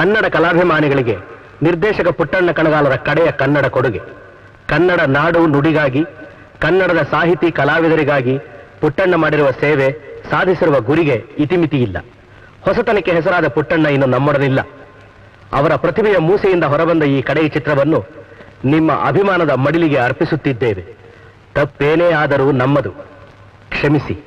ಕನ್ನಡ ಕಲಾಭಿಮಾನಿಗಳಿಗೆ ನಿರ್ದೇಶಕ ಪುಟ್ಟಣ್ಣ ಕಣಗಾಲರ ಕಡೆಯ ಕನ್ನಡ ಕೊಡುಗೆ ಕನ್ನಡ ನಾಡು ನುಡಿಗಾಗಿ ಕನ್ನಡದ ಸಾಹಿತಿ ಕಲಾವಿದರಿಗಾಗಿ ಪುಟ್ಟಣ್ಣ ಮಾಡಿರುವ ಸೇವೆ ಸಾಧಿಸಿರುವ ಗುರಿಗೆ ಇತಿಮಿತಿ ಇಲ್ಲ ಹೊಸತನಕ್ಕೆ ಹೆಸರಾದ ಪುಟ್ಟಣ್ಣ ಇನ್ನು ನಮ್ಮೊಡನಿಲ್ಲ ಅವರ ಪ್ರತಿಭೆಯ ಮೂಸೆಯಿಂದ ಹೊರಬಂದ ಈ ಕಡೆಯ ಚಿತ್ರವನ್ನು ನಿಮ್ಮ ಅಭಿಮಾನದ ಮಡಿಲಿಗೆ ಅರ್ಪಿಸುತ್ತಿದ್ದೇವೆ ತಪ್ಪೇನೇ ಆದರೂ ನಮ್ಮದು ಕ್ಷಮಿಸಿ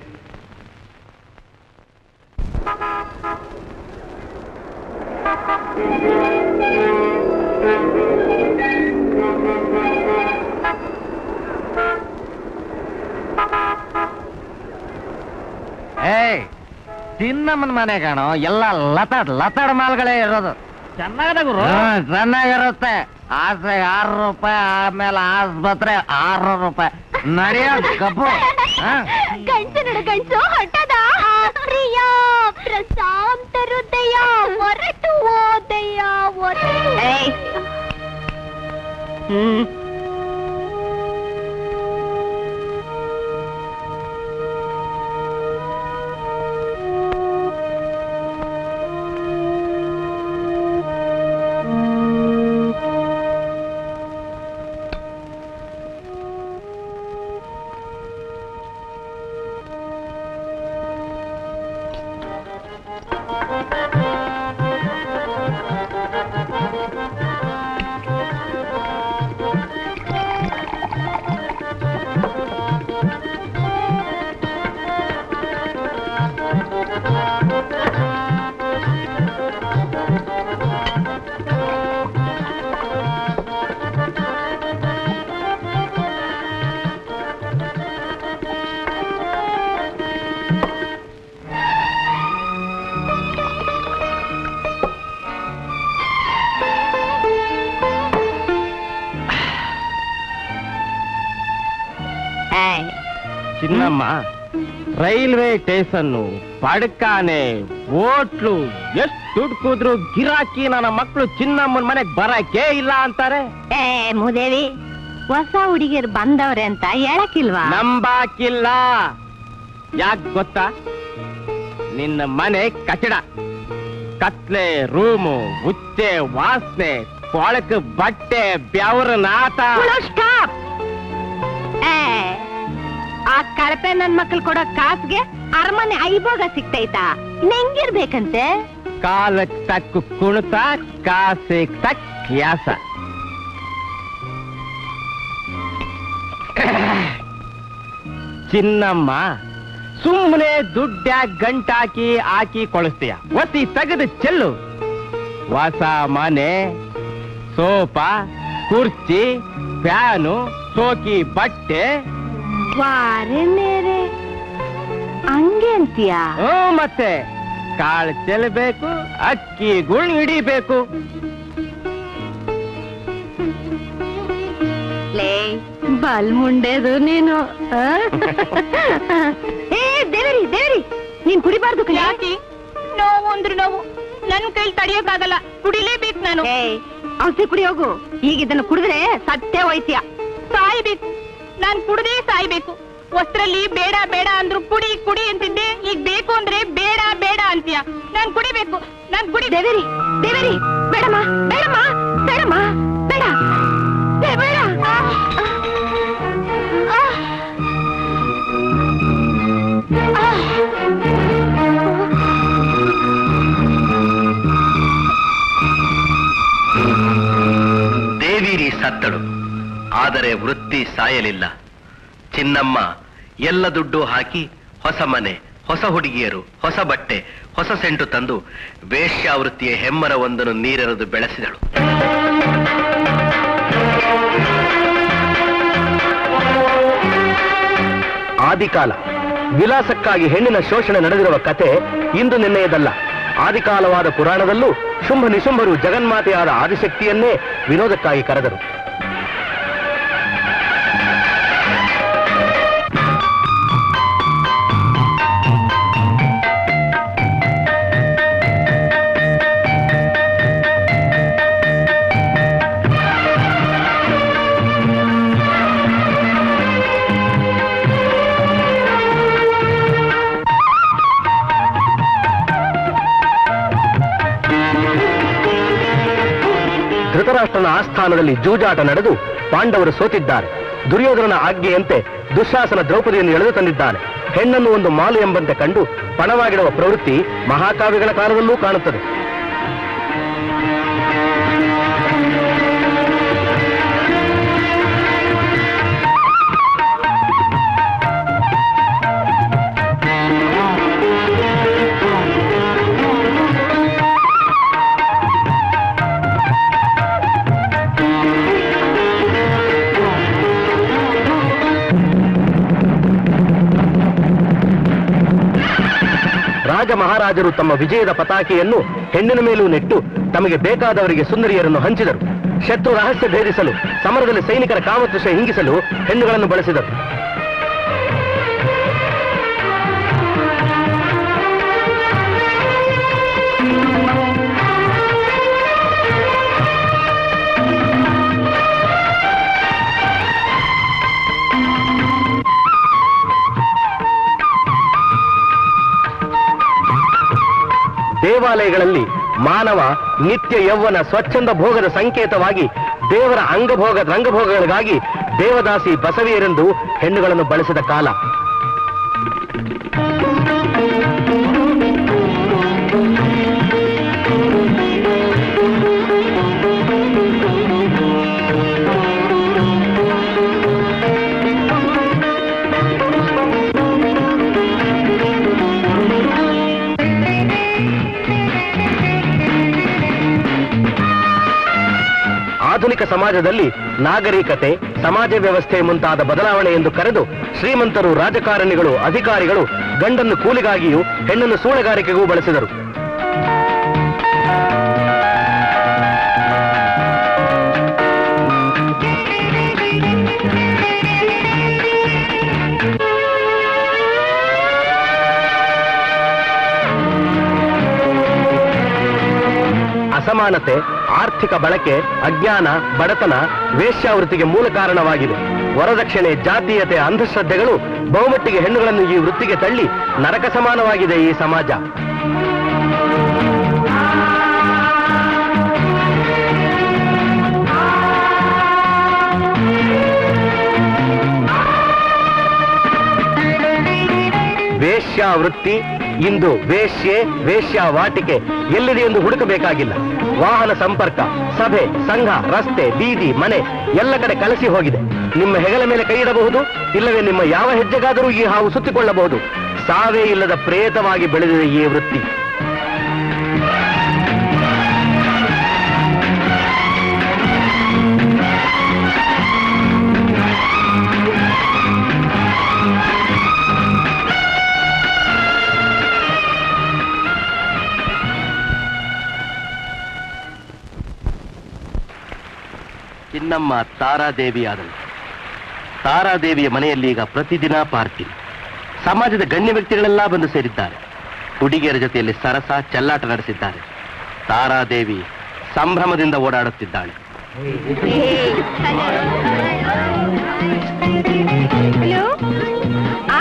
ಏಯ್ ಚಿನ್ನಮ್ಮನ ಮನೆ ಕಾಣೋ ಎಲ್ಲ ಲತಾಡ್ ಲತಾಡ್ ಮಾಲ್ಗಳೇ ಇರೋದು ಚೆನ್ನಾಗದ ಗುರು ಹ್ಮ್, ಚೆನ್ನಾಗಿರುತ್ತೆ ಆಸೆ ಆರು ರೂಪಾಯಿ ಆಮೇಲೆ ಆಸ್ಪತ್ರೆ ಆರು ರೂಪಾಯಿ ನಡೆಯೋ ಕಬ್ಬು ಹ? ಗಂಟು ನೋಡು ಗಂಟು ಹೊಟ್ಟದ ಪ್ರಿಯ ಪ್ರಶಾಂತ ಹೃದಯ ಹೊರಟು ಓದಯ್ಯ ಹ್ಮ್ ಚಿನ್ನಮ್ಮ ರೈಲ್ವೆ ಸ್ಟೇಷನ್ನು ಪಡ್ಕಾನೆ ಹೋಟ್ಲು ಎಷ್ಟು ದುಡ್ಡು ಕೂದ್ರು ಗಿರಾಕಿ ನನ್ನ ಮಕ್ಕಳು ಚಿನ್ನಮ್ಮನ ಮನೆಗ್ ಬರಕ್ಕೆ ಇಲ್ಲ ಅಂತಾರೆ ಏ ಮೂದೇವಿ ಹೊಸ ಹುಡುಗಿಯರು ಬಂದವ್ರೆ ಅಂತ ಹೇಳಕ್ಕಿಲ್ವಾ ನಂಬಾಕಿಲ್ಲ ಯಾಕ್ ಗೊತ್ತಾ ನಿನ್ನ ಮನೆ ಕಚಡ ಕತ್ಲೆ ರೂಮು ಉಚ್ಚೆ ವಾಸನೆ ಕೊಳಕು ಬಟ್ಟೆ ಬೆವರ ನಾಟ ಸ್ಟಾಪ್ ಏ ಆ ಕಳಪೆ ನನ್ ಮಕ್ಳು ಕೊಡೋ ಕಾಸ್ಗೆ ಅರಮನೆ ಐಭೋಗ ಸಿಗ್ತೈತಾ ಹೆಂಗಿರ್ಬೇಕಂತೆ ಕಾಲಕ್ ತಕ್ಕ ಕುಣಿತ ಕಾಸಿಗ್ ತಕ್ಕ ಕ್ಯಾಸ ಚಿನ್ನಮ್ಮ ಸುಮ್ಮನೆ ದುಡ್ಡ್ಯಾಗ ಗಂಟಾಕಿ ಹಾಕಿ ಕೊಳಿಸ್ತೀಯ ಒತ್ತಿ ತೆಗೆದು ಚೆಲ್ಲು ಹೊಸ ಮನೆ ಸೋಫಾ ಕುರ್ಚಿ ಫ್ಯಾನು ಸೋಕಿ ಬಟ್ಟೆ ವಾರೆ ಮೇರೆ ಹಂಗೆ ಅಂತೀಯಾ ಹ್ಮ್ ಮತ್ತೆ ಕಾಳು ಚೆಲ್ಲಬೇಕು ಅಕ್ಕಿ ಗುಳ್ ಹಿಡಿಬೇಕು ಲೇ ಬಲ್ ಮುಂಡೆದು ನೀನು ಆ? ಏ ದೇವರಿ ದೇವರಿ ನೀನ್ ಕುಡಿಬಾರ್ದು ಕಣೆ. ಯಾಕೆ ನೋವು ಅಂದ್ರೆ ನೋವು ನನ್ ಕೈಲಿ ತಡಿಯೋಕ್ಕಾಗಲ್ಲ ಕುಡಿಲೇಬೇಕು ನಾನು ಏ ಔಷಧಿ ಕುಡಿ ಹೋಗು ಈಗ ಇದನ್ನು ಕುಡಿದ್ರೆ ಸತ್ತೇ ಹೋಯ್ತೀಯ ಸಾಯ್ಬೇಕು ನಾನ್ ಕುಡ್ದೇ ಸಾಯ್ಬೇಕು ವಸ್ತ್ರಲ್ಲಿ ಬೇಡ ಬೇಡ ಅಂದ್ರು ಕುಡಿ ಕುಡಿ ಅಂತಿದ್ದೆ ಈಗ ಬೇಕು ಅಂದ್ರೆ ಬೇಡ ಬೇಡ ಅಂತೀಯ ನಾನ್ ಕುಡಿಬೇಕು ನಾನ್ ಕುಡಿ ದೇವರಿ ದೇವರಿ ಬೇಡಮ್ಮ ಬೇಡಮ್ಮ ಬೇಡಮ್ಮ ಬೇಡ ಏ, ಬೇಡ ಆ, ಆ, ಆ, ಆ. ದೇವಿರಿ ಸತ್ತಳು ಆದರೆ ವೃತ್ತಿ ಸಾಯಲಿಲ್ಲ ಚಿನ್ನಮ್ಮ ಎಲ್ಲ ದುಡ್ಡು ಹಾಕಿ ಹೊಸ ಮನೆ ಹೊಸ ಹುಡುಗಿಯರು ಹೊಸ ಬಟ್ಟೆ ಹೊಸ ಸೆಂಟು ತಂದು ವೇಶ್ಯಾವೃತ್ತಿಯ ಹೆಮ್ಮರವೊಂದನ್ನು ನೀರೆರೆದು ಬೆಳೆಸಿದಳು ಆದಿಕಾಲ ವಿಲಾಸಕ್ಕಾಗಿ ಹೆಣ್ಣಿನ ಶೋಷಣೆ ನಡೆದಿರುವ ಕತೆ ಇಂದು ನಿನ್ನೆಯದಲ್ಲ ಆದಿಕಾಲವಾದ ಪುರಾಣದಲ್ಲೂ ಶುಂಭ ನಿಶುಂಭರು ಜಗನ್ಮಾತೆಯಾದ ಆದಿಶಕ್ತಿಯನ್ನೇ ವಿನೋದಕ್ಕಾಗಿ ಕರೆದರು ಧೃತರಾಷ್ಟ್ರನ ಆಸ್ಥಾನದಲ್ಲಿ ಜೂಜಾಟ ನಡೆದು ಪಾಂಡವರು ಸೋತಿದ್ದಾರೆ ದುರ್ಯೋಧನನ ಆಜ್ಞೆಯಂತೆ ದುಶ್ಯಾಸನ ದ್ರೌಪದಿಯನ್ನು ಎಳೆದು ತಂದಿದ್ದಾನೆ ಹೆಣ್ಣನ್ನು ಒಂದು ಮಾಲು ಎಂಬಂತೆ ಕಂಡು ಪಣವಾಗಿಡುವ ಪ್ರವೃತ್ತಿ ಮಹಾಕಾವ್ಯಗಳ ಕಾಲದಲ್ಲೂ ಕಾಣುತ್ತದೆ ರಾಜ ಮಹಾರಾಜರು ತಮ್ಮ ವಿಜಯದ ಪತಾಕೆಯನ್ನು ಹೆಣ್ಣಿನ ಮೇಲೂ ನೆಟ್ಟು ತಮಗೆ ಬೇಕಾದವರಿಗೆ ಸುಂದರಿಯರನ್ನು ಹಂಚಿದರು ಶತ್ರು ರಹಸ್ಯ ಭೇದಿಸಲು ಸಮರದಲ್ಲಿ ಸೈನಿಕರ ಕಾಮತೃಷ ಹಿಂಗಿಸಲು ಹೆಣ್ಣುಗಳನ್ನು ಬಳಸಿದರು ದೇವಾಲಯಗಳಲ್ಲಿ ಮಾನವ ನಿತ್ಯ ಯೌವನ ಸ್ವಚ್ಛಂದ ಭೋಗದ ಸಂಕೇತವಾಗಿ ದೇವರ ಅಂಗಭೋಗ ರಂಗಭೋಗಗಳಿಗಾಗಿ ದೇವದಾಸಿ ಬಸವಿಯರೆಂದು ಹೆಣ್ಣುಗಳನ್ನು ಬಳಸಿದ ಕಾಲ ಆಧುನಿಕ ಸಮಾಜದಲ್ಲಿ ನಾಗರಿಕತೆ ಸಮಾಜ ವ್ಯವಸ್ಥೆ ಮುಂತಾದ ಬದಲಾವಣೆ ಎಂದು ಕರೆದು ಶ್ರೀಮಂತರು ರಾಜಕಾರಣಿಗಳು ಅಧಿಕಾರಿಗಳು ಗಂಡನ್ನು ಕೂಲಿಗಾಗಿಯೂ ಹೆಣ್ಣನ್ನು ಸೂಳೆಗಾರಿಕೆಗೂ ಬಳಸಿದರು ಅಸಮಾನತೆ ಆರ್ಥಿಕ ಬಳಕೆ ಅಜ್ಞಾನ ಬಡತನ ವೇಶ್ಯಾವೃತ್ತಿಗೆ ಮೂಲ ಕಾರಣವಾಗಿದೆ ವರದಕ್ಷಿಣೆ ಜಾತೀಯತೆ ಅಂಧಶ್ರದ್ಧೆಗಳು ಬಹುಮಟ್ಟಿಗೆ ಹೆಣ್ಣುಗಳನ್ನು ಈ ವೃತ್ತಿಗೆ ತಳ್ಳಿ ನರಕ ಸಮಾನವಾಗಿದೆ ಈ ಸಮಾಜ ವೇಶ್ಯಾವೃತ್ತಿ ಇಂದು ವೇಶ್ಯೆ ವೇಶ್ಯಾವಾಟಿಕೆ ಎಲ್ಲಿದೆ ಎಂದು ಹುಡುಕಬೇಕಾಗಿಲ್ಲ ವಾಹನ ಸಂಪರ್ಕ ಸಭೆ ಸಂಘ ರಸ್ತೆ ಬೀದಿ ಮನೆ ಎಲ್ಲ ಕಡೆ ಕಲಸಿ ಹೋಗಿದೆ ನಿಮ್ಮ ಹೆಗಲ ಮೇಲೆ ಕೈ ಇಡಬಹುದು ಇಲ್ಲವೇ ನಿಮ್ಮ ಯಾವ ಹೆಜ್ಜೆಗಾದರೂ ಈ ಹಾವು ಸುತ್ತಿಕೊಳ್ಳಬಹುದು ಸಾವೇ ಇಲ್ಲದ ಪ್ರೇತವಾಗಿ ಬೆಳೆದಿದೆ ಈ ವೃತ್ತಿ ಚಿನ್ನಮ್ಮ ತಾರಾದೇವಿಯಾದಳು ತಾರಾದೇವಿಯ ಮನೆಯಲ್ಲಿ ಈಗ ಪ್ರತಿದಿನ ಪಾರ್ಟಿ ಸಮಾಜದ ಗಣ್ಯ ವ್ಯಕ್ತಿಗಳೆಲ್ಲ ಬಂದು ಸೇರಿದ್ದಾರೆ ಹುಡುಗಿಯರ ಜೊತೆಯಲ್ಲಿ ಸರಸ ಚೆಲ್ಲಾಟ ನಡೆಸಿದ್ದಾರೆ ತಾರಾದೇವಿ ಸಂಭ್ರಮದಿಂದ ಓಡಾಡುತ್ತಿದ್ದಾಳೆ ಹಲೋ ಆ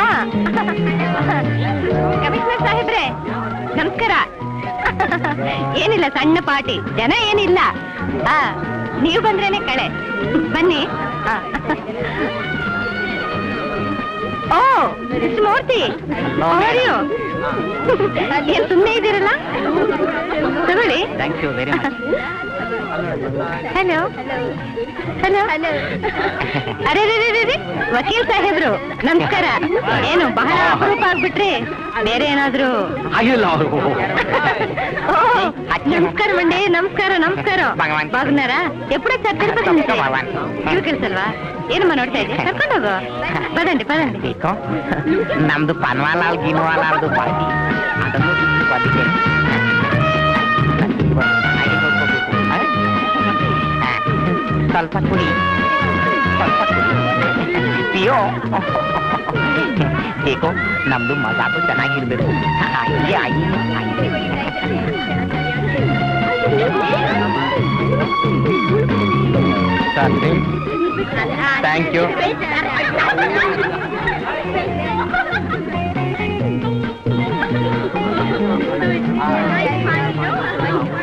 ಕಮಿಷನರ್ ಸಾಹೇಬ್ರೆ ನಮಸ್ಕಾರ ಏನಿಲ್ಲ ಸಣ್ಣ ಪಾರ್ಟಿ ಜನ ಏನಿಲ್ಲ ಆ ನೀವು ಬಂದ್ರೇನೆ ಕಳೆ ಬನ್ನಿ ಆ. ಓ ಮಿಸ್ ಮೂರ್ತಿ ಅವರ್ಯು ಏನ್ ಸುಮ್ಮನೆ ಇದ್ದೀರಲ್ಲ ತಗೊಳ್ಳಿ thank you very much hello hello hello ಅರೆ ರೇ ರೇ, ರೇ, ರೇ, ವಕೀಲ್ ಸಾಹೇಬ್ರು ನಮಸ್ಕಾರ ಏನು ಬಹಳ ಅಪರೂಪ ಆಗ್ಬಿಟ್ರಿ ಬೇರೆ ಏನಾದ್ರು ಆಗಿಲ್ಲ ಅವರು ఓ, నమస్కారం అండి నమస్కారం నమస్కారం భగవాన్. బాగున్నారా ఎప్పుడు వచ్చారు తిరుపతి నుంచి భగవాన్. ಕಿಲ್ಸಲ್ವಾ ಏನಮ್ಮ ನೋಡ್ತಾ ಇದ್ದೆ ಕರ್ಕೊಂಡು ಹೋಗು ಪದಂడి ಪದಂడి ಬೇಕೋ ನಮ್ದು ಪನ್ವಾಲಾಲ್ ಗಿನ್ವಾಲಾಲ್ದು ಪಾರ್ಟಿ ಅದನ್ನು ಬಂದಿದೆ ಸ್ವಲ್ಪ ಕುಡಿ ಸ್ವಲ್ಪ ಕುಡಿ ಪಿಯೋ ಬೇಕೋ ನಮ್ದು ಮಜಾಕು ಚೆನ್ನಾಗಿರ್ಬೇಕು ಆಯ್ಕೆ ಆಯ್ಕೆ ಥ್ಯಾಂಕ್ ಯು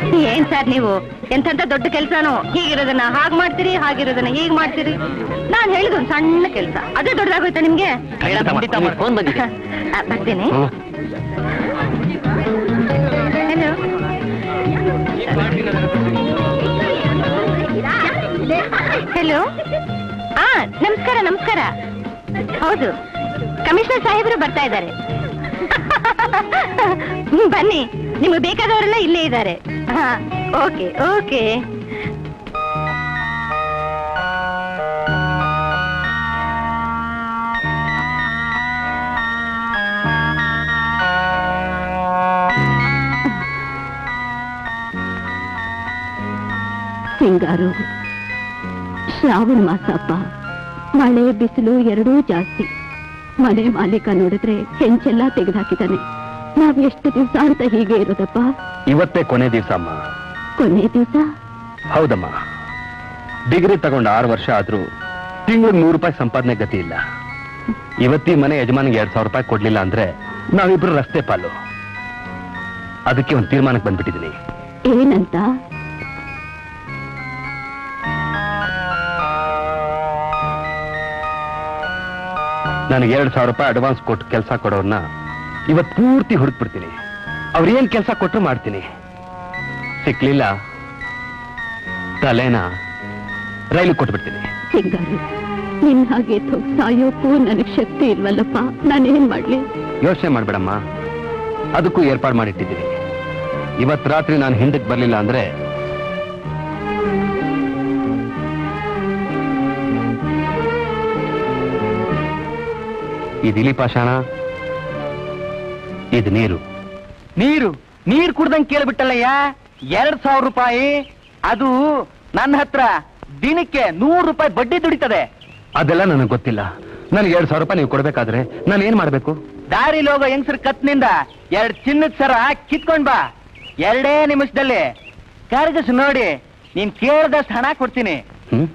ಏನ್ ಸರ್ ನೀವು ಎಂತೆಂತ ದೊಡ್ಡ ಕೆಲ್ಸನೋ ಹೀಗಿರೋದನ್ನ ಹಾಗ್ ಮಾಡ್ತೀರಿ ಹಾಗಿರೋದನ್ನ ಹೀಗ್ ಮಾಡ್ತೀರಿ ನಾನ್ ಹೇಳಿದ ಒಂದ್ ಸಣ್ಣ ಕೆಲ್ಸ ಅದೇ ದೊಡ್ಡದಾಗೋಯ್ತಾ ನಿಮ್ಗೆ ಫೋನ್ ಬಂದಿದೆ ಆ, ಬರ್ತೀನಿ ಹಲೋ ಹಲೋ ಆ ನಮಸ್ಕಾರ ನಮಸ್ಕಾರ ಹೌದು ಕಮಿಷನರ್ ಸಾಹೇಬರು ಬರ್ತಾ ಇದ್ದಾರೆ ಹ್ಮ್, ಬನ್ನಿ ನಿಮಗೆ ಬೇಕಾದವರೆಲ್ಲ ಇಲ್ಲೇ ಇದ್ದಾರೆ ಹಾ ಓಕೆ ಓಕೆ ಹಿಂಗಾರು ಶ್ರಾವಣ ಮಾಸಪ್ಪ ಮಳೆ ಬಿಸಿಲು ಎರಡೂ ಜಾಸ್ತಿ ಮನೆ ಮಾಲೀಕ ನೋಡಿದ್ರೆ ಹೆಂಚೆಲ್ಲ ತೆಗೆದುಹಾಕಿದ್ದಾನೆ ನಾವ್ ಎಷ್ಟು ದಿವಸ ಅಂತ ಹೀಗೆ ಇರೋದಪ್ಪ ಇವತ್ತೇ ಕೊನೆ ದಿವಸ ಅಮ್ಮ ಕೊನೆ ದಿವಸ ಹೌದಮ್ಮ ಡಿಗ್ರಿ ತಗೊಂಡು ಆರು ವರ್ಷ ಆದ್ರೂ ತಿಂಗಳು ನೂರು ರೂಪಾಯಿ ಸಂಪಾದನೆ ಗತಿ ಇಲ್ಲ ಇವತ್ತಿ ಮನೆ ಯಜಮಾನಿಗೆ ಎರಡ್ ಸಾವಿರ ರೂಪಾಯಿ ಕೊಡ್ಲಿಲ್ಲ ಅಂದ್ರೆ ನಾವಿಬ್ರು ರಸ್ತೆ ಪಾಲು ಅದಕ್ಕೆ ಒಂದು ತೀರ್ಮಾನಕ್ಕೆ ಬಂದ್ಬಿಟ್ಟಿದ್ದೀನಿ ಏನಂತ ನನಗೆ ಎರಡ್ ಸಾವಿರ ರೂಪಾಯಿ ಅಡ್ವಾನ್ಸ್ ಕೊಟ್ಟು ಕೆಲಸ ಕೊಡೋರ್ನ ಇವತ್ ಪೂರ್ತಿ ಹುಡುಕ್ಬಿಡ್ತೀನಿ ಅವ್ರು ಏನ್ ಕೆಲಸ ಕೊಟ್ಟರು ಮಾಡ್ತೀನಿ ಸಿಕ್ಲಿಲ್ಲ ತಲೆನ ರೈಲು ಕೊಟ್ಬಿಡ್ತೀನಿ ಹಿಂಗಾರು ನಿನ್ ಹಾಗೆ ಥೊ- ಸಾಯೋಕ್ಕೂ ನನಗ್ ಶಕ್ತಿ ಇಲ್ವಲ್ಲಪ್ಪ ನಾನೇನ್ ಮಾಡ್ಲಿ ಯೋಚನೆ ಮಾಡ್ಬೇಡಮ್ಮ ಅದಕ್ಕೂ ಏರ್ಪಾಡು ಮಾಡಿಟ್ಟಿದ್ದೀನಿ ಇವತ್ ರಾತ್ರಿ ನಾನು ಹಿಂದಕ್ಕೆ ಬರ್ಲಿಲ್ಲ ಅಂದ್ರೆ ಇದು ಇಲಿ ಪಾಷಾಣ ಇದು ನೀರು ನೀರು ನೀರ್ ಕುಡ್ದಂಗ್ ಕೇಳ್ಬಿಟ್ಟಲ್ಲಯ್ಯ ಎರಡ್ ಸಾವಿರ ರೂಪಾಯಿ ಅದು ನನ್ನ ಹತ್ರ ದಿನಕ್ಕೆ ನೂರು ರೂಪಾಯಿ ಬಡ್ಡಿ ದುಡಿತದೆ ಅದೆಲ್ಲ ನನಗೆ ಗೊತ್ತಿಲ್ಲ ನನಗೆ ಎರಡ್ ಸಾವಿರ ರೂಪಾಯಿ ನೀವು ಕೊಡ್ಬೇಕಾದ್ರೆ ನಾನು ಏನ್ ಮಾಡ್ಬೇಕು ದಾರಿಲಿ ಹೋಗೋ ಹೆಂಗಸರ್ ಕತ್ನಿಂದ ಎರಡ್ ಚಿನ್ನದ ಸರ ಕಿತ್ಕೊಂಡ್ ಬಾ ಎರಡೇ ನಿಮಿಷದಲ್ಲಿ ಕರ್ಗಸ್ ನೋಡಿ ನೀನ್ ಕೇಳ್ದಷ್ಟು ಹಣ ಕೊಡ್ತೀನಿ ಹ್ಮ್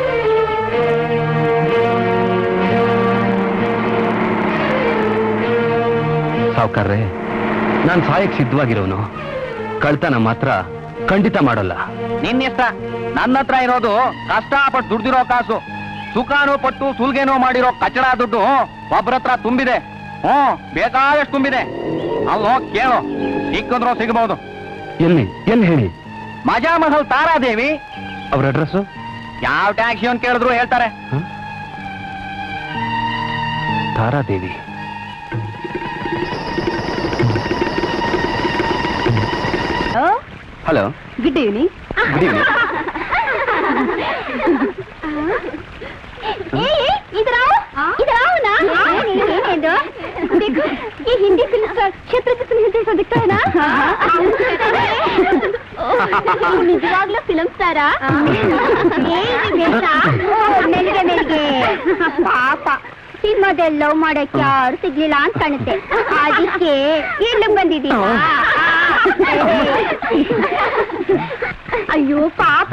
ಸಾವುಕಾರ್ರೆ ನಾನು ಸಾಯಕ್ ಸಿದ್ಧವಾಗಿರೋನು ಕಳ್ತನ ಮಾತ್ರ ಖಂಡಿತ ಮಾಡೋಲ್ಲ ನಿನ್ನ ಇಷ್ಟ ನನ್ನ ಹತ್ರ ಇರೋದು ಕಷ್ಟಪಟ್ಟು ದುಡ್ದಿರೋ ಕಾಸು ಸುಖಾನು ಪಟ್ಟು ಸುಲ್ಗೇನೋ ಮಾಡಿರೋ ಕಚಡ ದುಡ್ಡು ಒಬ್ರ ಹತ್ರ ತುಂಬಿದೆ ಹ್ಮ್ ಬೇಕಾದಷ್ಟು ತುಂಬಿದೆ ಅಲ್ಲಿ ಹೋಗ್ ಕೇಳು ಸಿಕ್ಕಂದ್ರೂ ಸಿಗಬಹುದು ಎಲ್ಲಿ ಎಲ್ಲಿ ಹೇಳಿ ಮಜಾ ಮಹಲ್ ತಾರಾದೇವಿ ಅವ್ರ ಅಡ್ರೆಸ್ಸು ಯಾವ ಟ್ಯಾಕ್ಸಿ ಅಂತ ಕೇಳಿದ್ರು ಹೇಳ್ತಾರೆ Taradevi hello good evening good evening ये हिंदी फिल्म का क्षेत्र की फिल्म जैसा दिखता है ना ನಿಜವಾಗ್ಲೂ ಫಿಲಂ ಸ್ಟಾರಾ ಮೆಲ್ಗೆ ಮೆಲ್ಗೆ ಪಾಪ ಸಿನಿಮಾದಲ್ಲಿ ಲವ್ ಮಾಡಕ್ಕೆ ಯಾರು ಸಿಗ್ಲಿಲ್ಲ ಅಂತ ಕಾಣುತ್ತೆ ಅದಕ್ಕೆ ಇಲ್ಲಿ ಬಂದಿದ್ದೀವಿ ಅಯ್ಯೋ ಪಾಪ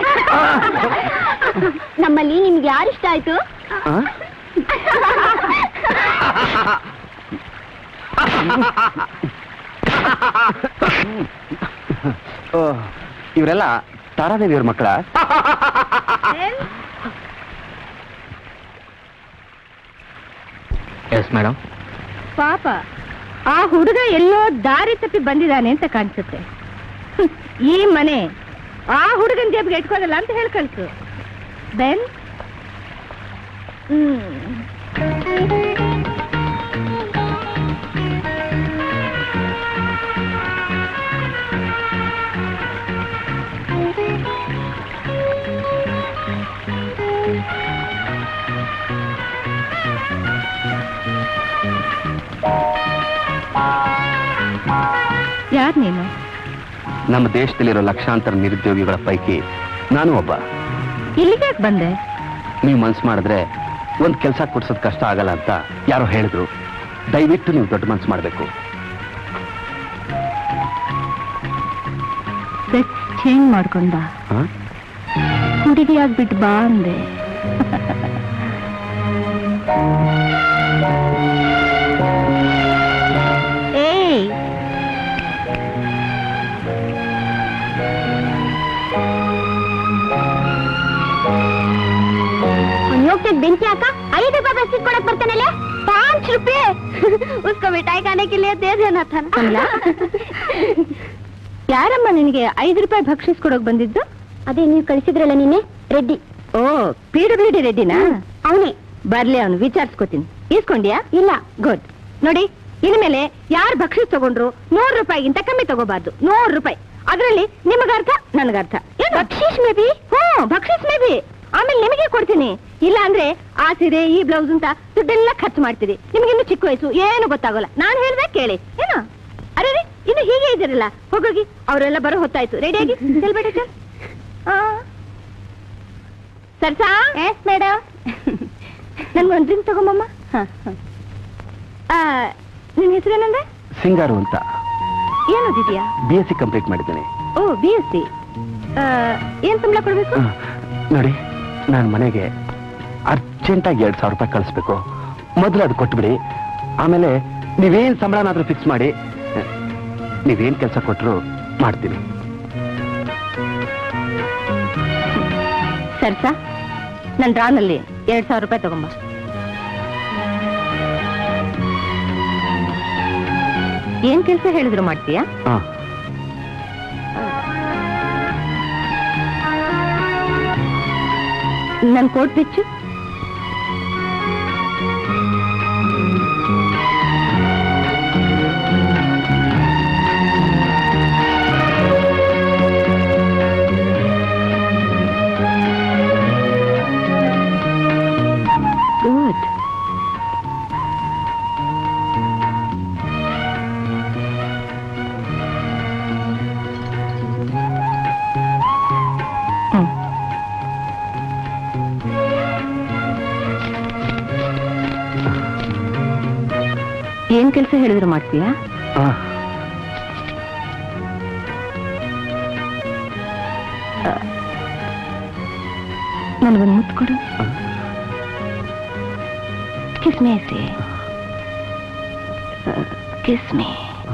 ನಮ್ಮಲ್ಲಿ ನಿಮ್ಗೆ ಯಾರು ಇಷ್ಟ ಆಯ್ತು ಇವರೆಲ್ಲ ತಾರಾದೇವಿಯವ್ರ ಮಕ್ಕಳ ಎಸ್ ಮೇಡಮ್ ಪಾಪ ಆ ಹುಡುಗ ಎಲ್ಲೋ ದಾರಿ ತಪ್ಪಿ ಬಂದಿದ್ದಾನೆ ಅಂತ ಕಾಣಿಸುತ್ತೆ ಹ್ಮ್, ಈ ಮನೆ ಆ ಹುಡುಗನ ಜೇಬ್ಗೆ ಇಟ್ಕೋದಲ್ಲ ಅಂತ ಹೇಳಿ ಕಳ್ಸು ಬೆನ್ ಹ್ಮ್ ಯಾರು ನೀನು ನಮ್ಮ ದೇಶದಲ್ಲಿರೋ ಲಕ್ಷಾಂತರ ನಿರುದ್ಯೋಗಿಗಳ ಪೈಕಿ ನಾನು ಒಬ್ಬ ಇಲ್ಲಿಗೆ ಯಾಕೆ ಬಂದೆ ನೀವು ಮನ್ಸು ಮಾಡಿದ್ರೆ ಒಂದ್ ಕೆಲಸ ಕೊಡ್ಸೋದ್ ಕಷ್ಟ ಆಗಲ್ಲ ಅಂತ ಯಾರೋ ಹೇಳಿದ್ರು ದಯವಿಟ್ಟು ನೀವು ದೊಡ್ಡ ಮನ್ಸು ಮಾಡಬೇಕು ಚೇಂಜ್ ಮಾಡ್ಕೊಂಡ ಹುಡುಗಿಯಾಗ್ಬಿಟ್ಟು ಬಾ ಅಂದೆ ಏಯ್ बस बेंची आका ಐದು ರೂಪಾಯಿ ಬಸ್ ಕೊಡಕ್ ಬರ್ತಾನಲ್ಲ पाँच रुपए उसको मिठाई खाने के लिए दे देना था ना ಯಾರಮ್ಮ ನಿನಗೆ ಐದು ರೂಪಾಯಿ ಭಕ್ಷಿಸ್ ಕೊಡೋಕ್ ಬಂದಿದ್ದು ಅದೇ ನೀವು ಕಳಿಸಿದ್ರಲ್ಲ ನಿನ್ನೆ Reddy O P W D ರೆಡ್ಡಿನಾ ಅವನೇ ಬರ್ಲಿ ಅವನು ವಿಚಾರಿಸ್ಕೋತೀನಿ ಈಸ್ಕೊಂಡ್ಯಾ ಇಲ್ಲ ಗುಡ್ ನೋಡಿ ಇನ್ಮೇಲೆ ಯಾರು ಭಕ್ಷಿಸ್ ತಗೊಂಡ್ರು ನೂರು ರೂಪಾಯಿಗಿಂತ ಕಮ್ಮಿ ತಗೋಬಾರ್ದು ನೂರು ರೂಪಾಯಿ ಅದರಲ್ಲಿ ನಿಮಗರ್ಥ ನನಗರ್ಥ ಭಕ್ಷಿಸ್ ಮೇ ಬಿ ಹ್ಞೂ ಭಕ್ಷಿಸ್ ಮೇ ಬಿ ಆಮೇಲೆ ನಿಮಗೆ ಕೊಡ್ತೀನಿ ಇಲ್ಲ ಅಂದ್ರೆ ಆ ಸೀರೆ ಈ ಬ್ಲೌಸ್ ಅಂತ ದುಡ್ಡೆಲ್ಲ ಖರ್ಚು ಮಾಡ್ತೀರಿ ನಿಮ್ಗಿನ್ನು ಚಿಕ್ಕ ವಯಸ್ಸು ಏನು ಗೊತ್ತಾಗೋಲ್ಲ ನಾನು ಹೇಳ್ದೆ ಕೇಳಿ ಏನೋ ಅರೆ ರೀ ಇನ್ನು ಹೀಗೆ ಇದ್ದೀರಲ್ಲ ಹೋಗೋಗಿ ಅವರೆಲ್ಲ ಬರೋ ಹೊತ್ತಾಯ್ತು ರೆಡಿಯಾಗಿ ಚೆಲ್ಬೇಡ ಚಲ್ ಸರ್ಸಾ ಎಸ್ ಮೇಡಮ್ ನನ್ಗೊಂದು ಡ್ರಿಂಕ್ ತಗೊಂಬಮ್ಮ ನಿನ್ನ ಹೆಸರೇನಂದ್ರೆ ಸಿಂಗಾರು ಅಂತ ಏನು ಓದಿದ್ಯಾ ಬಿ ಎಸ್ ಸಿ ಕಂಪ್ಲೀಟ್ ಮಾಡಿದ್ದೇನೆ ಓ ಬಿ ಎಸ್ ಸಿ ಏನ್ ಸಂಬಳ ಕೊಡ್ಬೇಕು ನೋಡಿ ನಾನು ಮನೆಗೆ ಅರ್ಜೆಂಟಾಗಿ ಎರಡು ಸಾವಿರ ರೂಪಾಯಿ ಕಳಿಸ್ಬೇಕು ಮೊದಲು ಅದು ಕೊಟ್ಬಿಡಿ ಆಮೇಲೆ ನೀವೇನ್ ಸಂಬಳನಾದ್ರೂ ಫಿಕ್ಸ್ ಮಾಡಿ ನೀವೇನ್ ಕೆಲಸ ಕೊಟ್ಟರು ಮಾಡ್ತೀನಿ ಸರ್ಸಾ ನನ್ನ ಡ್ರಾನಲ್ಲಿ ಎರಡ್ ಸಾವಿರ ರೂಪಾಯಿ ತಗೊಂಬ ಏನ್ ಕೆಲಸ ಹೇಳಿದ್ರು ಮಾಡ್ತೀಯಾ ಹಾ ನನ್ ಕೋಟ್ ಬಿಚ್ಚು ಗುಡ್ ಹ್ಮ್ ಏನ್ ಕೆಲಸ ಹೇಳಿದ್ರು ಮಾಡ್ತೀಯಾ ಹಾ ನನ್ಗೊಂದು ಮುತ್ತು ಕೊಡು kiss me say kiss me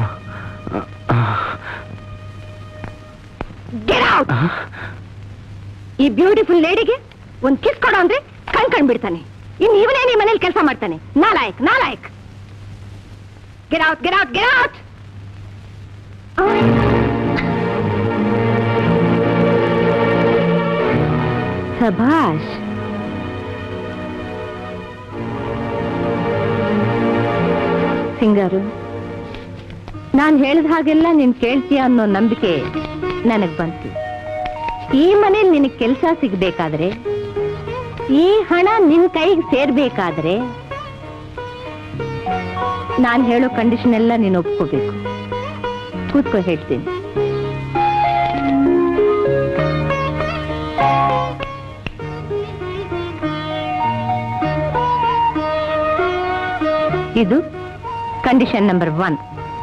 get out ಈ ಬ್ಯೂಟಿಫುಲ್ ಲೇಡಿಗೆ ಒಂದ್ ಕಿಸ್ ಕೊಡೋ ಅಂದ್ರೆ ಕಣ್ ಕಣ್ ಬಿಡ್ತಾನೆ ಇನ್ ಇವನೇ ನಿಮ್ಮ ಮನೇಲಿ ಕೆಲಸ ಮಾಡ್ತಾನೆ ನಾಲಾಯಕ್ ನಾಲಾಯಕ್ get out get out get out ಸಭಾಷ್ ಸಿಂಗಾರು ನಾನ್ ಹೇಳಿದ ಹಾಗೆಲ್ಲ ನೀನ್ ಕೇಳ್ತೀಯ ಅನ್ನೋ ನಂಬಿಕೆ ನನಗ್ ಬಂತು ಈ ಮನೇಲಿ ನಿನಗ್ ಕೆಲಸ ಸಿಗ್ಬೇಕಾದ್ರೆ ಈ ಹಣ ನಿನ್ ಕೈಗೆ ಸೇರ್ಬೇಕಾದ್ರೆ ನಾನ್ ಹೇಳೋ ಕಂಡೀಷನ್ ಎಲ್ಲ ನೀನು ಒಪ್ಕೋಬೇಕು ಕೂತ್ಕೋ ಹೇಳ್ತೀನಿ ಇದು ಕಂಡೀಷನ್ ನಂಬರ್ ಒನ್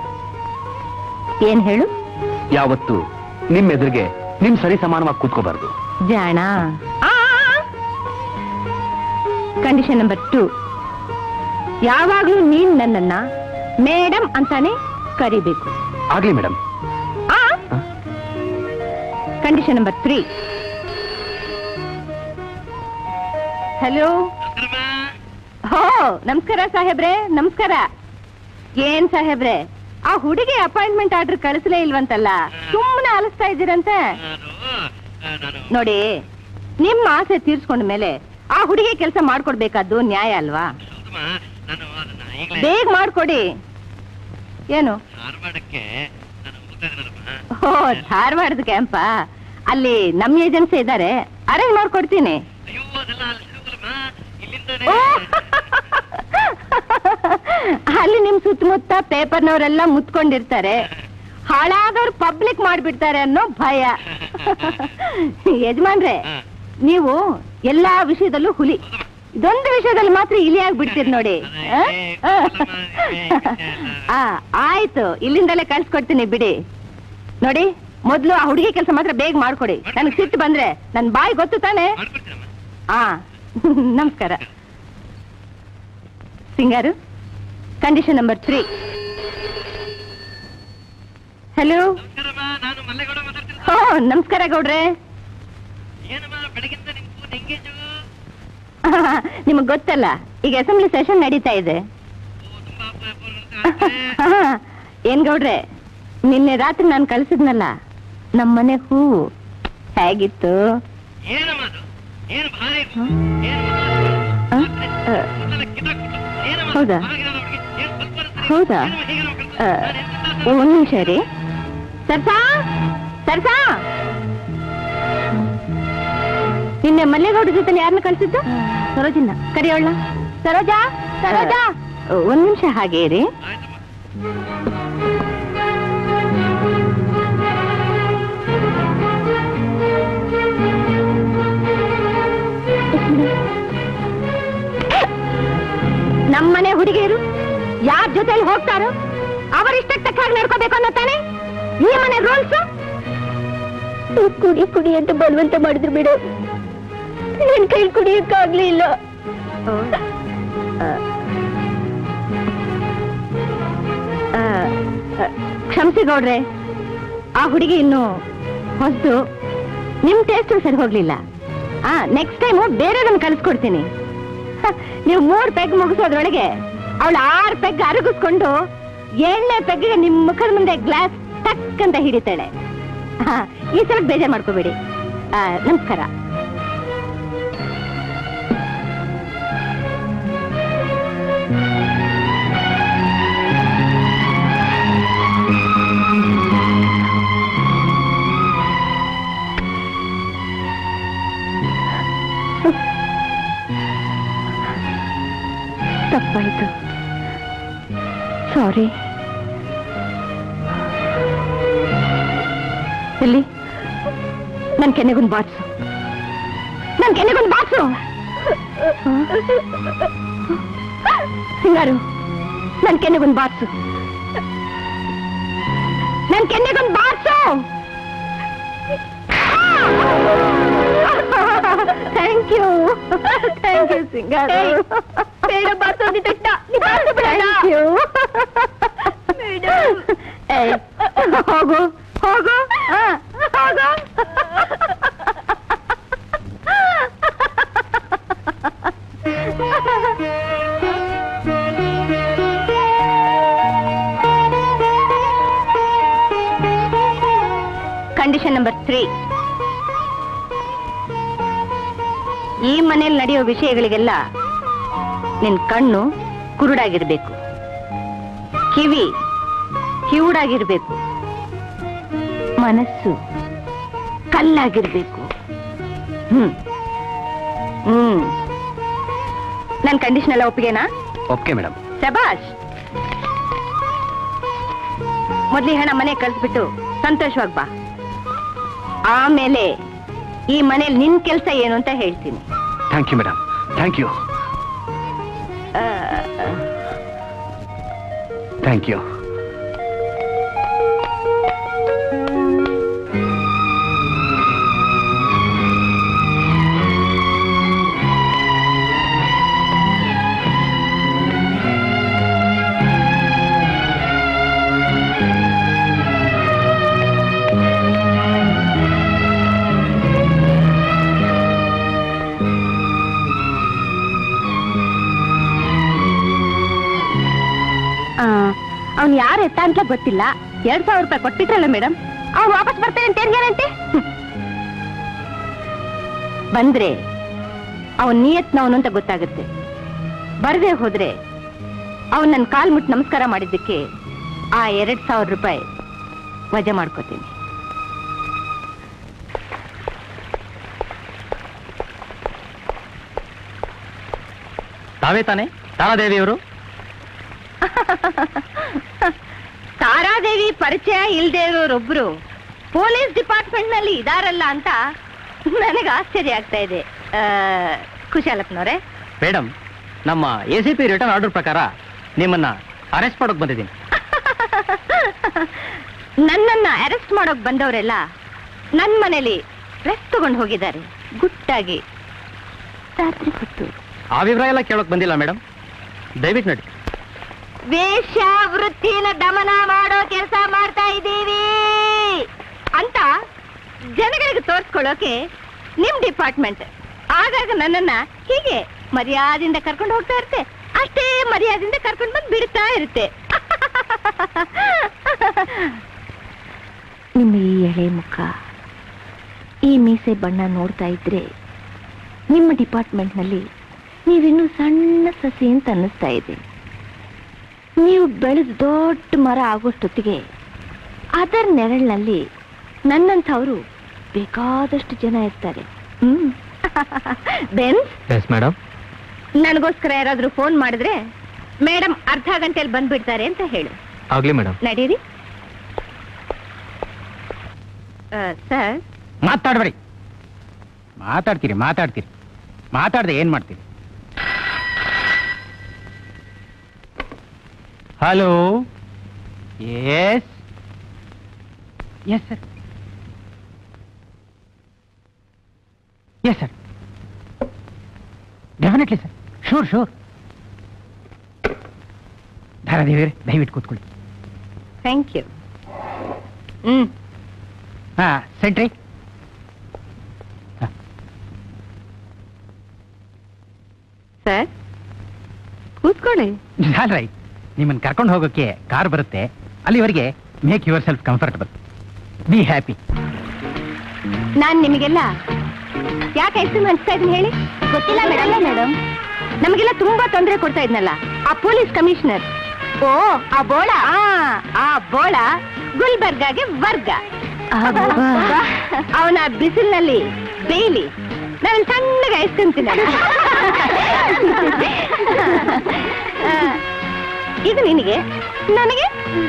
ಏನ್ ಹೇಳು ಯಾವತ್ತು ನಿಮ್ ಎದುರಿಗೆ ನಿಮ್ ಸರಿ ಸಮಾನವಾಗಿ ಕೂತ್ಕೋಬಾರ್ದು ಜಾಣ ಕಂಡೀಷನ್ ನಂಬರ್ ಟೂ ಯಾವಾಗ್ಲೂ ನೀನ್ ನನ್ನನ್ನ ಮೇಡಮ್ ಅಂತಾನೆ ಕರಿಬೇಕು ಆಗ್ಲಿ madam condition number three hello ಹೋ ನಮಸ್ಕಾರ ಸಾಹೇಬ್ರೆ ನಮಸ್ಕಾರ ಏನ್ ಸಾಹೇಬ್ರೆ ಆ ಹುಡುಗಿ ಅಪಾಯಿಂಟ್ಮೆಂಟ್ ಆರ್ಡರ್ ಕಳಿಸಲೇ ಇಲ್ವಂತಲ್ಲ ಸುಮ್ಮನೆ ಅಲಿಸ್ತಾ ಇದ್ದೀರಂತೆ ನೋಡಿ ನಿಮ್ಮ ಆಸೆ ತೀರ್ಸ್ಕೊಂಡ ಮೇಲೆ ಆ ಹುಡುಗಿ ಕೆಲಸ ಮಾಡ್ಕೊಡ್ಬೇಕಾದ್ದು ನ್ಯಾಯ ಅಲ್ವಾ ಬೇಗ ಮಾಡ್ಕೊಡಿ ಏನು ಓ ಧಾರವಾಡದ ಕ್ಯಾಂಪ ಅಲ್ಲಿ ನಮ್ಮ ಏಜೆನ್ಸಿ ಇದ್ದಾರೆ ಅರೇಂಜ್ ಮಾಡ್ಕೊಡ್ತೀನಿ ಓ! ಅಲ್ಲಿ ನಿಮ್ ಸುತ್ತಮುತ್ತ ಪೇಪರ್ನವರೆಲ್ಲ ಮುತ್ಕೊಂಡಿರ್ತಾರೆ ಹಾಳಾದವ್ರು ಪಬ್ಲಿಕ್ ಮಾಡ್ಬಿಡ್ತಾರೆ ಅನ್ನೋ ಭಯ ಯಜಮಾನ್ರೆ ನೀವು ಎಲ್ಲಾ ವಿಷಯದಲ್ಲೂ ಹುಲಿ ಇದೊಂದು ವಿಷಯದಲ್ಲಿ ಮಾತ್ರ ಇಲಿಯಾಗಿ ಬಿಡ್ತೀರಿ ನೋಡಿ ಆ? ಆ, ಆಯ್ತು ಇಲ್ಲಿಂದಲೇ ಕಳ್ಸ್ಕೊಡ್ತೀನಿ ಬಿಡಿ ನೋಡಿ ಮೊದ್ಲು ಆ ಹುಡುಗಿ ಕೆಲಸ ಮಾತ್ರ ಬೇಗ ಮಾಡ್ಕೊಡಿ ನನಗೆ ಸಿಟ್ಟು ಬಂದ್ರೆ ನನ್ ಬಾಯಿ ಗೊತ್ತು ತಾನೆ ಆ ನಮಸ್ಕಾರ Singaru condition number three hello ನಾನು ಮಲ್ಲೇಗೌಡ ಮಾತಾಡ್ತಿರೋದು ಓ ನಮಸ್ಕಾರ ಗೌಡ್ರೆ ಏನಮ್ಮ ಬೆಳಗಿಂದ ನಿಮ್ಗೂ ಎಂಗೇಜು ನಿಮಗ್ ಗೊತ್ತಲ್ಲ ಈಗ ಅಸೆಂಬ್ಲಿ ಸೆಷನ್ ನಡೀತಾ ಇದೆ ಏನ್ ಗೌಡ್ರೆ ನಿನ್ನೆ ರಾತ್ರಿ ನಾನು ಕಳ್ಸಿದ್ನಲ್ಲ ನಮ್ಮನೆ ಹೂವು ಹೇಗಿತ್ತು ಏನಮ್ಮ ಅದು ಏನು ಭಾರಿ ಏನು ಆ? ಆ, ಹೌದಾ? ಹೌದಾ? ಆ, ಒಂದ್ ನಿಮಿಷ ರೀ ಸರ್ಸಾ ಸರ್ಸಾ ನಿನ್ನೆ ಮಲ್ಲೇಗೌಡ ಜೊತೆ ಯಾರನ್ನ ಕಳ್ಸಿದ್ದು ಸರೋಜಿನ ಕರಿಯೋಳ ಸರೋಜಾ ಸರೋಜಾ ಒಂದ್ ನಿಮಿಷ ಹಾಗೆ ರೀ ನಮ್ಮನೆ ಹುಡುಗಿಯರು ಯಾರ ಜೊತೆಲಿ ಹೋಗ್ತಾರೋ ಅವರಿಷ್ಟಕ್ಕೆ ತಕ್ಕ ಹಾಗೆ ನಡ್ಕೋಬೇಕು ಅನ್ನೋ ತಾನೆ ಈ ಮನೆ ರೂಲ್ಸ್ ಕುಡಿ ಕುಡಿ ಅಂತ ಬಲವಂತ ಮಾಡಿದ್ರು ಬಿಡು ನನ್ ಕೈ ಕುಡಿಯಕ್ಕಾಗ್ಲಿಲ್ಲ ಕ್ಷಮಿಸಿ ಗೌಡ್ರೆ ಆ ಹುಡುಗಿ ಇನ್ನು ಹೊಸದು ನಿಮ್ ಟೇಸ್ಟ್ ಸರಿ ಹೋಗ್ಲಿಲ್ಲ ಆ ನೆಕ್ಸ್ಟ್ ಟೈಮು ಬೇರೆದನ್ನ ಕಲಿಸ್ಕೊಡ್ತೀನಿ ಹ, ನೀವು ಮೂರ್ ಪೆಗ್ ಮುಗಿಸೋದ್ರೊಳಗೆ ಅವಳು ಆರ್ ಪೆಗ್ ಅರಗಿಸ್ಕೊಂಡು ಏಳನೇ ಪೆಗ್ಗೆ ನಿಮ್ ಮುಖದ ಮುಂದೆ ಗ್ಲಾಸ್ ಟಕ್ ಅಂತ ಹಿಡಿತಾಳೆ ಹ, ಈ ಸಲ ಬೇಜಾರ್ ಮಾಡ್ಕೋಬೇಡಿ ಆ, ನಮಸ್ಕಾರ ತಪ್ಪಾಯ್ತು ಸಾರಿ ಎಲ್ಲಿ ನನ್ ಕೆನೆಗೊಂದು ಬಾಟ್ಸು ನನ್ ಕೆನೆಗೊಂದು ಬಾಟ್ಸು ಸಿಂಗಾರು ನನ್ ಕೆನೆಗೊಂದು ಬಾಟ್ಸು ನನ್ ಕೆನೆಗೊಂದು ಬಾಟ್ಸು thank you thank you Singaru ಬೇಡ ಬಾರ್ಸೋದಿ ತಟ್ಟ ಥ್ಯಾಂಕ್ ಯು ಹೋಗು ಹೋಗು ಆ, ಹೋಗು ಕಂಡೀಷನ್ ನಂಬರ್ ತ್ರೀ ಈ ಮನೆಯಲ್ಲಿ ನಡೆಯೋ ವಿಷಯಗಳಿಗೆಲ್ಲ ನಿನ್ ಕಣ್ಣು ಕುರುಡಾಗಿರ್ಬೇಕು ಕಿವಿ ಕಿವುಡಾಗಿರ್ಬೇಕು ಮನಸ್ಸು ಕಲ್ಲಾಗಿರ್ಬೇಕು ಹ್ಮ್ ಹ್ಮ್ ನನ್ ಕಂಡೀಷನ್ ಎಲ್ಲ ಒಪ್ಪಿಗೆನಾ ಓಕೆ ಮೇಡಮ್ ಶಬಾಷ್ ಮೊದ್ಲು ಈ ಹಣ ಮನೆ ಕಳ್ಸ್ಬಿಟ್ಟು ಸಂತೋಷವಾಗಿ ಬಾ ಆಮೇಲೆ ಈ ಮನೇಲಿ ನಿನ್ ಕೆಲ್ಸ ಏನು ಅಂತ ಹೇಳ್ತೀನಿ thank you madam thank you ಆ, ಥ್ಯಾಂಕ್ ಯು ಅವ್ನು ಯಾರು ಎತ್ತ ಅಂತ ಗೊತ್ತಿಲ್ಲ ಎರಡ್ ಸಾವಿರ ರೂಪಾಯಿ ಕೊಟ್ಬಿಟ್ರಲ್ಲ ಮೇಡಮ್ ಅವ್ನು ವಾಪಸ್ ಬರ್ತೇನೆ ಅಂತ ಏನ್ ಗ್ಯಾರಂಟಿ ಬಂದ್ರೆ ಅವನ್ ನಿಯತ್ನವನು ಅಂತ ಗೊತ್ತಾಗುತ್ತೆ ಬರದೆ ಹೋದ್ರೆ ಅವನ್ ನನ್ನ ಕಾಲ್ ಮುಟ್ಟು ನಮಸ್ಕಾರ ಮಾಡಿದ್ದಕ್ಕೆ ಆ ಎರಡ್ ಸಾವಿರ ರೂಪಾಯಿ ವಜಾ ಮಾಡ್ಕೋತೀನಿ ತಾವೇ ತಾನೇ ತಾರಾದೇವಿಯವರು ತಾರಾದೇವಿ ಪರಿಚಯ ಇಲ್ದೇ ಇರೋರೊಬ್ರು ಪೊಲೀಸ್ ಡಿಪಾರ್ಟ್ಮೆಂಟ್ ನಲ್ಲಿ ಇದಾರಲ್ಲ ಅಂತ ನನಗೆ ಆಶ್ಚರ್ಯ ಆಗ್ತಾ ಇದೆ ಆ, ಕುಶಾಲಪ್ಪನವ್ರೆ ಮೇಡಮ್ ನಮ್ಮ A C P return order ಪ್ರಕಾರ ನಿಮ್ಮನ್ನ ಅರೆಸ್ಟ್ ಮಾಡೋಕ್ ಬಂದಿದ್ದೀನಿ ನನ್ನನ್ನ ಅರೆಸ್ಟ್ ಮಾಡೋಕ್ ಬಂದವರೆಲ್ಲ ನನ್ ಮನೇಲಿ ರೆಸ್ಟ್ ತಗೊಂಡು ಹೋಗಿದ್ದಾರೆ ಗುಟ್ಟಾಗಿ ರಾತ್ರಿ ಹೊತ್ತು ಆ ವಿವರ ಎಲ್ಲ ಕೇಳೋಕ್ ಬಂದಿಲ್ಲ ಮೇಡಮ್ ದಯವಿಟ್ಟು ನೋಡಿ ವೇಶ್ಯ ವೃತ್ತಿನ ದಮನ ಮಾಡೋ ಕೆಲಸ ಮಾಡ್ತಾ ಇದ್ದೀವಿ ಅಂತ ಜನಗಳಿಗೆ ತೋರ್ಸ್ಕೊಳ್ಳೋಕೆ ನಿಮ್ ಡಿಪಾರ್ಟ್ಮೆಂಟ್ ಆಗಾಗ ನನ್ನನ್ನ ಹೀಗೆ ಮರ್ಯಾದಿಂದ ಕರ್ಕೊಂಡು ಹೋಗ್ತಾ ಇರುತ್ತೆ ಅಷ್ಟೇ ಮರ್ಯಾದಿಂದ ಕರ್ಕೊಂಡು ಬಂದು ಬಿಡ್ತಾ ಇರುತ್ತೆ ನಿಮ್ಮ ಈ ಎಳೆ ಮುಖ ಈ ಮೀಸೆ ಬಣ್ಣ ನೋಡ್ತಾ ಇದ್ರೆ ನಿಮ್ಮ ಡಿಪಾರ್ಟ್ಮೆಂಟ್ನಲ್ಲಿ ನೀವಿನ್ನೂ ಸಣ್ಣ ಸಸಿ ಅಂತ ಅನ್ನಿಸ್ತಾ ಇದೆ ನೀವು ಬೆಳೆದು ದೊಡ್ಡ ಮರ ಆಗೋಷ್ಟೊತ್ತಿಗೆ ಅದರ ನೆರಳಿನಲ್ಲಿ ನನ್ನಂಥವ್ರು ಬೇಕಾದಷ್ಟು ಜನ ಇರ್ತಾರೆ ಹ್ಮ್ ಬೆನ್ಸ್ ಎಸ್ ಮೇಡಮ್ ನನಗೋಸ್ಕರ ಯಾರಾದ್ರೂ ಫೋನ್ ಮಾಡಿದ್ರೆ ಮೇಡಮ್ ಅರ್ಧ ಗಂಟೆಯಲ್ಲಿ ಬಂದ್ಬಿಡ್ತಾರೆ ಅಂತ ಹೇಳು ಆಗ್ಲಿ ಮೇಡಮ್ ನಡೀರಿ ಸರ್ ಮಾತಾಡ್ಬೇಡಿ ಮಾತಾಡ್ತೀರಿ ಮಾತಾಡ್ತೀರಿ ಮಾತಾಡ್ದೆ ಏನ್ ಮಾಡ್ತೀರಿ hello yes yes sir yes sir definitely sir sure sure Dharadevi ದಯವಿಟ್ಟು ಕೂತ್ಕೊಳ್ಳಿ ಥ್ಯಾಂಕ್ ಯು ಹ್ಮ್ ಹಾ ಸೆಂಟ್ರಿ ಸರ್ ಕೂತ್ಕೊಳ್ಳಿ ಆಲ್ ರೈಟ್ ನಿಮ್ಮನ್ನು ಕರ್ಕೊಂಡು ಹೋಗೋಕ್ಕೆ ಕಾರ್ ಬರುತ್ತೆ ಅಲ್ಲಿವರೆಗೆ make yourself comfortable be happy ನಾನ್ ನಿಮಗೆಲ್ಲ ಯಾಕೆ ಹೆಸರು ಅನ್ಸ್ತಾ ಇದೀನಿ ಹೇಳಿ ಗೊತ್ತಿಲ್ಲ ಮೇಡಮ್ ಮೇಡಮ್ ನಮಗೆಲ್ಲ ತುಂಬಾ ತೊಂದರೆ ಕೊಡ್ತಾ ಇದ್ನಲ್ಲ ಆ ಪೊಲೀಸ್ ಕಮಿಷನರ್ ಓ ಆ ಬೋಳ ಆ, ಆ ಬೋಳ ಗುಲ್ಬರ್ಗಾಗೆ ವರ್ಗ ಅವನ ಬಿಸಿಲಿನಲ್ಲಿ ಬೇಲಿ ನಾನು ಸಣ್ಣಗೆ ಐಸ್ಕೊಂತೀನಿ ಇದು ನಿನಗೆ ನನಗೆ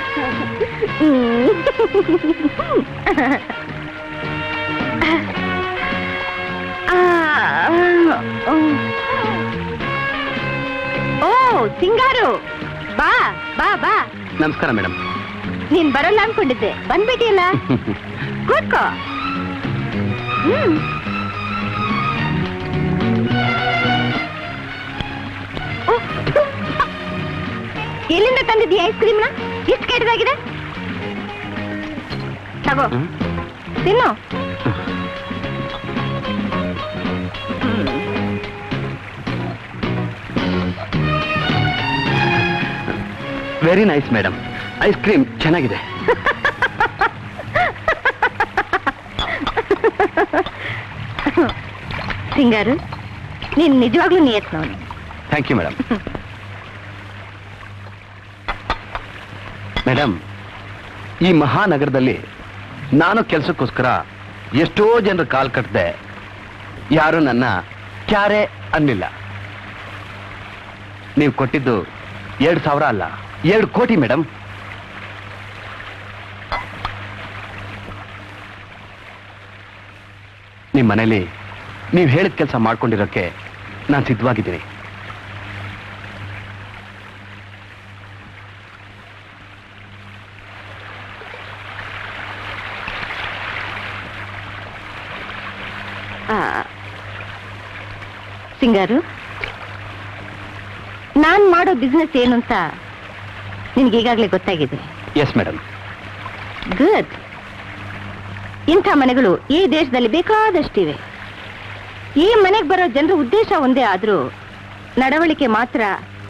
ಓ ಸಿಂಗಾರು ಬಾ ಬಾ ಬಾ ನಮಸ್ಕಾರ ಮೇಡಮ್ ನೀನ್ ಬರಲ್ಲ ಅನ್ಕೊಂಡಿದ್ದೆ ಬಂದ್ಬಿಟ್ಟಿಯಲ್ಲ ಕೂತ್ಕೋ ಹ್ಮ್ ಓ, ಥು. ಎಲ್ಲಿಂದ ತಂದಿದ್ದೀಯ ಐಸ್ ಕ್ರೀಮ್ನ ಎಷ್ಟು ಕೆಟ್ಟದಾಗಿದೆ ತಗೋ ತಿನ್ನು very nice madam ice cream ಚೆನ್ನಾಗಿದೆ ಸಿಂಗಾರು ನೀನ್ ನಿಜವಾಗ್ಲೂ ನಿಯತ್ನವನು ಥ್ಯಾಂಕ್ ಯು ಮೇಡಮ್ ಮೇಡಮ್ ಈ ಮಹಾನಗರದಲ್ಲಿ ನಾನು ಕೆಲಸಕ್ಕೋಸ್ಕರ ಎಷ್ಟೋ ಜನರು ಕಾಲ್ ಕಟ್ಟಿದೆ ಯಾರು ನನ್ನ ಕ್ಯಾರೆ ಅನ್ನಿಲ್ಲ ನೀವು ಕೊಟ್ಟಿದ್ದು ಎರಡು ಸಾವಿರ ಅಲ್ಲ ಎರಡು ಕೋಟಿ ಮೇಡಮ್ ನಿಮ್ಮ ಮನೇಲಿ ನೀವು ಹೇಳಿದ ಕೆಲಸ ಮಾಡ್ಕೊಂಡಿರೋಕ್ಕೆ ನಾನು ಸಿದ್ಧವಾಗಿದ್ದೀನಿ ಆ, ಸಿಂಗಾರು ನಾನ್ ಮಾಡೋ ಬಿಸ್ನೆಸ್ ಏನು ಅಂತ ನಿನ್ಗೆ ಈಗಾಗಲೇ ಗೊತ್ತಾಗಿದೆ ಎಸ್ ಮೇಡಮ್ ಗುಡ್ ಇಂಥ ಮನೆಗಳು ಈ ದೇಶದಲ್ಲಿ ಬೇಕಾದಷ್ಟಿವೆ ಈ ಮನೆಗೆ ಬರೋ ಜನರ ಉದ್ದೇಶ ಒಂದೇ ಆದ್ರೂ ನಡವಳಿಕೆ ಮಾತ್ರ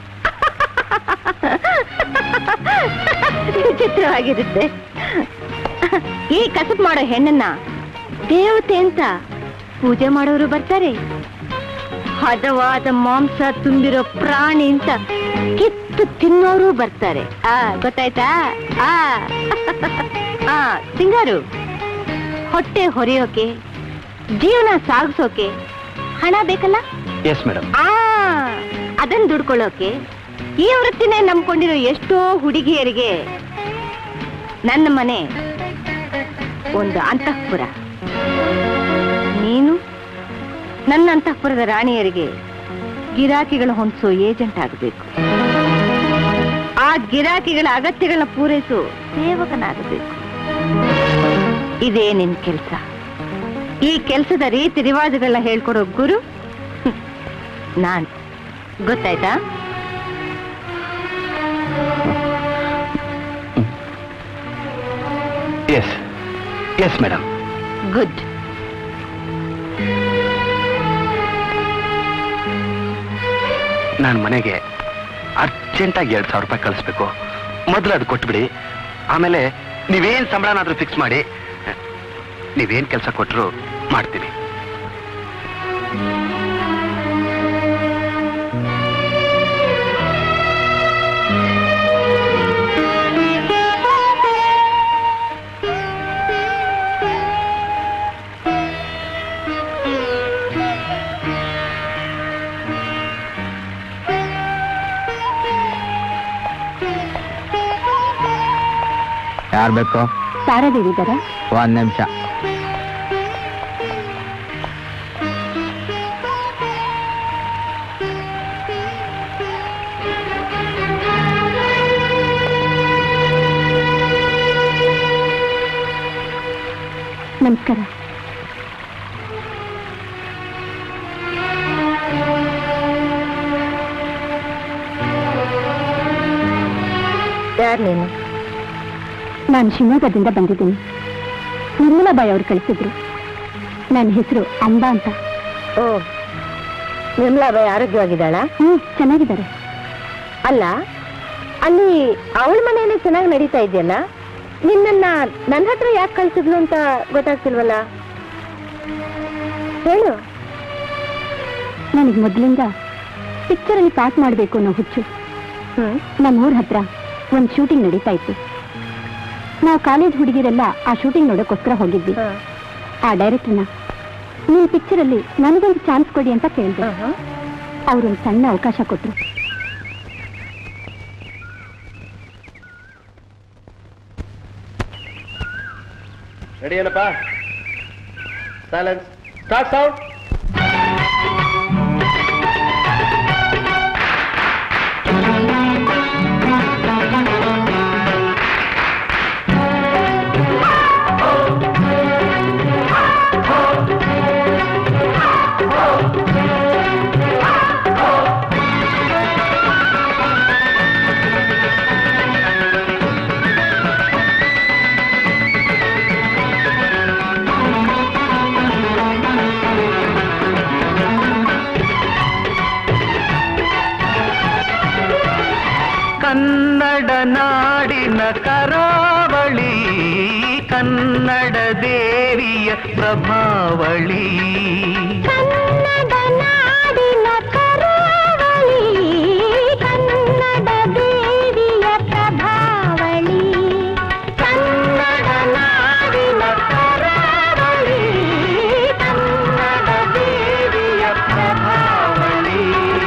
ವಿಚಿತ್ರವಾಗಿರುತ್ತೆ ಈ ಕಸಬ್ ಮಾಡೋ ಹೆಣ್ಣನ್ನ ದೇವತೆ ಅಂತ ಪೂಜೆ ಮಾಡೋರು ಬರ್ತಾರೆ ಹದವಾದ ಮಾಂಸ ತುಂಬಿರೋ ಪ್ರಾಣಿ ಅಂತ ಕಿತ್ತು ತಿನ್ನೋರು ಬರ್ತಾರೆ ಆ ಗೊತ್ತಾಯ್ತಾ ಆ ಆ ಸಿಂಗಾರು ಹೊಟ್ಟೆ ಹೊರೆಯೋಕೆ ಜೀವನ ಸಾಗಿಸೋಕೆ ಹಣ ಬೇಕಲ್ಲ ಎಸ್ ಮೇಡಮ್ ಆ ಅದನ್ನ ದುಡ್ಕೊಳ್ಳೋಕೆ ಈ ವೃತ್ತಿನೇ ನಂಬ್ಕೊಂಡಿರೋ ಎಷ್ಟೋ ಹುಡುಗಿಯರಿಗೆ ನನ್ನ ಮನೆ ಒಂದು ಅಂತಃಪುರ ನೀನು ನನ್ನ ಅಂತಃಪುರದ ರಾಣಿಯರಿಗೆ ಗಿರಾಕಿಗಳ ಹೊಂದಿಸೋ ಏಜೆಂಟ್ ಆಗಬೇಕು ಆ ಗಿರಾಕಿಗಳ ಅಗತ್ಯಗಳನ್ನ ಪೂರೈಸೋ ಸೇವಕನಾಗಬೇಕು ಇದೇ ನಿನ್ ಕೆಲಸ ಈ ಕೆಲಸದ ರೀತಿ ರಿವಾಜುಗಳನ್ನ ಹೇಳ್ಕೊಡೋ ಗುರು ಹ್ಮ್, ನಾನ್ ಗೊತ್ತಾಯ್ತಾ ಎಸ್ ಎಸ್ ಮೇಡಮ್ ಗುಡ್ ನಾನು ಮನೆಗೆ ಅರ್ಜೆಂಟಾಗಿ ಎರಡು ಸಾವಿರ ರೂಪಾಯಿ ಕಳಿಸ್ಬೇಕು ಮೊದಲು ಅದು ಕೊಟ್ಬಿಡಿ ಆಮೇಲೆ ನೀವೇನ್ ಸಂಬಳನಾದ್ರೂ ಫಿಕ್ಸ್ ಮಾಡಿ ನೀವೇನ್ ಕೆಲಸ ಕೊಟ್ಟರು ಮಾಡ್ತೀನಿ ಯಾರು ಬೇಕು ಸಾರದೇವಿ ಇದ್ದಾರಾ ಒಂದ್ ನಿಮಿಷ ನಮಸ್ಕಾರ ಯಾರು ನೀನು ನಾನು ಶಿವಮೊಗ್ಗದಿಂದ ಬಂದಿದ್ದೀನಿ ನಿರ್ಮಲಾಬಾಯಿ ಅವ್ರು ಕಳಿಸಿದ್ರು ನನ್ನ ಹೆಸರು ಅಂಬಾ ಅಂತ ಓ ನಿರ್ಮಲಾಬಾಯಿ ಆರೋಗ್ಯವಾಗಿದ್ದಾಳಾ ಹ್ಮ್ ಚೆನ್ನಾಗಿದ್ದಾರೆ ಅಲ್ಲ ಅಲ್ಲಿ ಅವಳ ಮನೆಯಲ್ಲಿ ಚೆನ್ನಾಗಿ ನಡೀತಾ ಇದೆಯಲ್ಲ ನಿನ್ನನ್ನ ನನ್ನ ಹತ್ರ ಯಾಕೆ ಕಳ್ಸಿದ್ಲು ಅಂತ ಗೊತ್ತಾಗ್ತಿಲ್ವಲ್ಲ ಹೇಳು ನನಗೆ ಮೊದಲಿಂದ ಪಿಕ್ಚರಲ್ಲಿ ಪಾಸ್ ಮಾಡಬೇಕು ಅನ್ನೋ ಹುಚ್ಚು ಹ್ಮ್ ನಮ್ಮ ಊರ ಹತ್ರ ಒಂದು ಶೂಟಿಂಗ್ ನಡೀತಾ ಇತ್ತು ನಾವು ಕಾಲೇಜ್ ಹುಡುಗಿರೆಲ್ಲ ಆ ಶೂಟಿಂಗ್ ನೋಡೋಕ್ಕೋಸ್ಕರ ಹೋಗಿದ್ವಿ ಹ. ಆ ಡೈರೆಕ್ಟರ್ನ ನಿಮ್ಮ ಪಿಕ್ಚರಲ್ಲಿ ನನಗೊಂದು ಚಾನ್ಸ್ ಕೊಡಿ ಅಂತ ಕೇಳಿದೆ ಆಹಾ. ಅವರೊಂದು ಸಣ್ಣ ಅವಕಾಶ ಕೊಟ್ಟರು ರೆಡಿ ಏನಪ್ಪ ಸೈಲೆನ್ಸ್ ಸ್ಟಾರ್ಟ್ ಸೌಂಡ್ ಕನ್ನಡ ನಾಡಿನ ಕರಾವಳಿ ಕನ್ನಡ ದೇವಿಯ ಪ್ರಭಾವಳಿ ಕನ್ನಡ ನಾಡಿನ ಕರಾವಳಿ ಕನ್ನಡ ದೇವಿಯ ಪ್ರಭಾವಳಿ ಕನ್ನಡ ನಾಡಿನ ಕರಾವಳಿ ಕನ್ನಡ ದೇವಿಯ ಪ್ರಭಾವಳಿ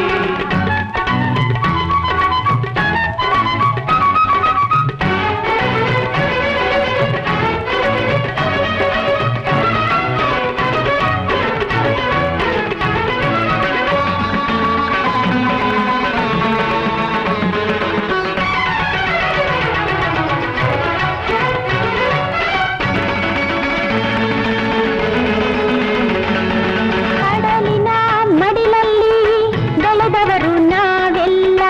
ಕಡಲಿನ ಮಡಿಲಲ್ಲಿ ಬೆಳೆದವರು ನಾವೆಲ್ಲ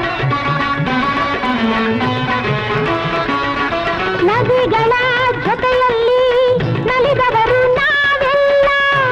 ನದಿಗಳ ಜೊತೆಯಲ್ಲಿ ನಲಿದವರು ನಾವೆಲ್ಲ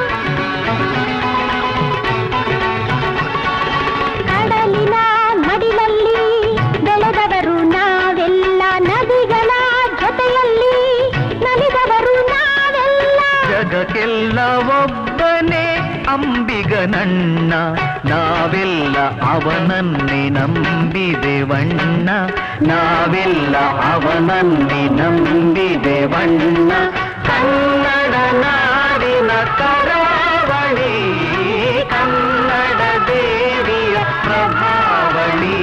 ಕಡಲಿನ ಮಡಿಲಲ್ಲಿ ಬೆಳೆದವರು ನಾವೆಲ್ಲ ನದಿಗಳ ಜೊತೆಯಲ್ಲಿ ನಲಿದವರು ನಾವೆಲ್ಲ ಜಗಕ್ಕೆಲ್ಲ ಒಬ್ಬನೇ ಅಂಬಿಗನಣ್ಣ ನಾವೆಲ್ಲ ಅವನನ್ನೇ ನಂಬಿದೆವಣ್ಣ ನಾವೆಲ್ಲ ಅವನನ್ನೇ ನಂಬಿದೆವಣ್ಣ ಕನ್ನಡ ನಾಡಿನ ಕರಾವಳಿ ಕನ್ನಡ ದೇವಿಯ ಪ್ರಭಾವಳಿ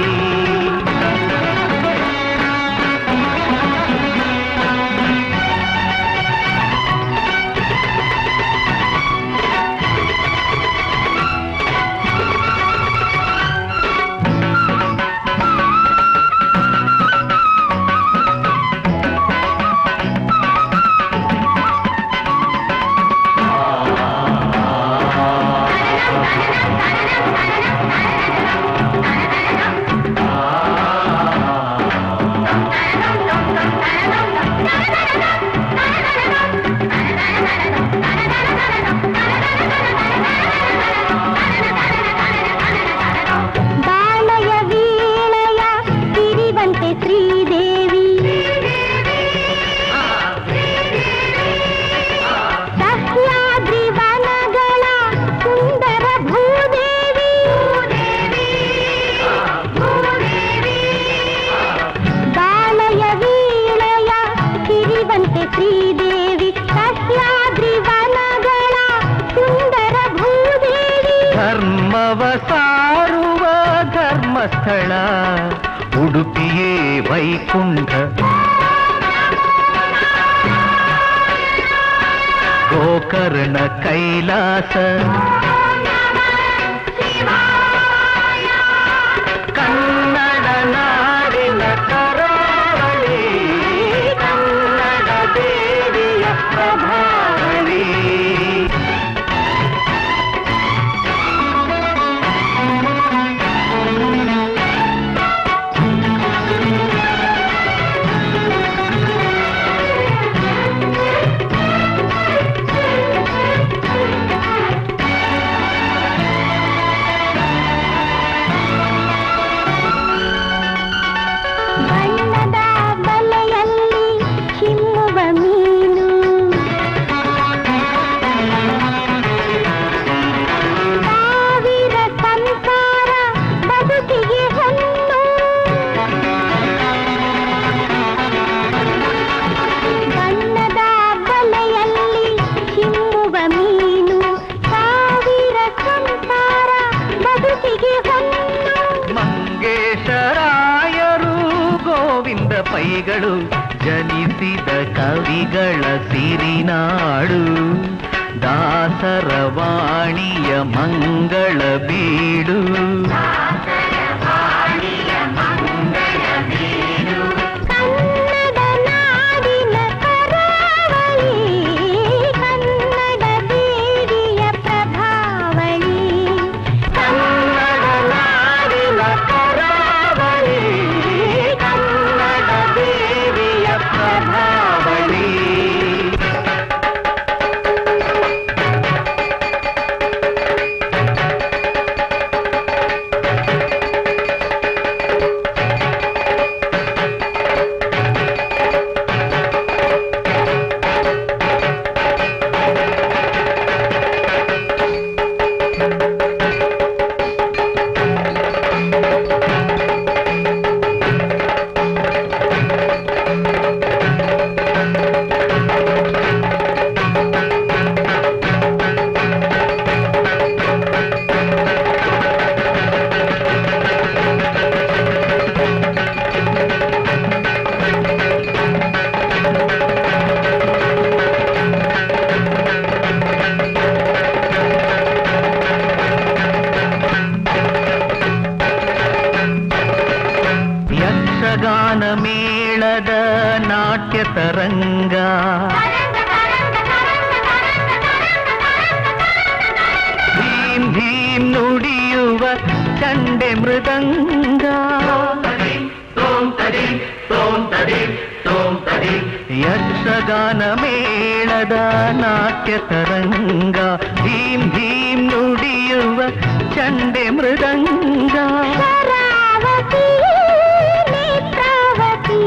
ಉಡುಪಿಯೇ ವೈಕುಂಠ ಗೋಕರ್ಣ ಕೈಲಾಸ ಕನ್ನಡ ನಾಡಿನ ಕರಾವಳಿ ಕನ್ನಡ ದೇವಿಯ ಪ್ರಭಾವಳಿ ಬಣ್ಣದ ಬಲೆಯಲ್ಲಿ ಚಿಮ್ಮುವ ಮೀನು ಸಾವಿರ ಸಂಸಾರ ಬದುಕಿಗೆ ಹೊನ್ನು ಬಣ್ಣದ ಬಲೆಯಲ್ಲಿ ಚಿಮ್ಮುವ ಮೀನು ಸಾವಿರ ಸಂಸಾರ ಬದುಕಿಗೆ ಹೊನ್ನು ಮಂಗೇಶರಾಯರು ಗೋವಿಂದ ಪೈಗಳು ಜನಿಸಿದ ಕವಿಗಳ ಸಿರಿನಾಡು ದಾಸರ ವಾಣಿಯ ಮಂಗಳ ಬೀಡು ಕನ್ನಡ ನಾಡಿನ ಕರಾವಳಿ ಕನ್ನಡ ದೇವಿಯ ಪ್ರಭಾವಳಿ ಕನ್ನಡ ನಾಡಿನ ಕರಾವಳಿ ಕನ್ನಡ ದೇವಿಯ ಪ್ರಭಾವಳಿ ಯಕ್ಷಗಾನ ಮೇಳದ ನಾಟ್ಯ ತರಂಗ ಭೀಂ ಭೀಂ ನುಡಿಯುವ ಚಂಡೆ ಮೃದಂಗ ಯಕ್ಷಗಾನ ಮೇಳದ ನಾಟ್ಯ ತರಂಗ ಭೀಂ ಭೀಂ ನುಡಿಯುವ ಚಂಡೆ ಮೃದಂಗ ಶರಾವತಿ ನೇತ್ರಾವತಿ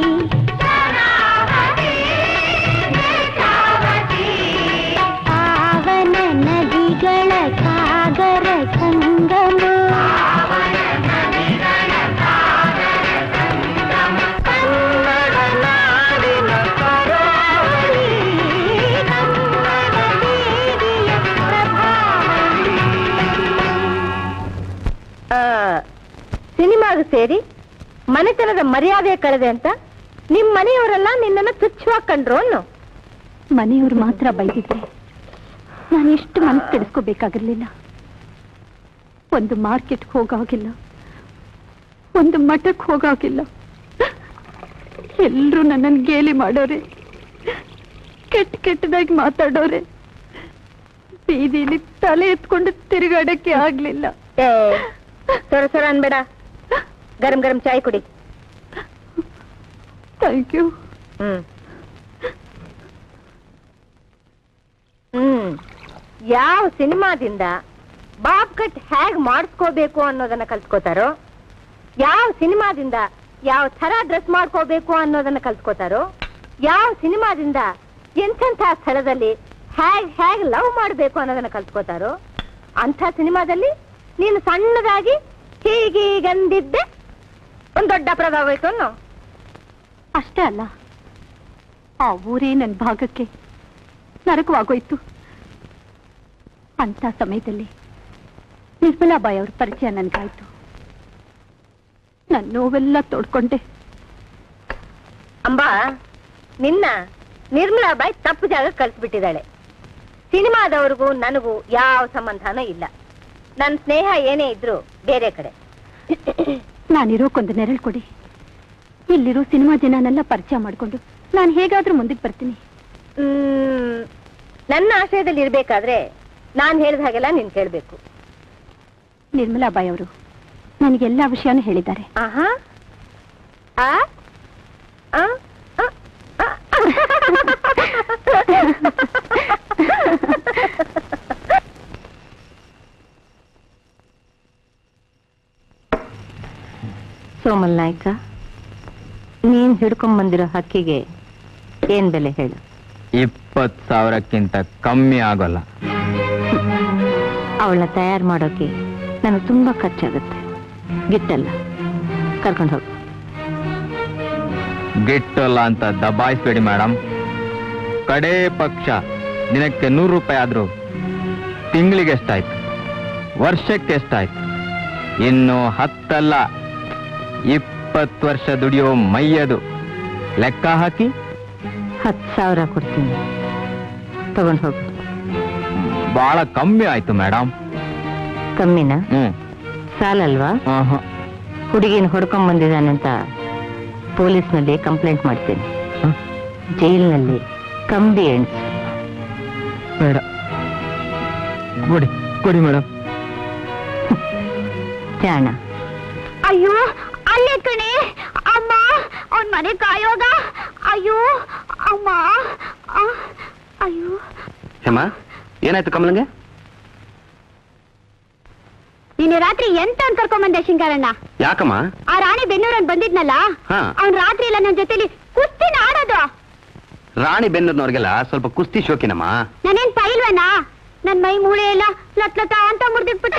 ಪಾವನ ನದಿಗಳ ಸಾಗರ ಸಂಗಮ ಕನ್ನಡ ನಾಡಿನ ಕರಾವಳಿ ಕನ್ನಡ ದೇವಿಯ ಪ್ರಭಾವಳಿ ಸಿನಿಮಾಗೆ ಸೇರಿ ಮನೆತನದ ಮರ್ಯಾದೆ ಕಳೆದೆ ಅಂತ ನಿಮ್ ಮನೆಯವರೆಲ್ಲ ನಿನ್ನನ್ನು ತುಚ್ಛವಾಗಿ ಕಂಡ್ರು ಅನ್ನು ಮನೆಯವರು ಮಾತ್ರ ಬೈದಿದ್ರೆ ನಾನು ಎಷ್ಟು ಮನಸ್ಸು ಕೆಡಿಸ್ಕೋಬೇಕಾಗಿರ್ಲಿಲ್ಲ ಒಂದು ಮಾರ್ಕೆಟ್ಗೆ ಹೋಗಾಗಿಲ್ಲ ಒಂದು ಮಠಕ್ಕೆ ಹೋಗಾಗಿಲ್ಲ ಎಲ್ರೂ ನನ್ನನ್ನು ಗೇಲಿ ಮಾಡೋರೆ ಕೆಟ್ಟ ಕೆಟ್ಟದಾಗಿ ಮಾತಾಡೋರೆ ಬೀದಿಲಿ ತಲೆ ಎತ್ಕೊಂಡು ತಿರುಗಾಡಕ್ಕೆ ಆಗ್ಲಿಲ್ಲ ಏ ಸೊರ ಸೊರ ಅನ್ಬೇಡ ಗರಂ ಗರಂ ಚಾಯ್ ಕುಡಿ ಥ್ಯಾಂಕ್ ಯು ಹ್ಮ್ ಹ್ಮ್ ಯಾವ ಸಿನಿಮಾದಿಂದ ಬಾಬ್ ಕಟ್ ಹೇಗ್ ಮಾಡಿಸ್ಕೋಬೇಕು ಅನ್ನೋದನ್ನ ಕಲ್ತ್ಕೋತಾರೋ ಯಾವ ಸಿನಿಮಾದಿಂದ ಯಾವ ತರ ಡ್ರೆಸ್ ಮಾಡ್ಕೋಬೇಕು ಅನ್ನೋದನ್ನ ಕಲ್ತ್ಕೋತಾರೋ ಯಾವ ಸಿನಿಮಾದಿಂದ ಎಂಥೆಂಥ ಸ್ಥಳದಲ್ಲಿ ಹೇಗ್ ಹೇಗ್ ಲವ್ ಮಾಡ್ಬೇಕು ಅನ್ನೋದನ್ನ ಕಲ್ತ್ಕೋತಾರೋ ಅಂಥ ಸಿನಿಮಾದಲ್ಲಿ ನೀನು ಸಣ್ಣದಾಗಿ ಹೀಗೀಗಂದಿದ್ದೆ ಒಂದ್ ದೊಡ್ಡ ಪ್ರಭಾವ ಆಯ್ತು ಅನ್ನೋ ಅಷ್ಟೇ ಅಲ್ಲ ಆ ಊರೇ ನನ್ನ ಭಾಗಕ್ಕೆ ನರಕವಾಗೋಯ್ತು ಅಂತ ಸಮಯದಲ್ಲಿ ನಿರ್ಮಲಾಬಾಯಿ ಅವ್ರ ಪರಿಚಯ ನನ್ಗಾಯ್ತು ನನ್ನ ನೋವೆಲ್ಲ ತೋಡ್ಕೊಂಡೆ ಅಂಬಾ ನಿನ್ನ ನಿರ್ಮಲಾ ಬಾಯಿ ತಪ್ಪು ಜಾಗ ಕಳ್ಸಿಬಿಟ್ಟಿದ್ದಾಳೆ ಸಿನಿಮಾದವ್ರಿಗೂ ನನಗೂ ಯಾವ ಸಂಬಂಧನೂ ಇಲ್ಲ ನನ್ನ ಸ್ನೇಹ ಏನೇ ಇದ್ರು ಬೇರೆ ಕಡೆ ನಾನಿರೋಕೊಂದು ನೆರಳು ಕೊಡಿ ಇಲ್ಲಿರೋ ಸಿನಿಮಾ ಜನನೆಲ್ಲ ಪರಿಚಯ ಮಾಡ್ಕೊಂಡು ನಾನು ಹೇಗಾದ್ರೂ ಮುಂದಕ್ಕೆ ಬರ್ತೀನಿ ಮ್, ನನ್ನ ಆಶ್ರಯದಲ್ಲಿ ಇರ್ಬೇಕಾದ್ರೆ ನಾನ್ ಹೇಳಿದ ಹಾಗೆಲ್ಲ ನೀನ್ ಕೇಳ್ಬೇಕು ನಿರ್ಮಲಾ ಬಾಯಿ ಅವರು ನನಗೆಲ್ಲ ವಿಷಯನೂ ಹೇಳಿದ್ದಾರೆ ಆಹಾ ಆ ಆ? ಆ? ಆ? ಸೋಮಲ್ ನಾಯ್ಕ ನೀನ್ ಹಿಡ್ಕೊಂಡ್ ಬಂದಿರೋ ಹಕ್ಕಿಗೆ ಏನ್ ಬೆಲೆ ಹೇಳು ಇಪ್ಪತ್ ಸಾವಿರಕ್ಕಿಂತ ಕಮ್ಮಿ ಆಗೋಲ್ಲ ಅವಳನ್ನ ತಯಾರು ಮಾಡೋಕೆ ನನಗೆ ತುಂಬಾ ಖರ್ಚಾಗುತ್ತೆ ಗಿಟ್ಟಲ್ಲ ಕರ್ಕೊಂಡು ಹೋಗು ಗಿಟ್ಟಲ್ಲ ಅಂತ ದಬಾಯಿಸ್ಬೇಡಿ ಮೇಡಮ್ ಕಡೇ ಪಕ್ಷ ದಿನಕ್ಕೆ ನೂರು ರೂಪಾಯಿ ಆದ್ರೂ ತಿಂಗಳಿಗೆ ಎಷ್ಟಾಯ್ತು ವರ್ಷಕ್ಕೆ ಎಷ್ಟಾಯ್ತು ಇನ್ನು ಹತ್ತಲ್ಲ ಇಪ್ಪತ್ತು ವರ್ಷ ದುಡಿಯೋ ಮೈಯದು ಲೆಕ್ಕ ಹಾಕಿ ಹತ್ತು ಸಾವಿರ ಕೊಡ್ತೀನಿ ತಗೊಂಡು ಹೋಗು ಬಹಳ ಕಮ್ಮಿ ಆಯ್ತು ಮೇಡಮ್ ಕಮ್ಮಿನ ಹ್ಮ್ ಸಾಲಲ್ವಾ ಆಹಾ. ಹುಡುಗಿನ ಹೊಡ್ಕೊಂಡ್ ಬಂದಿದ್ದಾನಂತ ಪೊಲೀಸ್ನಲ್ಲಿ ಕಂಪ್ಲೇಂಟ್ ಮಾಡ್ತೇನೆ ಹ? ಜೈಲಿನಲ್ಲಿ ಕಂಬಿ ಎಣ್ಸು ಬೇಡ ಕೊಡಿ ಕೊಡಿ ಮೇಡಮ್ ಜಾಣ ಅಯ್ಯೋ ಅಲ್ಲೇ ಕಣೆ ಅಮ್ಮ ಅವನ್ ಮನೆ ಕಾಯೋಗ ಅಯ್ಯೋ ಅಮ್ಮ ಆ, ಅಯ್ಯೋ ಹೇಮ ಏನಾಯ್ತು ಕಮಲಂಗೆ ನೀನು ರಾತ್ರಿ ಎಂತ ಅಂತ ಕರ್ಕೊಂಬಂದೆ ಶಿಂಗಾರಣ್ಣ ಯಾಕಮ್ಮ ಆ ರಾಣಿ ಬೆನ್ನೂರನ್ ಬಂದಿದ್ನಲ್ಲ ಹಾ. ಅವ್ನ್ ರಾತ್ರಿ ಎಲ್ಲ ನನ್ ಜೊತೆಲಿ ಕುಸ್ತಿನ ಆಡೋದು ರಾಣಿ ಬೆನ್ನೂರ್ನವ್ರಿಗೆಲ್ಲ ಸ್ವಲ್ಪ ಕುಸ್ತಿ ಶೋಕಿನಮ್ಮ ನಾನೇನ್ ಪೈಲ್ವನ ನನ್ ಮೈ ಮೂಳೆ ಎಲ್ಲ ಲತ್ ಲತ ಅಂತ ಮುರ್ದಿಟ್ಬಿಟ್ಟ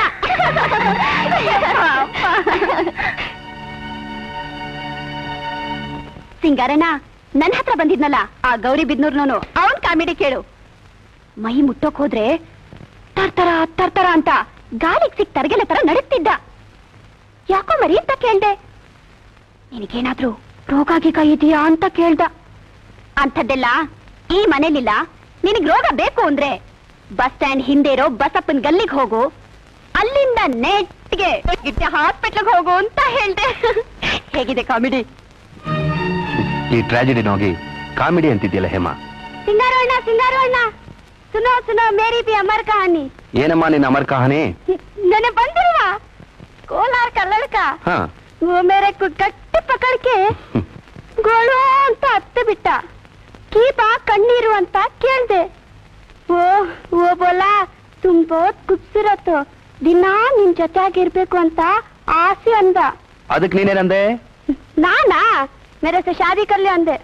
ಸಿಂಗಾರಣ್ಣ ನನ್ನ ಹತ್ರ ಬಂದಿದ್ನಲ್ಲ ಆ ಗೌರಿ ಬಿದ್ನೂರ್ನವನು ಅವನ್ ಕಾಮಿಡಿ ಕೇಳು ಮೈ ಮುಟ್ಟೋಕ್ ಹೋದ್ರೆ ತರ್ತರ ತರ್ತರ ಅಂತ ಗಾಳಿಗ್ ಸಿಕ್ ತರಗೆಲೆ ತರ ನಡುತ್ತಿದ್ದ ಯಾಕೋ ಮರಿ ಅಂತ ಕೇಳ್ದೆ ನಿನಗೇನಾದ್ರೂ ರೋಗ ಗೀಗ ಇದೆಯಾ ಅಂತ ಕೇಳ್ದ ಅಂಥದ್ದೆಲ್ಲ ಈ ಮನೇಲಿಲ್ಲ ನಿನಗ್ ರೋಗ ಬೇಕು ಅಂದ್ರೆ ಬಸ್ ಸ್ಟ್ಯಾಂಡ್ ಹಿಂದೆ ಇರೋ ಬಸಪ್ಪನ್ ಗಲ್ಲಿಗೆ ಹೋಗು ಅಲ್ಲಿಂದ ನೆಟ್ಗೆ ಹಾಸ್ಪಿಟ್ಲ್ಗೆ ಹೋಗು ಅಂತ ಹೇಳ್ದೆ ಹೇಗಿದೆ ಕಾಮಿಡಿ ಈ ಟ್ರಾಜಿಡಿನ ಹೋಗಿ ಕಾಮಿಡಿ ಅಂತಿದ್ಯಲ್ಲ ಹೇಮ ಸಿಂಗಾರಣ್ಣ ಸಿಂಗಾರಣ್ಣ ಸುನೋ ಸುನೋ ಮೇರಿ ಬಿ ಅಮರ್ ಕಹಾನಿ ಏನಮ್ಮ ನಿನ್ನ ಅಮರ್ ಕಹಾನಿ ನನಗೆ ಬಂದಿರುವ ಕೋಲಾರ ಕಲ್ಲಡ್ಕ ಹಾ वो मेरे को गट्टी पकड़ के ಗೋಳು ಅಂತ ಹತ್ತು ಬಿಟ್ಟ ಕೀಪಾ ಕಣ್ಣೀರು ಅಂತ ಕೇಳ್ದೆ ಓ ಓ ಬೋಲ ತುಮ್ ಬಹುತ್ ಖೂಬ್ಸೂರತ್ ದಿನ ನಿನ್ ಜೊತೆಯಾಗಿರ್ಬೇಕು ಅಂತ ಆಸೆ ಅಂದ ಅದಕ್ಕೆ ನೀನೇನಂದೆ ನಾನಾ ಮೇರೆ ಸೆ ಶಾದಿ ಕರ್ಲಿ ಅಂದೆ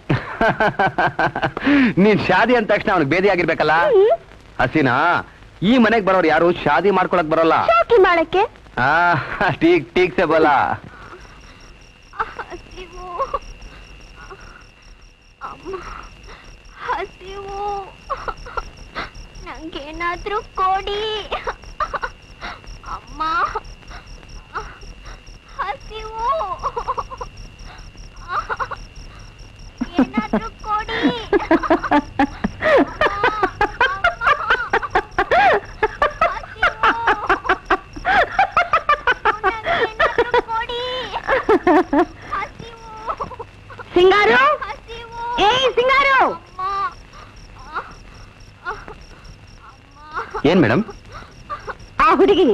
ನೀನ್ ಶಾದಿ ಅಂದ ತಕ್ಷಣ ಅವ್ನಿಗೆ ಬೇದಿ ಆಗಿರ್ಬೇಕಲ್ಲ ಹ್ಮ್. ಹಸಿನಾ ಈ ಮನೆಗ್ ಬರೋರು ಯಾರು ಶಾದಿ ಮಾಡ್ಕೊಳಕ್ ಬರೋಲ್ಲ ಶಾಕಿ ಮಾಡಕ್ಕೆ ಆ ಟೀಕ್ ಟೀಕ್ ಸೆ ಬೋಲಾ ಹಸಿವು ಅಮ್ಮ ಹಸಿವು ನಂಗೇನಾದ್ರೂ ಕೊಡಿ ಅಮ್ಮ ಹಸಿವು ಏನಾದ್ರೂ ಕೊಡಿ ಸಿಂಗಾರು ಏ ಸಿಂಗಾರು ಏನ್ ಮೇಡಮ್ ಆ ಹುಡುಗಿ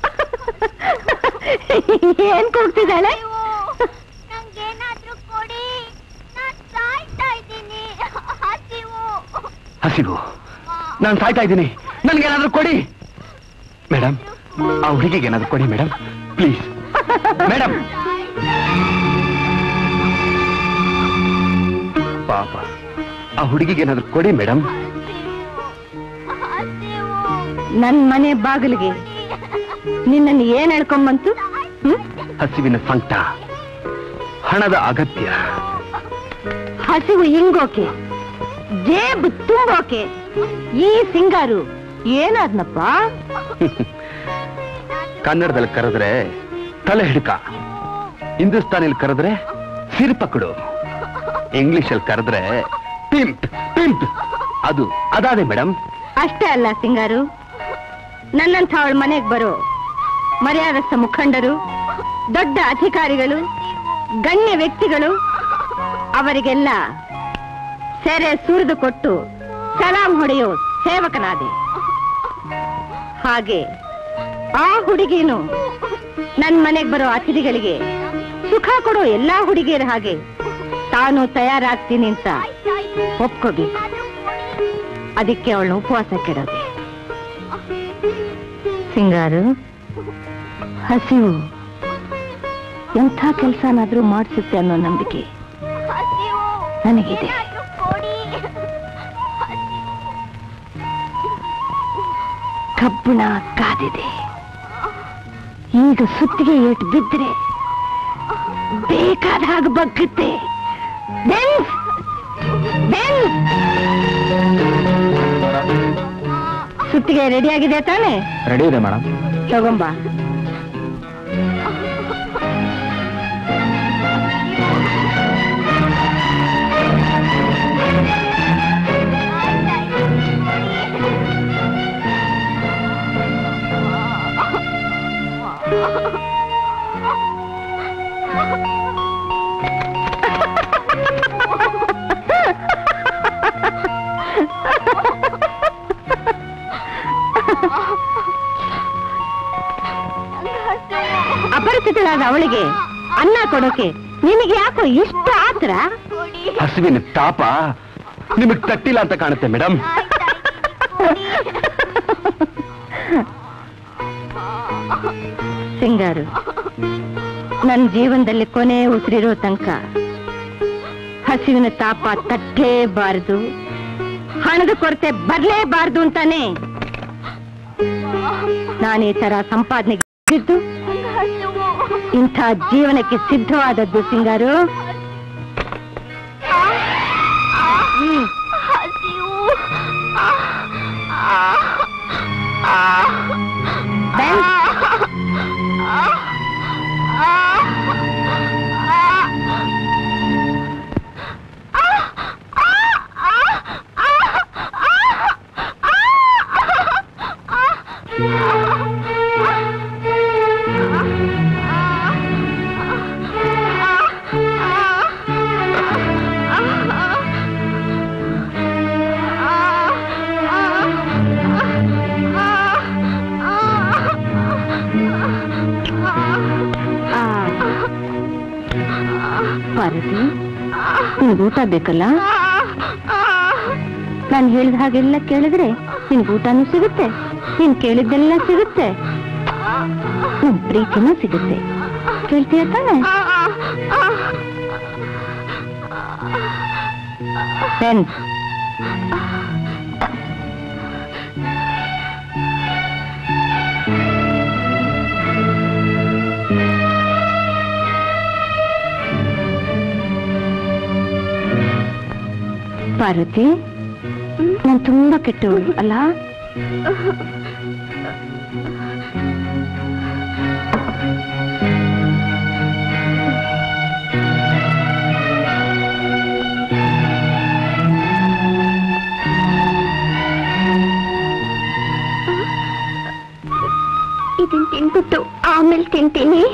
ಏನ್ ಕೂಗ್ತಿದ್ದಾಳೆ ನಂಗೇನಾದ್ರೂ ಕೊಡಿ ನಾನ್ ಸಾಯ್ತಾ ಇದ್ದೀನಿ ಹಸಿವು ಹಸಿವು ನಾನು ಸಾಯ್ತಾ ಇದ್ದೀನಿ ನನ್ಗೇನಾದ್ರೂ ಕೊಡಿ ಮೇಡಮ್ ಆ ಹುಡುಗಿಗೆ ಏನಾದ್ರೂ ಕೊಡಿ ಮೇಡಮ್ ಪ್ಲೀಸ್ ಮೇಡಮ್ ಪಾಪ ಆ ಹುಡುಗಿಗೆ ಏನಾದ್ರೂ ಕೊಡಿ ಮೇಡಮ್ ನನ್ ಮನೆ ಬಾಗಿಲಿಗೆ ನಿನ್ನನ್ನು ಏನ್ ಹೇಳ್ಕೊಂಬಂತು ಹ್ಮ್ ಹಸಿವಿನ ಸಂಕಟ ಹಣದ ಅಗತ್ಯ ಹಸಿವು ಹಿಂಗೋಕೆ ಜೇಬು ತುಂಬೋಕೆ ಈ ಸಿಂಗಾರು ಏನಾದ್ನಪ್ಪ ಕನ್ನಡದಲ್ಲಿ ಕರೆದ್ರೆ ತಲೆ ಹಿಡ್ಕ ಹಿಂದೂಸ್ತಾನಿಲ್ ಕರೆದ್ರೆ ಸಿರ್ಪಕಡು ಇಂಗ್ಲಿಷಲ್ಲಿ ಕರೆದ್ರೆ ಪಿಂಪ್ ಪಿಂಪ್ ಅದು ಅದಾದೆ ಮೇಡಮ್ ಅಷ್ಟೇ ಅಲ್ಲ ಸಿಂಗಾರು ನನ್ನಂಥ ಅವಳ ಮನೆಗೆ ಬರೋ ಮರ್ಯಾದಸ್ಥ ಮುಖಂಡರು ದೊಡ್ಡ ಅಧಿಕಾರಿಗಳು ಗಣ್ಯ ವ್ಯಕ್ತಿಗಳು ಅವರಿಗೆಲ್ಲ ಸೆರೆ ಸುರಿದು ಕೊಟ್ಟು ಸಲಾಂ ಹೊಡೆಯೋ ಸೇವಕನಾದೆ ಹಾಗೆ ಆ ಹುಡುಗಿನು ನನ್ ಮನೆಗೆ ಬರೋ ಅತಿಥಿಗಳಿಗೆ ಸುಖ ಕೊಡೋ ಎಲ್ಲಾ ಹುಡುಗಿಯರ ಹಾಗೆ ತಾನು ತಯಾರಾಗ್ತೀನಿ ಅಂತ ಒಪ್ಕೋಬೇಕು ಅದಕ್ಕೆ ಅವಳು ಉಪವಾಸ ಕೆಡೋದೆ ಸಿಂಗಾರು ಹಸಿವು ಎಂಥ ಕೆಲಸನಾದ್ರೂ ಮಾಡಿಸುತ್ತೆ ಅನ್ನೋ ನಂಬಿಕೆ ನನಗಿದೆ ಕಬ್ಬಣ ಕಾದಿದೆ ಈಗ ಸುತ್ತಿಗೆ ಏಟು ಬಿದ್ರೆ ಬೇಕಾದ ಹಾಗೆ ಬಗ್ಗುತ್ತೆ ಬೆನ್ಸ್! ಬೆನ್ಸ್! ಸುತ್ತಿಗೆ ರೆಡಿ ಆಗಿದೆ ತಾನೆ ರೆಡಿ ಇದೆ ಮೇಡಮ್ ತಗೊಂಬ ಅಪರಿಚಿತಳಾದ ಅವಳಿಗೆ ಅನ್ನ ಕೊಡೋಕೆ ನಿನಗೆ ಯಾಕೋ ಇಷ್ಟ ಆತ್ರ ಹಸುವಿನ ತಾಪ ನಿಮಗ್ ತಟ್ಟಿಲ್ಲ ಅಂತ ಕಾಣುತ್ತೆ ಮೇಡಮ್ ಸಿಂಗಾರು ನನ್ನ ಜೀವನದಲ್ಲಿ ಕೊನೆ ಉಸಿರಿರೋ ತನಕ ಹಸಿವಿನ ತಾಪ ತಟ್ಟಲೇಬಾರದು ಹಣದ ಕೊರತೆ ಬರ್ಲೇಬಾರದು ಅಂತಾನೆ ನಾನು ಈ ತರ ಸಂಪಾದನೆಗೆ ಇದ್ದು ಇಂಥ ಜೀವನಕ್ಕೆ ಸಿದ್ಧವಾದದ್ದು ಸಿಂಗಾರು ಹ್ಮ್. ಬ್ಯಾಂಕ್ ಪಾರ್ವತಿ ನಿನ್ಗೆ ಊಟ ಬೇಕಲ್ಲ ನಾನು ಹೇಳಿದ ಹಾಗೆಲ್ಲ ಕೇಳಿದ್ರೆ ನಿನ್ಗೆ ಊಟನೂ ಸಿಗುತ್ತೆ ನೀನ್ ಕೇಳಿದ್ದೆಲ್ಲ ಸಿಗುತ್ತೆ ನಿನ್ ಪ್ರೀತಿನೂ ಸಿಗುತ್ತೆ ಕೇಳ್ತೀಯ ತಾನೆ ಪೆನ್ ಪಾರ್ವತಿ ನಾನು ತುಂಬಾ ಕೆಟ್ಟವಳು ಅಲ್ಲ ಇದನ್ ತಿನ್ಬಿಟ್ಟು ಆಮೇಲೆ ತಿಂತೀನಿ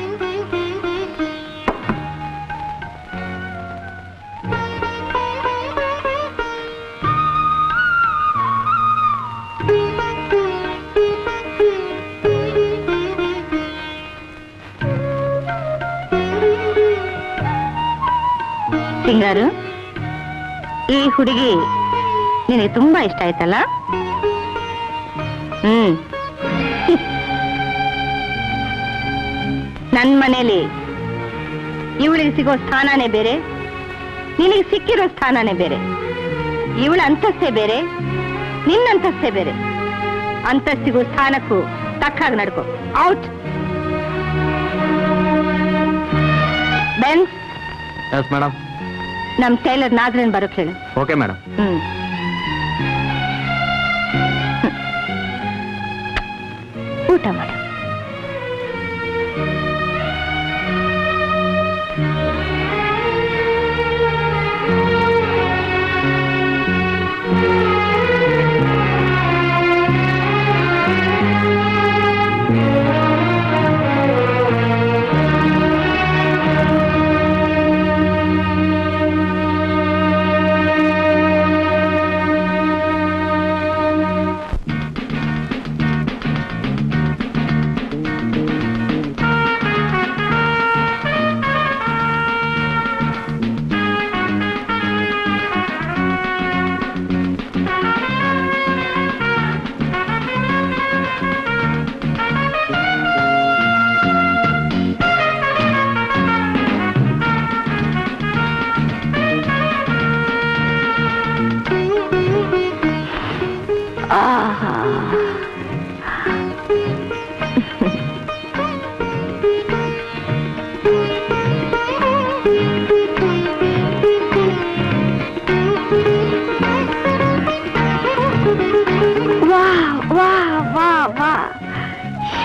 ಸಿಂಗಾರು ಈ ಹುಡುಗಿ ನಿನಗೆ ತುಂಬಾ ಇಷ್ಟ ಆಯ್ತಲ್ಲ ಹ್ಮ್ ನನ್ ಮನೇಲಿ ಇವಳಿಗೆ ಸಿಗೋ ಸ್ಥಾನನೇ ಬೇರೆ ನಿನಗೆ ಸಿಕ್ಕಿರೋ ಸ್ಥಾನನೇ ಬೇರೆ ಇವಳ ಅಂತಸ್ತೇ ಬೇರೆ ನಿನ್ನ ಅಂತಸ್ತೇ ಬೇರೆ ಅಂತಸ್ತಿಗೂ ಸ್ಥಾನಕ್ಕೂ ತಕ್ಕಾಗ ನಡ್ಕೋ ಔಟ್ ಬೆನ್ಸ್ ಎಸ್ ಮೇಡಮ್ ನಮ್ ಟೈಲರ್ ನಾದ್ರನ್ ಬರೋಕ್ ಹೇಳು ಓಕೆ ಮೇಡಮ್ ಹ್ಮ್ ಊಟ ಮಾಡು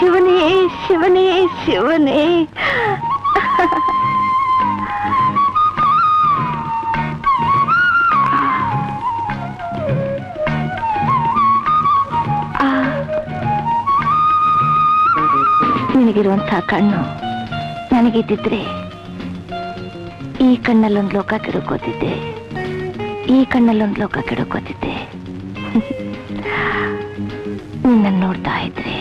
ಶಿವನೇ ಶಿವನೇ ಶಿವನೇ ಆ. ನಿನಗಿರುವಂತಹ ಕಣ್ಣು ನನಗಿದ್ದಿದ್ರೆ ಈ ಕಣ್ಣಲ್ಲೊಂದು ಲೋಕ ಕೆಡಕೋತಿದ್ದೆ ಈ ಕಣ್ಣಲ್ಲೊಂದು ಲೋಕ ಕೆಡಕೋತಿದ್ದೆ ನಿನ್ನನ್ನು ನೋಡ್ತಾ ಇದ್ರೆ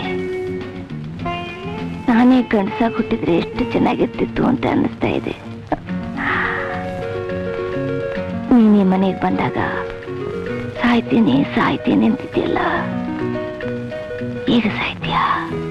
ನಾನೇ ಗಂಡಸಾಗಿ ಹುಟ್ಟಿದ್ರೆ ಎಷ್ಟು ಚೆನ್ನಾಗಿರ್ತಿತ್ತು ಅಂತ ಅನ್ನಿಸ್ತಾ ಇದೆ ನೀನ್ ಈ ಮನೆಗೆ ಬಂದಾಗ ಸಾಯ್ತೀನಿ ಸಾಯ್ತೀನಿ ಅಂತಿದ್ಯಲ್ಲ ಈಗ ಸಾಯ್ತೀಯಾ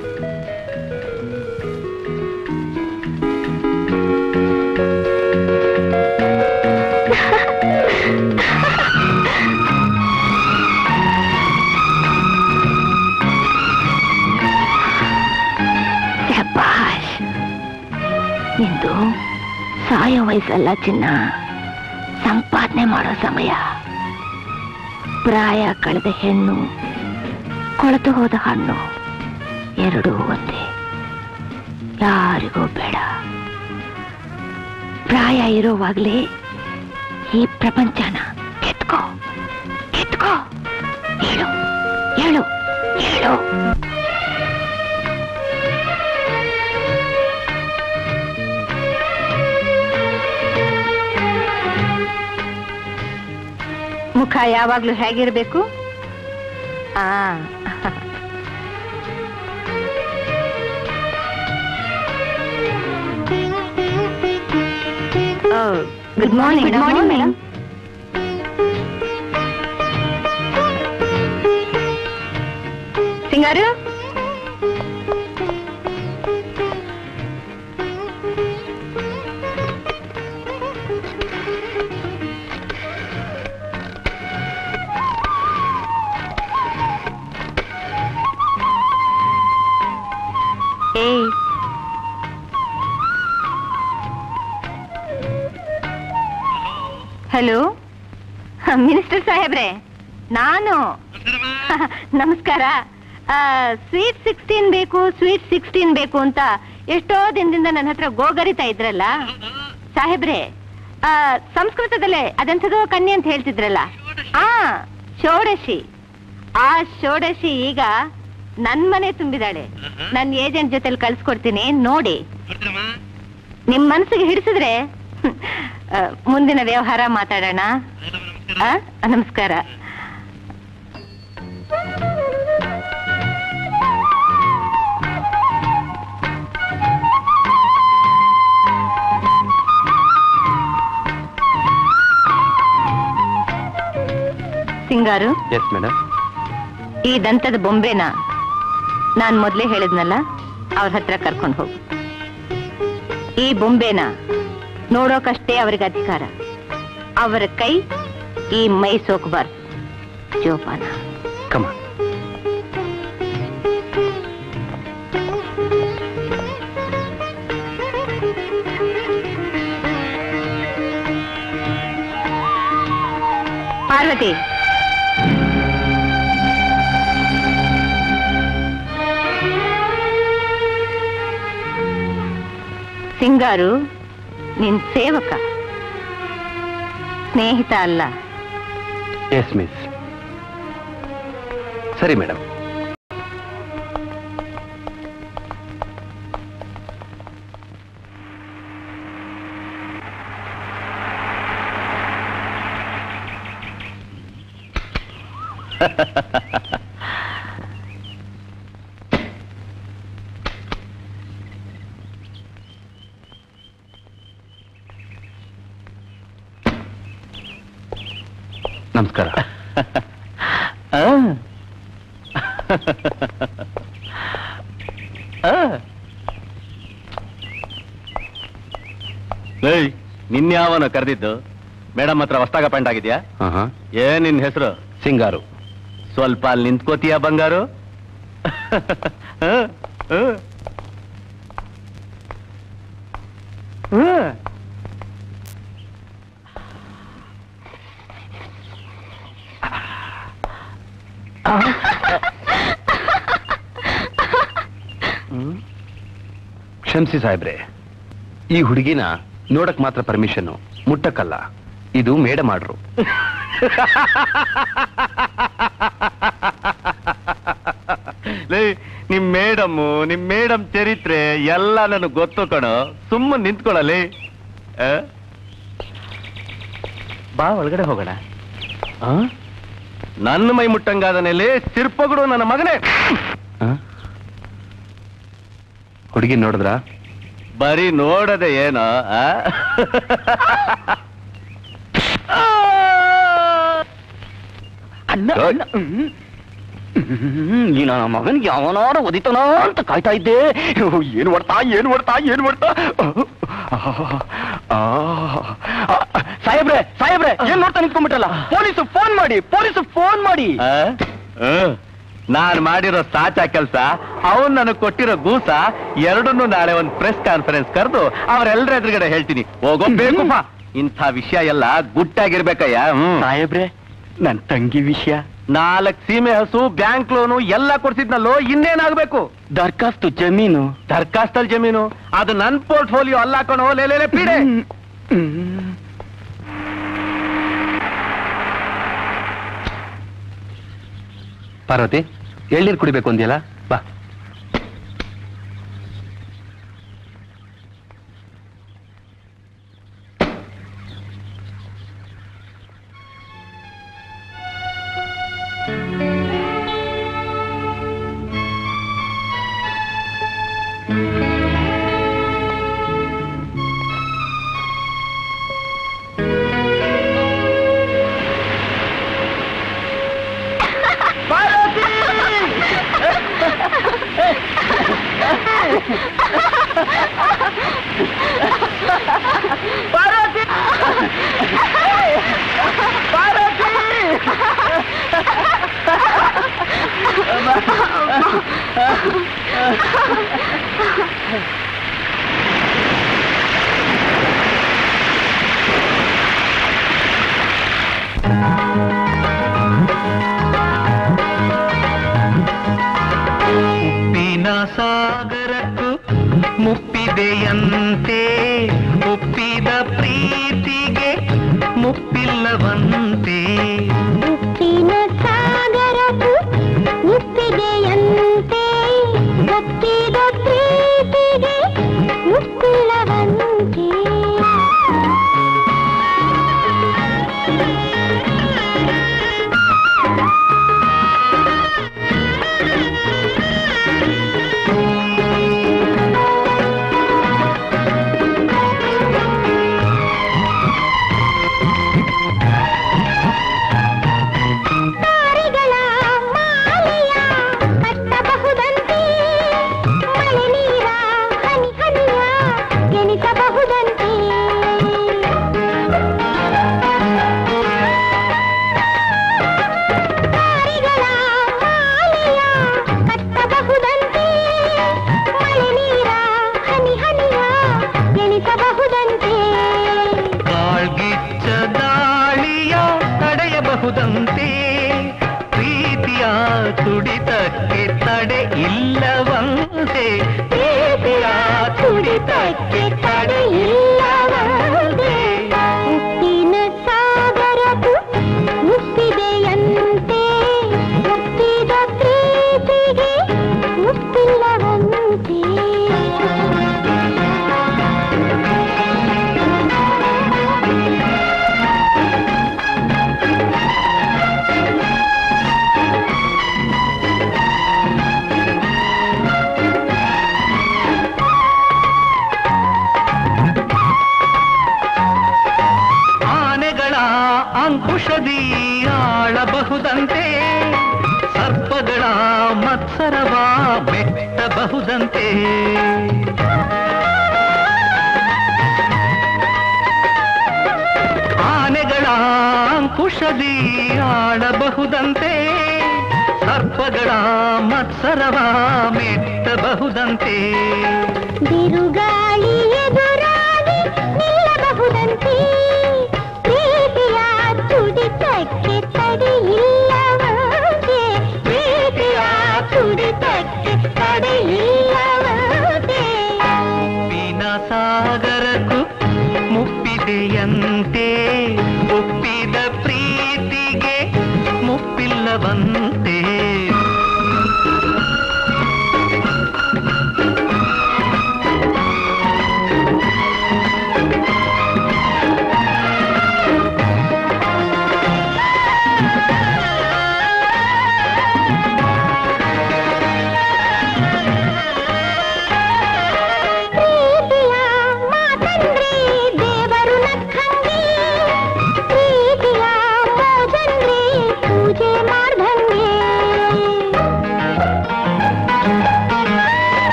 ಶಭಾಷ್ ನಿಂದು ಸಾಯೋ ವಯಸ್ಸಲ್ಲ ಚಿನ್ನ ಸಂಪಾದನೆ ಮಾಡೋ ಸಮಯ ಪ್ರಾಯ ಕಳೆದ ಹೆಣ್ಣು ಕೊಳೆತು ಹೋದ ಹಣ್ಣು ಎರಡೂ ಒಂದೇ ಯಾರಿಗೂ ಬೇಡ ಪ್ರಾಯ ಇರೋವಾಗ್ಲೇ ಈ ಪ್ರಪಂಚನ ಗೆದ್ಕೋ ಗೆದ್ಕೋ ಹೇಳು ಹೇಳು ಹೇಳು ಮುಖ ಯಾವಾಗ್ಲೂ ಹೇಗಿರ್ಬೇಕು ಆ good morning good morning madam Singaru ಏಯ್ ಹಲೋ ಮಿನಿಸ್ಟರ್ ಸಾಹೇಬ್ರೆ ನಾನು ನಮಸ್ಕಾರ ಸ್ವೀಟ್ ಸಿಕ್ಸ್ಟೀನ್ ಬೇಕು ಸ್ವೀಟ್ ಸಿಕ್ಸ್ಟೀನ್ ಬೇಕು ಅಂತ ಎಷ್ಟೋ ದಿನದಿಂದ ನನ್ನ ಹತ್ರ ಗೋಗರಿತಾ ಇದ್ರಲ್ಲ ಸಾಹೇಬ್ರೆ ಆ, ಸಂಸ್ಕೃತದಲ್ಲೇ ಅದೆಂಥದೋ ಕನ್ಯೆ ಅಂತ ಹೇಳ್ತಿದ್ರಲ್ಲ ಆ ಷೋಡಶಿ ಆ ಷೋಡಶಿ ಈಗ ನನ್ ಮನೆ ತುಂಬಿದಾಳೆ ನನ್ನ ಏಜೆಂಟ್ ಜೊತೆಲಿ ಕಳ್ಸ್ಕೊಡ್ತೀನಿ ನೋಡಿ ನಿಮ್ ಮನ್ಸಿಗೆ ಹಿಡಿಸಿದ್ರೆ ಆ, ಮುಂದಿನ ವ್ಯವಹಾರ ಮಾತಾಡೋಣ ಆ? ನಮಸ್ಕಾರ ಸಿಂಗಾರು ಎಸ್ ಮೇಡಮ್ ಈ ದಂತದ ಬೊಂಬೆನ ನಾನ್ ಮೊದ್ಲೇ ಹೇಳಿದ್ನಲ್ಲ ಅವ್ರ ಹತ್ರ ಕರ್ಕೊಂಡು ಹೋಗು ಈ ಬೊಂಬೆನ ನೋಡೋಕಷ್ಟೇ ಅವ್ರಿಗೆ ಅಧಿಕಾರ ಅವರ ಕೈ ಈ ಮೈ ಸೋಕಬಾರ್ದು ಜೋಪಾನ ಕಮ ಪಾರ್ವತಿ ಸಿಂಗಾರು ನಿನ್ ಸೇವಕ ಸ್ನೇಹಿತ ಅಲ್ಲ ಎಸ್ ಮಿಸ್ ಸರಿ ಮೇಡಮ್ ನಮಸ್ಕಾರ ಏಯ್ ನಿನ್ಯಾವನು ಕರೆದಿದ್ದು ಮೇಡಮ್ ಹತ್ರ ಹೊಸ್ತಾಗ ಅಪಾಯಿಂಟ್ ಆಗಿದ್ಯಾ ಏನ್ ನಿನ್ ಹೆಸರು ಸಿಂಗಾರು ಸ್ವಲ್ಪ ಅಲ್ಲಿ ನಿಂತ್ಕೋತೀಯ ಬಂಗಾರು ಹ? ಹ? ಹ? ಕ್ಷಮಿಸಿ ಸಾಹೇಬ್ರೆ ಈ ಹುಡುಗಿನ ನೋಡಕ್ ಮಾತ್ರ ಪರ್ಮಿಷನ್ ಮುಟ್ಟಕ್ಕಲ್ಲ ಇದು ಮೇಡ ಮಾಡ್ರು ಲೇ ನಿಮ್ ಮೇಡಮ್ಮು ನಿಮ್ ಮೇಡಮ್ ಚರಿತ್ರೆ ಎಲ್ಲ ನನಗೆ ಗೊತ್ತು ಕಣೋ ಸುಮ್ಮನೆ ನಿಂತ್ಕೊಳ್ಳಲಿ ಆ? ಬಾ ಒಳಗಡೆ ಹೋಗೋಣ ಆ? ನನ್ನ ಮೈ ಮುಟ್ಟಂಗಾದನಲ್ಲಿ ಸಿರ್ಪಗಳು ನನ್ನ ಮಗನೇ ಹುಡುಗಿ ನೋಡಿದ್ರ ಬರೀ ನೋಡದೆ ಏನೋ ಆ? ಅಣ್ಣ ಅಣ್ಣ, ಹ್ಮ್. ಹ್ಮ್, ಈ ನನ್ನ ಮಗನಿಗೆ ಯಾವನಾರ ಒದಿತನ ಅಂತ ಕಾಯ್ತಾ ಇದ್ದೆ ಏನು ಮಾಡ್ತಾ ಏನು ಮಾಡ್ತಾ ಏನು ಮಾಡ್ತಾ ಆ, ಸಾಹೇಬ್ರೆ ಸಾಹೇಬ್ರೆ ಏನ್ ನೋಡ್ತಾ ನಿಂತ್ಕೊಂಡ್ಬಿಟ್ಟಲ್ಲ ಪೊಲೀಸು ಫೋನ್ ಮಾಡಿ ಪೊಲೀಸು ಫೋನ್ ಮಾಡಿ ಆ? ಹ್ಮ್. ನಾನ್ ಮಾಡಿರೋ ಸಾಚಾ ಕೆಲಸ ಅವನ್ ನನಗ್ ಕೊಟ್ಟಿರೋ ಗೂಸ ಎರಡನ್ನೂ ನಾಳೆ ಒಂದ್ ಪ್ರೆಸ್ ಕಾನ್ಫರೆನ್ಸ್ ಕರೆದು ಅವರೆಲ್ಲರ ಎದುರುಗಡೆ ಹೇಳ್ತೀನಿ ಹೋಗೋ ಬೇಕುಪ್ಪ ಇಂಥ ವಿಷಯ ಎಲ್ಲ ಗುಟ್ಟಾಗಿರ್ಬೇಕಯ್ಯ ಹ್ಮ್ ಸಾಹೇಬ್ರೆ ನನ್ ತಂಗಿ ವಿಷಯ ನಾಲ್ಕ್ ಸೀಮೆ ಹಸು ಬ್ಯಾಂಕ್ ಲೋನು ಎಲ್ಲ ಕೊಡ್ಸಿದ್ನಲ್ಲೋ ಇನ್ನೇನಾಗ್ಬೇಕು ದರ್ಖಾಸ್ತು ಜಮೀನು ದರ್ಖಾಸ್ತಲ್ ಜಮೀನು ಅದು ನನ್ ಪೋರ್ಟ್ಫೋಲಿಯೋ ಅಲ್ಲ ಕಣೋ ಲೇ ಲೇ, ಲೇ, ಪೀಡೆ ಪಾರ್ವತಿ ಎಳ್ನೀರು ಕುಡಿಬೇಕು ಅಂದ್ಯಲ್ಲ ಬಾ ಉಪ್ಪಿನ ಸಾಗರಕ್ಕೂ ಮುಪ್ಪಿದೆಯಂತೆ ಒಪ್ಪಿದ ಪ್ರೀತಿಗೆ ಮುಪ್ಪಿಲ್ಲವಂತೆ ಉಪ್ಪಿನ ಸಾಗರವು ಮುಪ್ಪಿದೆಯಂತೆ ಒಪ್ಪಿದ ಪ್ರೀತಿಗೆ ಮುಪ್ಪಿಲ್ಲವಂತೆ ತಾರೆಗಳ ಮಾಲೆಯ ಕಟ್ಟಬಹುದಂತೆ ಮಳೆ ನೀರ ಹನಿ ಹನಿಯ ಎಣಿಸಬಹುದಂತೆ ತಾರೆಗಳ ಮಾಲೆಯ ಕಟ್ಟಬಹುದಂತೆ ಮಳೆ ನೀರ ಹನಿ ಹನಿಯ ಎಣಿಸಬಹುದಂತೆ ಕಾಳ್ಗಿಚ್ಚ ದಾಳಿಯ ತಡೆಯಬಹುದಂತೆ ಪ್ರೀತಿಯ ತುಡಿತಕ್ಕೆ ತಡೆ ಇಲ್ಲವಂತೆ ಪ್ರೀತಿಯ ತುಡಿತಕ್ಕೆ ತಡೆ ಇಲ್ಲವಂತೆ ಉಪ್ಪಿನ ಸಾಗರವು ಮುಪ್ಪಿದೆಯಂತೆ ಒಪ್ಪಿದ ಪ್ರೀತಿಗೆ ಮುಪ್ಪಿಲ್ಲವಂತೆ ಆನೆಗಳ ಅಂಕುಶದಿ ಆಳಬಹುದಂತೆ ಸರ್ಪಗಳ ಮತ್ಸರವ ಮೆಟ್ಟಬಹುದಂತೆ ಆನೆಗಳ ಅಂಕುಶದಿ ಆಡಬಹುದಂತೆ ಸರ್ಪಗಳ ಮತ್ಸರವ ಮೆಟ್ಟಬಹುದಂತೆ ಬಿರುಗಾಳಿ ಎದುರಾಗಿ ನಿಲ್ಲಬಹುದಂತೆ ಪ್ರೀತಿಯ ತುಡಿತಕ್ಕೆ ತಡೆ ಇಲ್ಲವಂತೆ ಪ್ರೀತಿಯ ತುಡಿತಕ್ಕೆ ತಡೆ ಇಲ್ಲವಂತೆ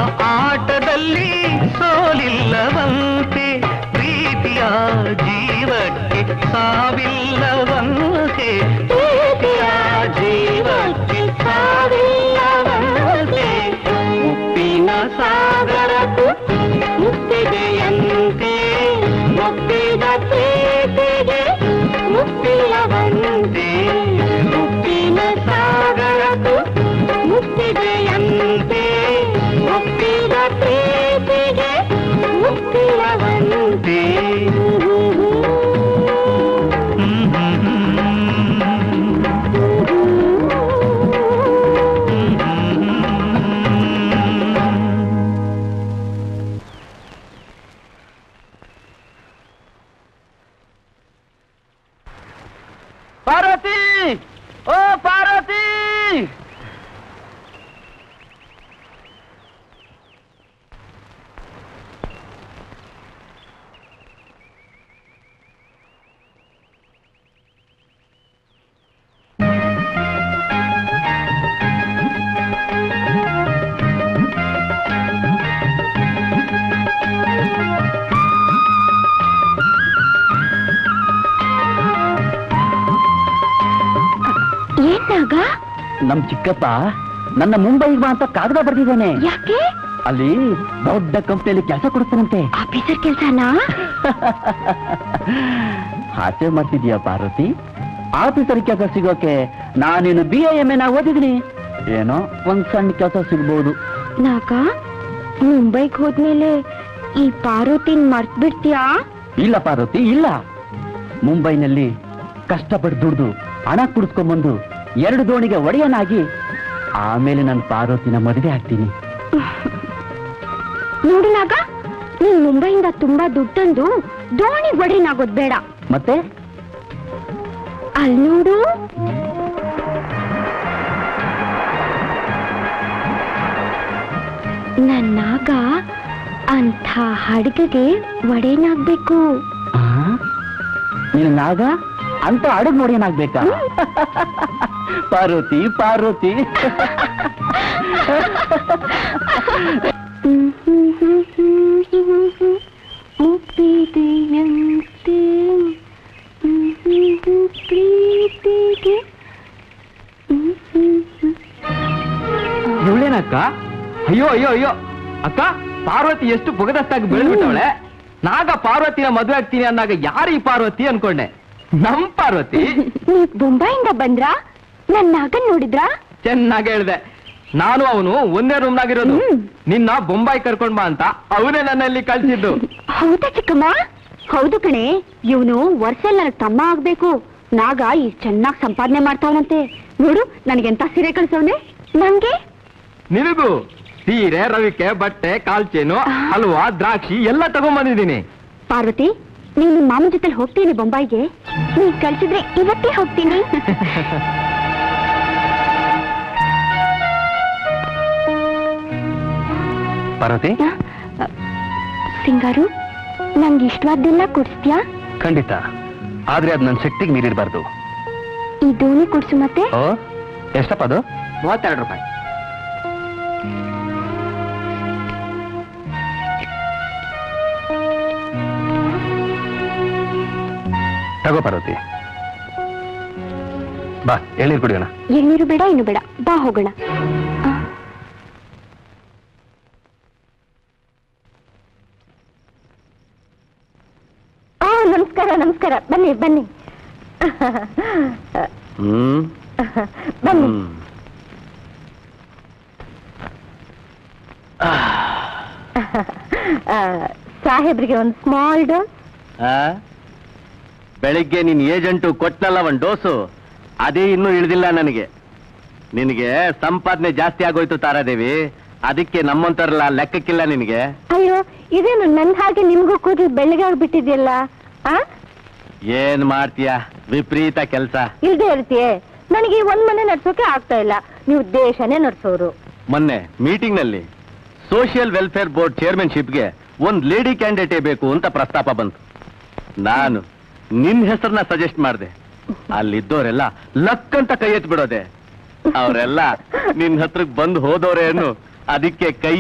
ಆಟದಲ್ಲಿ ಸೋಲಿಲ್ಲವಂತೆ ಪ್ರೀತಿಯ ಜೀವಕ್ಕೆ ಸಾವಿಲ್ಲವಂತೆ ಪ್ರೀತಿಯ ಜೀವಕ್ಕೆ ಸಾವಿಲ್ಲವಂತೆ ಮುಪ್ಪಿನ ಸಾಗರಕ್ಕೂ ಮುತ್ತಿದೆಯಂತೆ ಮುಪ್ಪಿದ ಪ್ರೀತಿಗೆ ಮುಪ್ಪಿಲ್ಲವಂತೆ ಮುಪ್ಪಿನ ಸಾಗರಕ್ಕೂ ಮುಕ್ತಿದೆಯಂತೆ ಮುಕ್ತಿದ ಪ್ರೀತಿಗೆ ಮುಕ್ತಿಲವಂತೆ ಪಾರ್ವತಿ ಓ ಪಾರ್ವತಿ ಏನಾಗ ನಮ್ ಚಿಕ್ಕಪ್ಪ ನನ್ನ ಮುಂಬೈಗೆ ಬಾ ಅಂತ ಕಾಗದ ಬರ್ದಿದ್ದಾನೆ ಯಾಕೆ ಅಲ್ಲಿ ದೊಡ್ಡ ಕಂಪ್ನಿಯಲ್ಲಿ ಕೆಲಸ ಕೊಡ್ತಾನಂತೆ ಆಫೀಸರ್ ಕೆಲ್ಸನಾ ಹಾಸ್ಯ ಮಾಡ್ತಿದ್ಯಾ ಪಾರ್ವತಿ ಆಫೀಸರ್ ಕೆಲಸ ಸಿಗೋಕೆ ನಾನೇನು ಬಿ ಎ ಎಮ್ ಎ ನಾ ಓದಿದ್ದೀನಿ ಏನೋ ಒಂದ್ ಸಣ್ಣ ಕೆಲಸ ಸಿಗ್ಬಹುದು ನಾಗ ಮುಂಬೈಗ್ ಹೋದ್ಮೇಲೆ ಈ ಪಾರ್ವತಿನ್ ಮರ್ತ್ ಬಿಡ್ತೀಯಾ ಇಲ್ಲ ಪಾರ್ವತಿ ಇಲ್ಲ ಮುಂಬೈನಲ್ಲಿ ಕಷ್ಟಪಟ್ಟು ದುಡ್ದು ಹಣ ಕುಡಿಸ್ಕೊಂಡ್ಬಂದು ಎರಡು ದೋಣಿಗೆ ಒಡೆಯನಾಗಿ ಆಮೇಲೆ ನನ್ನ ಪಾರ್ವತಿನ ಮದುವೆ ಆಗ್ತೀನಿ ನೋಡು ನಾಗ ನೀನ್ ಮುಂಬೈಯಿಂದ ತುಂಬಾ ದುಡ್ಡು ತಂದು ದೋಣಿ ಒಡೆನಾಗೋದ್ ಬೇಡ ಮತ್ತೆ ಅಲ್ಲಿ ನೋಡು ನನ್ ನಾಗ ಅಂಥ ಹಡಗಿಗೆ ಒಡೆನಾಗ್ಬೇಕು ಆ? ನೀನು ನಾಗ ಅಂತ ಅಡುಗ್ ನೋಡೇನಾಗ್ಬೇಕಾ ಪಾರ್ವತಿ ಪಾರ್ವತಿ ಮುಪ್ಪಿದೆಯಂತೆ ಪ್ರೀತಿಗೆ ಇವಳೇನಕ್ಕ ಅಯ್ಯೋ ಅಯ್ಯೋ ಅಯ್ಯೋ ಅಕ್ಕ ಪಾರ್ವತಿ ಎಷ್ಟು ಬುಗದಸ್ತಾಗಿ ಬೆಳೆದ್ಬಿಟ್ಟವಳೆ ನಾಗ ಪಾರ್ವತಿನ ಮದುವೆ ಆಗ್ತೀನಿ ಅಂದಾಗ ಯಾರು ಈ ಪಾರ್ವತಿ ಅನ್ಕೊಂಡೆ ನಮ್ ಪಾರ್ವತಿ ನೀವ್ ಬೊಂಬಾಯಿಂದ ಬಂದ್ರಾ ನನ್ ನಾಗನ್ ನೋಡಿದ್ರಾ ಚೆನ್ನಾಗಿ ಹೇಳ್ದೆ ನಾನು ಅವನು ಒಂದೇ ರೂಮ್ ನಾಗಿರೋದು ಹ್ಮ್. ನಿನ್ನ ಬೊಂಬಾಯಿ ಕರ್ಕೊಂಡ್ ಬಾ ಅಂತ ಅವನೇ ನನ್ನಲ್ಲಿ ಕಳ್ಸಿದ್ದು ಹೌದಾ ಚಿಕ್ಕಮ್ಮ ಹೌದು ಕಣೆ ಇವನು ವರ್ಷಲ್ ನನಗ್ ತಮ್ಮ ಆಗ್ಬೇಕು ನಾಗ ಈ ಚೆನ್ನಾಗ್ ಸಂಪಾದನೆ ಮಾಡ್ತಾವನಂತೆ ನೋಡು ನನಗೆಂತ ಸೀರೆ ಕಳ್ಸವ್ನೆ ನಂಗೆ ನಿನಗೂ ಸೀರೆ ರವಿಕೆ ಬಟ್ಟೆ ಕಾಲ್ಚೇನು ಹಲ್ವಾ ದ್ರಾಕ್ಷಿ ಎಲ್ಲ ತಗೊಂಬಂದಿದ್ದೀನಿ ಪಾರ್ವತಿ ನೀನ್ ನಿಮ್ ಮಾಮನ ಜೊತೆ ಹೋಗ್ತೀನಿ ಬೊಂಬಾಯಿಗೆ ನೀನ್ ಕಳ್ಸಿದ್ರೆ ಇವತ್ತೇ ಹೋಗ್ತೀನಿ ಪಾರ್ವತಿ ಆ, ಸಿಂಗಾರು ನಂಗೆ ಇಷ್ಟವಾದ್ದೆಲ್ಲ ಕೊಡ್ಸ್ತ್ಯಾ ಖಂಡಿತ ಆದ್ರೆ ಅದು ನನ್ನ ಶಕ್ತಿಗೆ ಮೀರಿರಬಾರ್ದು ಈ ದೋಣಿ ಕೊಡ್ಸು ಮತ್ತೆ ಓ ಎಷ್ಟಪ್ಪ ಅದು ಮೂವತ್ತೆರಡು ರೂಪಾಯಿ ತಗೋ ಪಾರ್ವತಿ ಬಾ ಎಳ್ನೀರು ಕುಡಿಯೋಣ ಎಳ್ನೀರು ಬೇಡ ಇನ್ನು ಬೇಡ ಬಾ ಹೋಗೋಣ ಆ. ಆ, ನಮಸ್ಕಾರ ನಮಸ್ಕಾರ ಬನ್ನಿ ಬನ್ನಿ ಹ್ಮ್ ಬನ್ನಿ ಹ್ಮ್. ಆ, ಸಾಹೇಬ್ರಿಗೆ ಒಂದು ಸ್ಮಾಲ್ ಡೋಸ್ ಆ? ಬೆಳಿಗ್ಗೆ ನಿನ್ ಏಜೆಂಟು ಕೊಟ್ನಲ್ಲ ಒಂದ್ ಡೋಸು ಅದೇ ಇನ್ನೂ ಇಳಿದಿಲ್ಲ ನನಗೆ ನಿನಗೆ ಸಂಪಾದನೆ ಜಾಸ್ತಿ ಆಗೋಯ್ತು ತಾರಾದೇವಿ ಅದಕ್ಕೆ ನಮ್ಮಂತರಲ್ಲ ಲೆಕ್ಕಕ್ಕಿಲ್ಲ ನಿನಗೆ ಅಯ್ಯೋ ಇದೇನು ನನ್ ಹಾಗೆ ನಿಮ್ಗೂ ಕೂದಲು ಬೆಳ್ಳಗಾಗ್ಬಿಟ್ಟಿದ್ಯಲ್ಲ ಆ ಏನ್ ಮಾಡ್ತೀಯ ವಿಪರೀತ ಕೆಲ್ಸ ಇಲ್ದೇ ಇರ್ತೀಯೇ ನನಗೆ ಈ ಒಂದ್ ಮನೆ ನಡ್ಸೋಕೆ ಆಗ್ತಾ ಇಲ್ಲ ನೀವು ದೇಶನೇ ನಡ್ಸೋರು ಮೊನ್ನೆ ಮೀಟಿಂಗ್ ನಲ್ಲಿ ಸೋಷಿಯಲ್ ವೆಲ್ಫೇರ್ ಬೋರ್ಡ್ ಚೇರ್ಮನ್ಶಿಪ್ಗೆ ಒಂದ್ ಲೇಡಿ ಕ್ಯಾಂಡಿಡೇಟೇ ಬೇಕು ಅಂತ ಪ್ರಸ್ತಾಪ ಬಂತು ನಾನು ನಿನ್ ಹೆಸರನ್ನ ಸಜೆಸ್ಟ್ ಮಾಡಿದೆ ಅಲ್ಲಿದ್ದವರೆಲ್ಲ ಲಕ್ ಅಂತ ಕೈ ಎತ್ ಬಿಡೋದೆ ಅವರೆಲ್ಲ ನಿನ್ ಹತ್ರಕ್ ಬಂದು ಹೋದವ್ರೆ ಅನ್ನು ಅದಕ್ಕೆ ಕೈ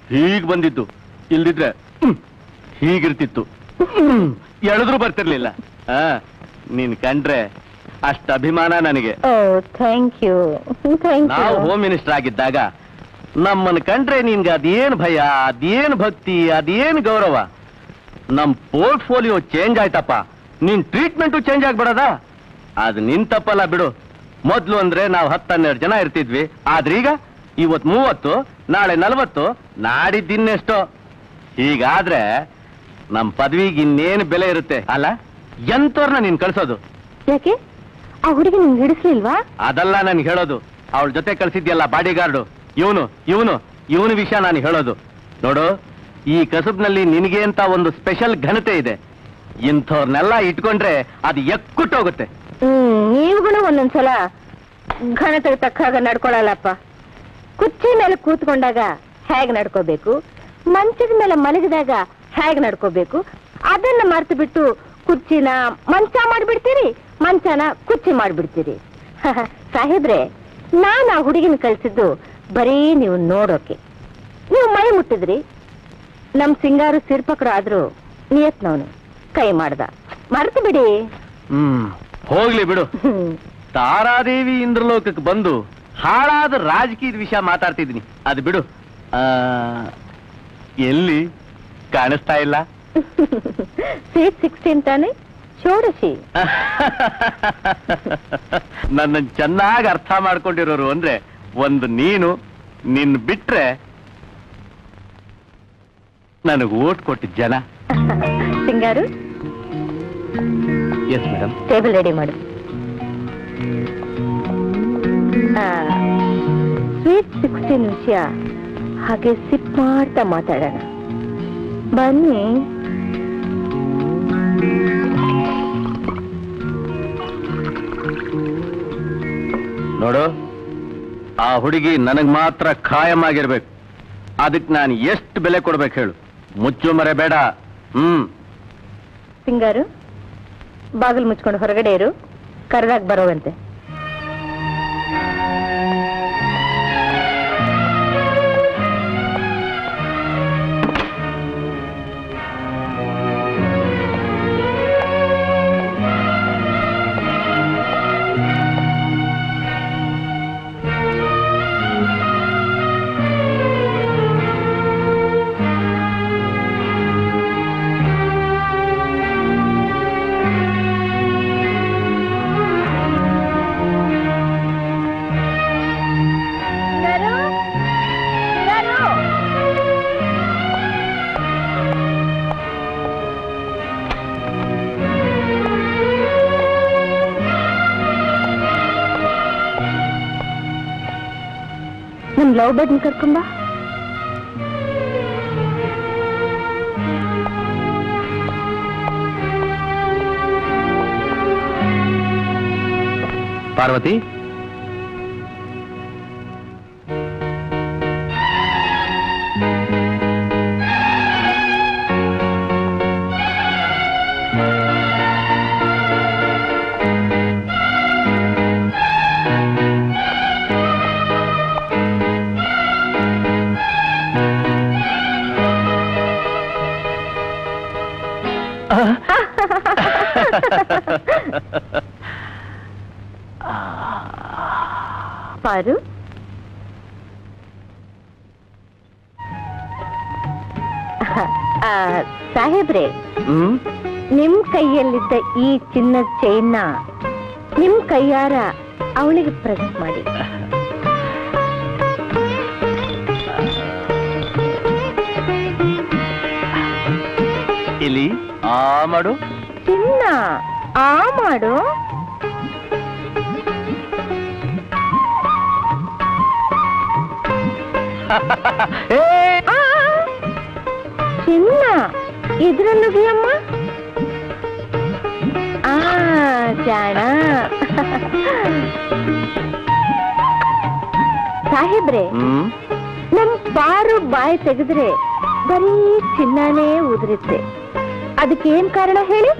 ಹೀಗ್ ಬಂದಿದ್ದು ಇಲ್ದಿದ್ರೆ ಹ್ಮ್, ಹೀಗಿರ್ತಿತ್ತು ಹ್ಮ್, ಎಳೆದ್ರು ಬರ್ತಿರ್ಲಿಲ್ಲ ಆ ನೀನ್ ಕಂಡ್ರೆ ಅಷ್ಟ ಅಭಿಮಾನ ನನಗೆ ಓ ಥ್ಯಾಂಕ್ ಯು ಥ್ಯಾಂಕ್ ನಾವು ಯು ಹೋಮ್ ಮಿನಿಸ್ಟರ್ ಆಗಿದ್ದಾಗ ನಮ್ಮನ್ನ ಕಂಡ್ರೆ ನಿನ್ಗೆ ಅದೇನ್ ಭಯ ಅದೇನ್ ಭಕ್ತಿ ಅದೇನ್ ಗೌರವ ನಮ್ ಪೋರ್ಟ್ಫೋಲಿಯೋ ಚೇಂಜ್ ಆಯ್ತಪ್ಪ ನಿನ್ ಟ್ರೀಟ್ಮೆಂಟು ಚೇಂಜ್ ಆಗ್ಬಿಡದ ಅದು ನಿನ್ ತಪ್ಪಲ್ಲ ಬಿಡು ಮೊದ್ಲು ಅಂದ್ರೆ ನಾವು ಹತ್ತನ್ನೆರಡು ಜನ ಇರ್ತಿದ್ವಿ ಆದ್ರೀಗ ಇವತ್ ಮೂವತ್ತು ನಾಳೆ ನಲವತ್ತು ನಾಡಿದ್ದಿನ್ನೆಷ್ಟೋ ಹೀಗಾದ್ರೆ ನಮ್ ಪದವಿಗೆ ಇನ್ನೇನು ಬೆಲೆ ಇರುತ್ತೆ ಅಲ್ಲ ಎಂತವ್ರನ್ನ ನೀನ್ ಕಳ್ಸೋದು ಯಾಕೆ ಆ ಹುಡುಗಿ ನಿಮ್ಗೆ ಹಿಡಿಸ್ಲಿಲ್ವಾ ಅದಲ್ಲ ನಾನು ಹೇಳೋದು ಅವಳ ಜೊತೆ ಕಳ್ಸಿದ್ಯಲ್ಲ ಬಾಡಿಗಾರ್ಡು ಇವನು ಇವನು ಇವನು ವಿಷಯ ನಾನು ಹೇಳೋದು ನೋಡು ಈ ಕಸಬ್ನಲ್ಲಿ ನಿನಗೆ ಅಂತ ಒಂದು ಸ್ಪೆಷಲ್ ಘನತೆ ಇದೆ ಇಂಥವ್ರನ್ನೆಲ್ಲ ಇಟ್ಕೊಂಡ್ರೆ ಅದು ಎಕ್ಕುಟ್ಟೋಗುತ್ತೆ ಹ್ಮ್ ನೀವುಗಳು ಒಂದೊಂದ್ಸಲ ಘನತೆಗೆ ತಕ್ಕ ಹಾಗೆ ನಡ್ಕೊಳಲ್ಲಪ್ಪ ಕುರ್ಚಿ ಮೇಲೆ ಕೂತ್ಕೊಂಡಾಗ ಹೇಗ್ ನಡ್ಕೋಬೇಕು ಮಂಚದ ಮೇಲೆ ಮಲಗಿದಾಗ ಹೇಗ್ ನಡ್ಕೋಬೇಕು ಅದನ್ನ ಮರ್ತು ಬಿಟ್ಟು ಕುರ್ಚಿನ ಮಂಚ ಮಾಡ್ಬಿಡ್ತೀರಿ ಮಂಚನ ಕುರ್ಚಿ ಮಾಡ್ಬಿಡ್ತೀರಿ ಸಾಹೇಬ್ರೆ ನಾನ್ ಆ ಹುಡುಗಿನ ಕಳ್ಸಿದ್ದು ಬರೀ ನೀವು ನೋಡೋಕೆ ನೀವು ಮೈ ಮುಟ್ಟಿದ್ರಿ ನಮ್ ಸಿಂಗಾರು ಸಿರ್ಪಕರು ಆದ್ರೂ ನಿಯತ್ನವನು ಕೈ ಮಾಡ್ದ ಮರ್ತು ಬಿಡಿ ಹ್ಮ್ ಹೋಗ್ಲಿ ಬಿಡು ಹ್ಮ್ ತಾರಾದೇವಿ ಇಂದ್ರಲೋಕಕ್ಕೆ ಬಂದು ಹಾಳಾದ ರಾಜಕೀಯದ ವಿಷಯ ಮಾತಾಡ್ತಿದ್ದೀನಿ ಅದು ಬಿಡು ಆ, ಎಲ್ಲಿ ಕಾಣಿಸ್ತಾ ಇಲ್ಲ ಸೀಟ್ ಸಿಕ್ಸ್ಟೀನ್ ತಾನೆ ಷೋಡಶಿ ನನ್ನ ಚೆನ್ನಾಗಿ ಅರ್ಥ ಮಾಡ್ಕೊಂಡಿರೋರು ಅಂದ್ರೆ ಒಂದು ನೀನು ನಿನ್ ಬಿಟ್ರೆ ನನಗೆ ಓಟ್ ಕೊಟ್ಟಿದ್ದ ಜನ ಸಿಂಗಾರು ಎಸ್ ಮೇಡಮ್ ಟೇಬಲ್ ರೆಡಿ ಮಾಡು ಸ್ವೀಟ್ ಸಿಕ್ಸ್ಟೀನ್ ವಿಷಯ ಹಾಗೆ ಸಿಪ್ ಮಾಡ್ತಾ ಮಾತಾಡೋಣ ಬನ್ನಿ ನೋಡು ಆ ಹುಡುಗಿ ನನಗ್ ಮಾತ್ರ ಖಾಯಂ ಆಗಿರ್ಬೇಕು ಅದಕ್ಕೆ ನಾನು ಎಷ್ಟು ಬೆಲೆ ಕೊಡ್ಬೇಕು ಹೇಳು ಮುಚ್ಚು ಮರೆ ಬೇಡ ಹ್ಮ್ ಸಿಂಗಾರು ಬಾಗಿಲು ಮುಚ್ಕೊಂಡು ಹೊರಗಡೆ ಇರು ಕರೆದಾಗ ಬರೋವಂತೆ ನಮ್ ಲವ್ ಬರ್ಡ್ನ ಕರ್ಕೊಂಬ ಪಾರ್ವತಿ ಪಾರು ಆ, ಸಾಹೇಬ್ರೆ ಹ್ಮ್ ನಿಮ್ ಕೈಯಲ್ಲಿದ್ದ ಈ ಚಿನ್ನದ ಚೈನ್ನ ನಿಮ್ ಕೈಯಾರ ಅವಳಿಗೆ ಪ್ರೆಸೆಂಟ್ ಮಾಡಿ ಇಲ್ಲಿ ಆ ಮಾಡು ಚಿನ್ನ ಆ ಮಾಡು ಏ, ಆ, ಚಿನ್ನ ಇದ್ರಲ್ಲುಗಿಯಮ್ಮ ಆ ಜಾಣ ಸಾಹೇಬ್ರೆ ಹ್ಮ್ ನಮ್ ಪಾರು ಬಾಯಿ ತೆಗೆದ್ರೆ ಬರೀ ಚಿನ್ನನೇ ಉದುರುತ್ತೆ ಅದಕ್ಕೇನ್ ಕಾರಣ ಹೇಳಿ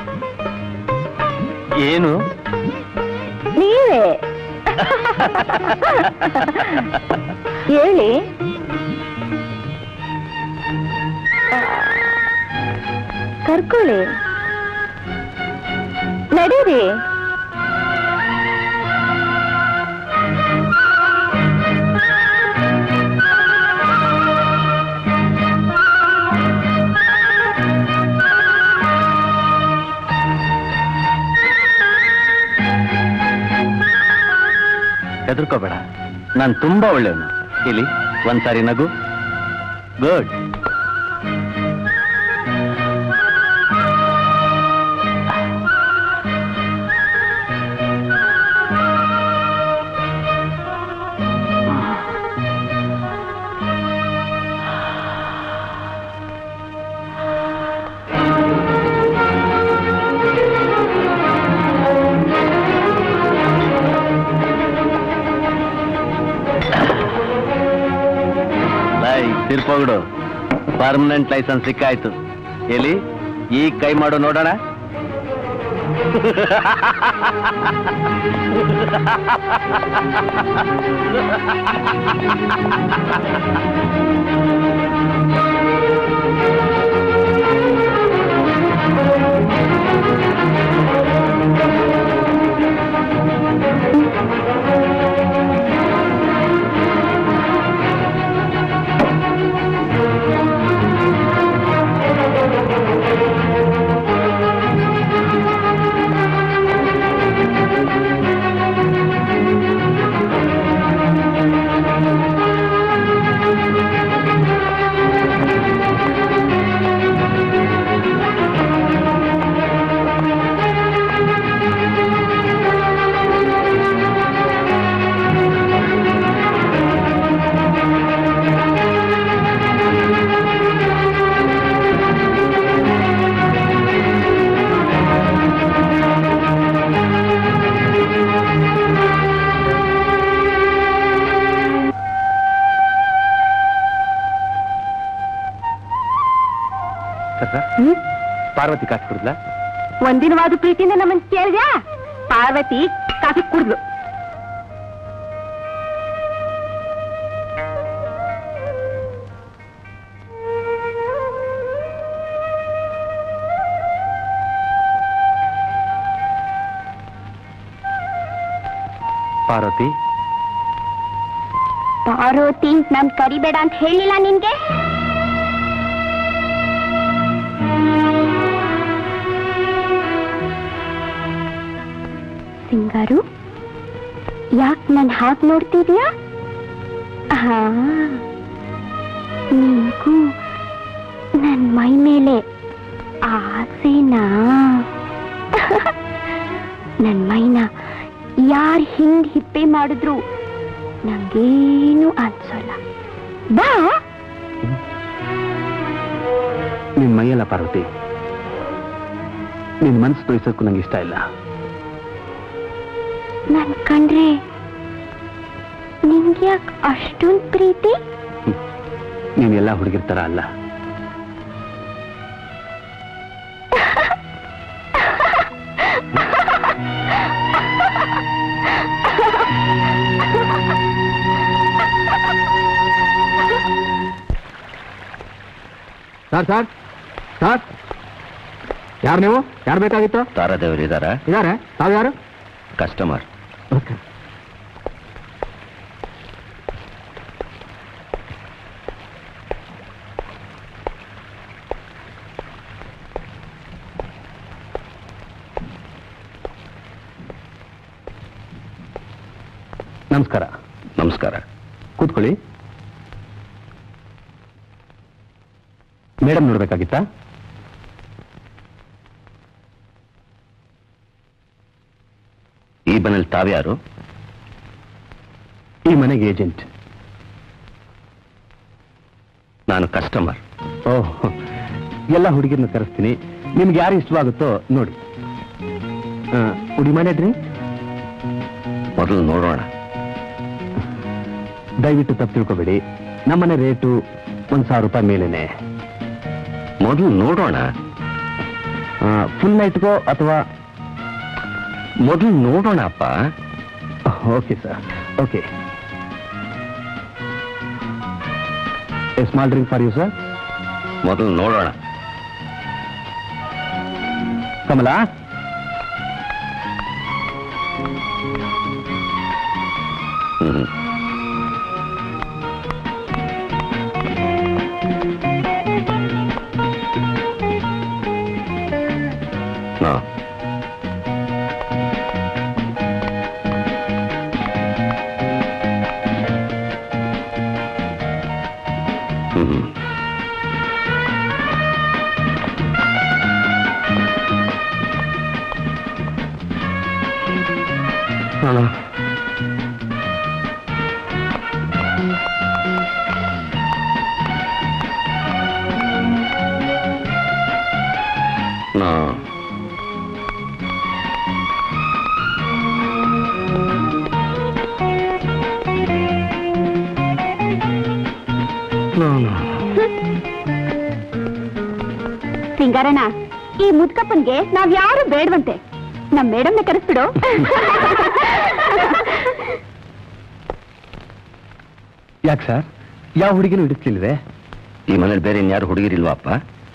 ಏನು ನೀವೇ ಹೇಳಿ ಕರ್ಕೊಳ್ಳಿ ನಡೀರಿ ಹೆದರ್ಕೋಬೇಡ ನಾನು ತುಂಬಾ ಒಳ್ಳೆಯವನು ಇಲ್ಲಿ ಒಂದ್ಸಾರಿ ನಗು ಗುಡ್ ಲೈ ತಿರ್ಪೋಗ್ಡು ಪರ್ಮನೆಂಟ್ ಲೈಸೆನ್ಸ್ ಸಿಕ್ಕಾಯ್ತು ಎಲ್ಲಿ ಈಗ ಕೈ ಮಾಡು ನೋಡೋಣ ಪಾರ್ವತಿ ಕಾಸು ಕುಡಿದ್ಲಾ ಒಂದಿನವಾದ ಪ್ರೀತಿಯಿಂದ ನಮ್ಮನ್ ಕೇಳಿದ್ಯಾ ಪಾರ್ವತಿ ಕಾಫಿ ಕುಡ್ದು ಪಾರ್ವತಿ ಪಾರ್ವತಿ ನನ್ ಕರಿಬೇಡ ಅಂತ ಹೇಳಿಲ್ಲ ನಿನ್ಗೆ ಸಿಂಗಾರು ಯಾಕ್ ನನ್ ಹಾಗೆ ನೋಡ್ತಿದ್ಯಾ ಹಾ ನಿನ್ಗೂ ನನ್ ಮೈ ಮೇಲೆ ಆಸೆನಾ ನನ್ ಮೈನ ಯಾರ್ ಹಿಂಗ್ ಹಿಪ್ಪೆ ಮಾಡಿದ್ರು ನಂಗೇನು ಅನ್ಸೋಲ್ಲ ಬಾ ನಿನ್ ಮೈಯಲ್ಲ ಪಾರ್ವತಿ ನಿನ್ ಮನ್ಸು ತೋರಿಸೋಕ್ಕೂ ನಂಗೆ ಇಷ್ಟ ಇಲ್ಲ ನನ್ ಕಂಡ್ರೆ ನಿಂಗ್ಯಾಕ್ ಅಷ್ಟೊಂದ್ ಪ್ರೀತಿ ನೀನ್ ಎಲ್ಲ ಹುಡುಗಿರ್ ತರ ಅಲ್ಲ ಸರ್ ಸರ್ ಸರ್ ಯಾರು ನೀವು ಯಾರು ಬೇಕಾಗಿತ್ತು ತಾರಾದೇವರು ಇದಾರ ಇದಾರೆ ತಾವು ಯಾರು ಕಸ್ಟಮರ್ ನಮಸ್ಕಾರ ನಮಸ್ಕಾರ ಕೂತ್ಕೊಳ್ಳಿ ಮೇಡಮ್ ನೋಡ್ಬೇಕಾಗಿತ್ತಾ ಈ ಮನೇಲಿ ತಾವ್ಯಾರು ಈ ಮನೆಗೆ ಏಜೆಂಟ್ ನಾನು ಕಸ್ಟಮರ್ ಓಹ್ ಎಲ್ಲ ಹುಡುಗಿರ್ನ ಕರೆಸ್ತೀನಿ ನಿಮ್ಗೆ ಯಾರು ಇಷ್ಟವಾಗುತ್ತೋ ನೋಡಿ ಉಡಿ ಮನೆ ಡ್ರಿಂಕ್ ಮೊದಲು ನೋಡೋಣ ದಯವಿಟ್ಟು ತಪ್ಪು ತಿಳ್ಕೊಬೇಡಿ ನಮ್ಮನೆ ರೇಟು ಒಂದು ಸಾವಿರ ರೂಪಾಯಿ ಮೇಲೇನೆ ಮೊದಲು ನೋಡೋಣ ಫುಲ್ ನೈಟ್ಗೋ ಅಥವಾ ಮೊದಲು ನೋಡೋಣ ಅಪ್ಪ okay sir okay small drink for you sir ಮೊದಲು ನೋಡೋಣ ಕಮಲಾ ಹ್ಮ್ ಹಾ ಹ್ಮ್ ಅಣ್ಣ ನಾ ಸಿಂಗಾರಣ್ಣ ಈ ಮುದ್ಕಪ್ಪನ್ಗೆ ನಾವ್ ಯಾರು ಬೇಡವಂತೆ ನಮ್ ಮೇಡಮ್ನ ಕರೆಸ್ಬಿಡು ಯಾಕೆ ಸರ್ ಯಾವ ಹುಡುಗಿನೂ ಹಿಡಿಸ್ಲಿಲ್ವೇ ಈ ಮನೇಲಿ ಬೇರೆ ಇನ್ಯಾರು ಹುಡುಗಿರಿಲ್ವಾ ಅಪ್ಪ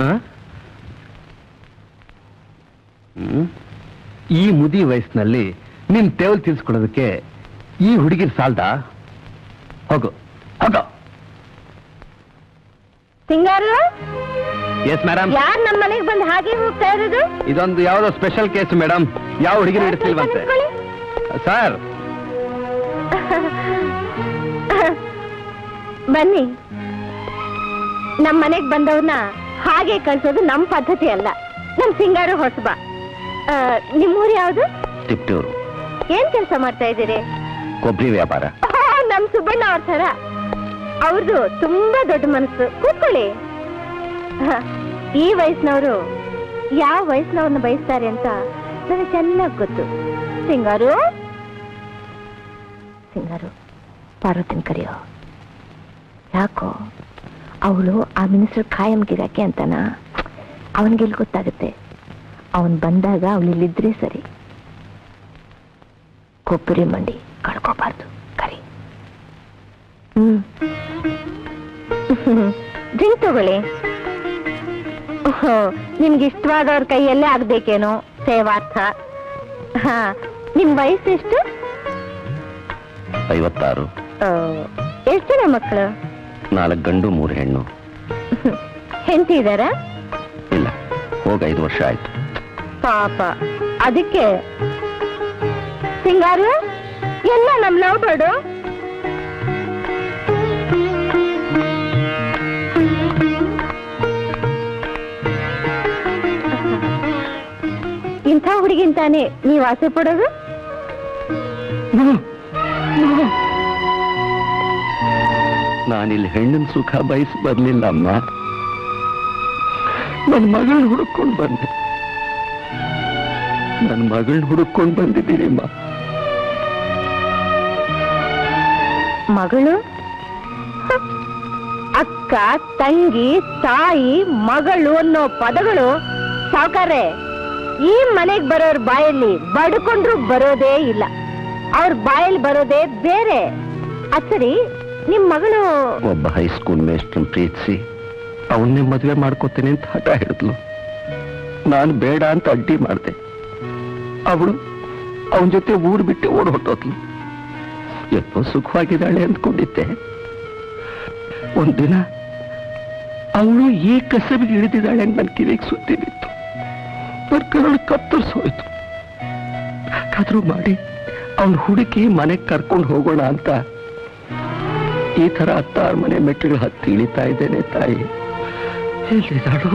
ಹ್ಮ್ ಈ ಮುದಿ ವಯಸ್ಸಿನಲ್ಲಿ ನಿನ್ ತೇವಲ್ ತೀರ್ಸ್ಕೊಳ್ಳೋದಕ್ಕೆ ಈ ಹುಡುಗಿರ್ ಸಾಲ್ದ ಹೋಗು ಹೋಗು ಸಿಂಗಾರು ಎಸ್ ಮೇಡಮ್ ಯಾರ್ ನಮ್ ಮನೆಗ್ ಬಂದ್ ಹಾಗೆ ಹೋಗ್ತಾ ಇರೋದು ಇದೊಂದು ಯಾವ್ದೋ ಸ್ಪೆಷಲ್ ಕೇಸ್ ಮೇಡಮ್ ಯಾವ ಹುಡುಗಿನೂ ಹಿಡಿಸ್ಲಿಲ್ವಂತೆ ನಿಂತ್ಕೊಳ್ಳಿ. ಸರ್ ಬನ್ನಿ ನಮ್ ಮನೆಗ್ ಬಂದವ್ರನ್ನ ಹಾಗೆ ಕಳ್ಸೋದು ನಮ್ ಪದ್ಧತಿ ಅಲ್ಲ ನಮ್ ಸಿಂಗಾರು ಹೊಸಬ ಆ, ನಿಮ್ಮೂರ್ ಯಾವ್ದು ತಿಪ್ಟೂರು ಏನ್ ಕೆಲಸ ಮಾಡ್ತಾ ಇದ್ದೀರಿ ಕೊಬ್ಬರಿ ವ್ಯಾಪಾರ ಆ, ನಮ್ ಸುಬ್ಬಣ್ಣ ಅವ್ರ ತರ ಅವ್ರದ್ದು ತುಂಬಾ ದೊಡ್ಡ ಮನಸ್ಸು ಕೂತ್ಕೊಳ್ಳಿ ಹ, ಈ ವಯಸ್ಸಿನವರು ಯಾವ ವಯಸ್ಸಿನವ್ರನ್ನ ಬಯಸ್ತಾರೆ ಅಂತ ನನಗೆ ಚೆನ್ನಾಗ್ ಗೊತ್ತು ಸಿಂಗಾರು ಸಿಂಗಾರು ಪಾರ್ವತಿನ ಕರೆಯೋ ಯಾಕೋ ಅವಳು ಆ ಮಿನಿಸ್ಟರ್ ಖಾಯಂ ಗಿರಾಕಿ ಅಂತನಾ ಅವನಿಗೆಲ್ಲಿ ಗೊತ್ತಾಗುತ್ತೆ ಅವನ್ ಬಂದಾಗ ಅವಳು ಇಲ್ಲಿದ್ರೆ ಸರಿ ಕೊಬ್ಬರಿ ಮಂಡಿ ಕಳ್ಕೋಬಾರ್ದು ಕರಿ ಹ್ಮ್ ಡ್ರಿಂಕ್ ತಗೊಳ್ಳಿ ನಿಮ್ಗೆ ಇಷ್ಟವಾದವ್ರ ಕೈಯಲ್ಲೇ ಆಗ್ಬೇಕೇನೋ ಸೇವಾರ್ಥ ಹಾ ನಿಮ್ ವಯಸ್ಸೆಷ್ಟು ಐವತ್ತಾರು ಆ, ಎಷ್ಟ್ ಜನ ಮಕ್ಕಳು ನಾಲ್ಕು ಗಂಡು ಮೂರು ಹೆಣ್ಣು ಹೆಂಡತಿ ಇದಾರ ಇಲ್ಲ ಹೋಗ ಐದು ವರ್ಷ ಆಯ್ತು ಪಾಪ ಅದಕ್ಕೆ ಸಿಂಗಾರು ಎಲ್ಲ ನಮ್ ಲವ್ ಬರ್ಡು ಇಂಥ ಹುಡುಗಿಂತಾನೆ ನೀವ್ ಆಸೆ ಪಡೋದು ನಾನಿಲ್ಲಿ ಹೆಣ್ಣಿನ ಸುಖ ಬಯಸಿ ಬರ್ಲಿಲ್ಲ ಅಮ್ಮ ನನ್ನ ಮಗಳನ್ನ ಹುಡುಕೊಂಡು ಬಂದೆ ನನ್ನ ಮಗಳನ್ನ ಹುಡುಕೊಂಡು ಬಂದಿದ್ದೀನಿ ಅಮ್ಮ ಮಗಳು ಹ. ಅಕ್ಕ ತಂಗಿ ತಾಯಿ ಮಗಳು ಅನ್ನೋ ಪದಗಳು ಸಾವುಕಾರೆ ಈ ಮನೆಗ್ ಬರೋರ್ ಬಾಯಲ್ಲಿ ಬಡ್ಕೊಂಡ್ರು ಬರೋದೇ ಇಲ್ಲ ಅವ್ರ ಬಾಯಲ್ಲಿ ಬರೋದೇ ಬೇರೆ ಅಚ್ಚರಿ ನಿಮ್ ಮಗಳು ಒಬ್ಬ ಹೈಸ್ಕೂಲ್ ಮೇಸ್ಟ್ರನ್ ಪ್ರೀತಿಸಿ ಅವನ್ನೇ ಮದುವೆ ಮಾಡ್ಕೋತೇನೆ ಅಂತ ಹಠ ಹಿಡಿದ್ಲು ನಾನು ಬೇಡ ಅಂತ ಅಡ್ಡಿ ಮಾಡಿದೆ ಅವಳು ಅವನ ಜೊತೆ ಊರು ಬಿಟ್ಟು ಓಡ್ ಹೊಟ್ಟೋದ್ಲು ಎಷ್ಟೋ ಸುಖವಾಗಿದ್ದಾಳೆ ಅಂದ್ಕೊಂಡಿದ್ದೆ ಒಂದಿನ ಅವಳು ಈ ಕಸಬಿಗೆ ಇಳಿದಿದ್ದಾಳೆ ಅಂತ ನನ್ನ ಕಿವಿಗೆ ಸುದ್ದಿ ಬಿತ್ತು ನನ್ನ ಕರಳು ಕತ್ತರಿಸೋಯ್ತು ಯಾಕಾದ್ರೂ ಮಾಡಿ ಅವಳು ಹುಡುಕಿ ಮನೆಗೆ ಕರ್ಕೊಂಡು ಹೋಗೋಣ ಅಂತ ಈ ತರ ಹತ್ತಾರು ಮನೆ ಮೆಟ್ಟಿಲು ಹತ್ತಿ ಇಳಿತಾ ಇದ್ದೇನೆ ತಾಯಿ ಎಲ್ಲಿದ್ದಾಳು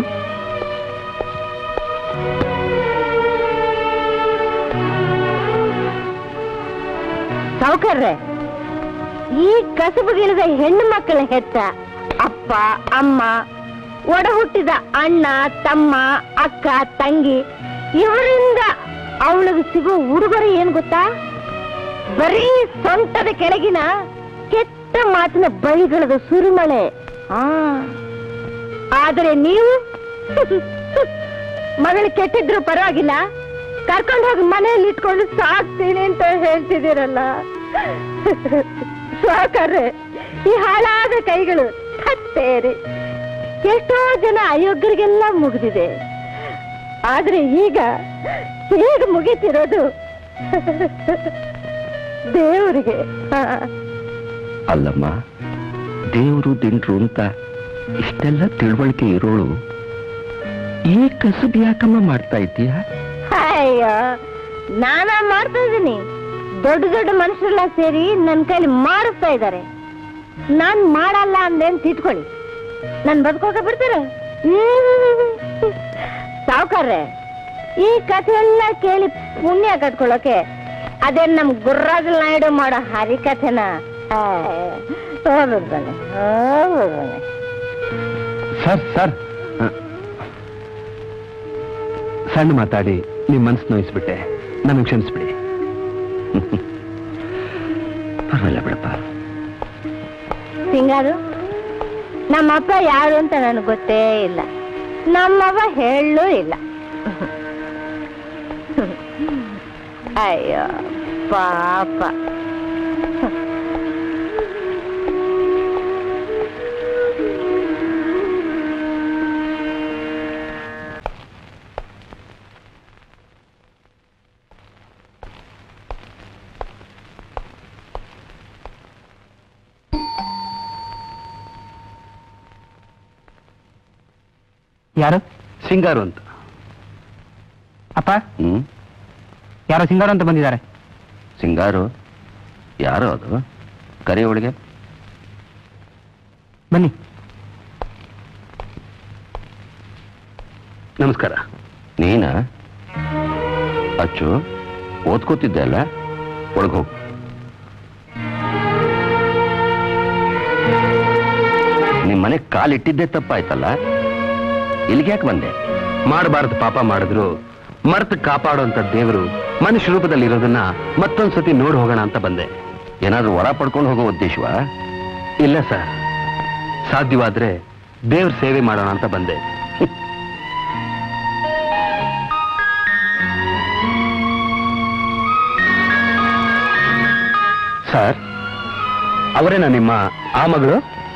ಸಾವುಕಾರ್ರೆ ಈ ಕಸಬುಗಿಳಿದ ಹೆಣ್ಣು ಮಕ್ಕಳ ಹೆತ್ತ ಅಪ್ಪ ಅಮ್ಮ ಒಡ ಹುಟ್ಟಿದ ಅಣ್ಣ ತಮ್ಮ ಅಕ್ಕ ತಂಗಿ ಇವರಿಂದ ಅವಳಿಗೆ ಸಿಗೋ ಉಡುಗೊರೆ ಏನ್ ಗೊತ್ತಾ ಬರೀ ಸೊಂಟದ ಕೆಳಗಿನ ಕೆಟ್ಟ ಮಾತಿನ ಬೈಗಳದ ಸುರಿಮಳೆ ಆ ಆದರೆ ನೀವು ಮಗಳು ಕೆಟ್ಟಿದ್ರು ಪರವಾಗಿಲ್ಲ ಕರ್ಕೊಂಡು ಹೋಗಿ ಮನೆಯಲ್ಲಿ ಇಟ್ಕೊಂಡು ಸಾಕ್ತೀನಿ ಅಂತ ಹೇಳ್ತಿದ್ದೀರಲ್ಲ ಸಾಕರ್ರೆ ಈ ಹಾಳಾದ ಕೈಗಳು ಥತ್ತೇರಿ ಎಷ್ಟೋ ಜನ ಅಯೋಗ್ಯರಿಗೆಲ್ಲ ಮುಗಿದಿದೆ ಆದ್ರೆ ಈಗ ಹೇಗೆ ಮುಗೀತಿರೋದು ದೇವರಿಗೆ ಅಲ್ಲಮ್ಮ ದೇವರು ದಿಂಡ್ರು ಅಂತ ಇಷ್ಟೆಲ್ಲ ತಿಳುವಳಿಕೆ ಇರೋಳು ಈ ಕಸಬ್ ಯಾಕಮ್ಮ ಮಾಡ್ತಾ ಇದ್ದೀಯಾ ಅಯ್ಯೋ ನಾನಾ ಮಾಡ್ತಾ ಇದ್ದೀನಿ ದೊಡ್ಡ ದೊಡ್ಡ ಮನುಷ್ಯರೆಲ್ಲ ಸೇರಿ ನನ್ನ ಕೈಲಿ ಮಾಡಿಸ್ತಾ ಇದ್ದಾರೆ ನಾನ್ ಮಾಡಲ್ಲ ಅಂದೇನ್ ತಿಟ್ಕೊಳ್ಳಿ ನನ್ ಬದುಕೋಕೆ ಬಿಡ್ತಾರೆ ಸಾವುಕಾರ್ರೆ ಈ ಕಥೆ ಎಲ್ಲ ಕೇಳಿ ಪುಣ್ಯ ಕಟ್ಕೊಳ್ಳೋಕೆ ಅದೇನ್ ನಮ್ ಗುರ್ರಾಜ್ ನಾಯ್ಡು ಮಾಡೋ ಹರಿಕಥೆನ ಹೋಗ್ಬಿಡ್ತಾನೆ ಹೋಗ್ಬಿಡ್ತಾನೆ ಸರ್ ಸರ್ ಸಣ್ಣ ಮಾತಾಡಿ ನಿಮ್ ಮನ್ಸು ನೋಯಿಸ್ಬಿಟ್ಟೆ ನನಗೆ ಕ್ಷಮಿಸ್ಬಿಡಿ ಪರವಾಗಿಲ್ಲ ಬಿಡಪ್ಪ ಸಿಂಗಾರು ನಮ್ಮಪ್ಪ ಯಾರು ಅಂತ ನನಗೆ ಗೊತ್ತೇ ಇಲ್ಲ ನಮ್ಮವ್ವ ಹೇಳೂ ಇಲ್ಲ ಅಯ್ಯೋ ಪಾಪ ಯಾರು ಸಿಂಗಾರು ಅಂತ ಅಪ್ಪ ಹ್ಮ್ ಯಾರೋ ಸಿಂಗಾರು ಅಂತ ಬಂದಿದ್ದಾರೆ ಸಿಂಗಾರು ಯಾರು ಅದು ಕರಿ ಒಳಗೆ ಬನ್ನಿ ನಮಸ್ಕಾರ ನೀನ ಅಚ್ಚು ಓದ್ಕೋತಿದ್ದೆ ಅಲ್ಲ ಒಳಗೆ ಹೋಗು ನಿಮ್ ಮನೆ ಕಾಲಿಟ್ಟಿದ್ದೆ ತಪ್ಪಾಯ್ತಲ್ಲ ಇಲ್ಲಿಗೆ ಯಾಕೆ ಬಂದೆ ಮಾಡಬಾರದು ಪಾಪ ಮಾಡಿದ್ರು ಮರ್ತು ಕಾಪಾಡುವಂತ ದೇವರು ಮನುಷ್ಯ ರೂಪದಲ್ಲಿ ಇರೋದನ್ನ ಮತ್ತೊಂದ್ಸತಿ ನೋಡಿ ಹೋಗೋಣ ಅಂತ ಬಂದೆ ಏನಾದ್ರೂ ವರ ಪಡ್ಕೊಂಡು ಹೋಗೋ ಉದ್ದೇಶವಾ ಇಲ್ಲ ಸರ್ ಸಾಧ್ಯವಾದ್ರೆ ದೇವ್ರ ಸೇವೆ ಮಾಡೋಣ ಅಂತ ಬಂದೆ ಸರ್ ಅವರೇನಾ ನಿಮ್ಮ ಆ ಮಗಳು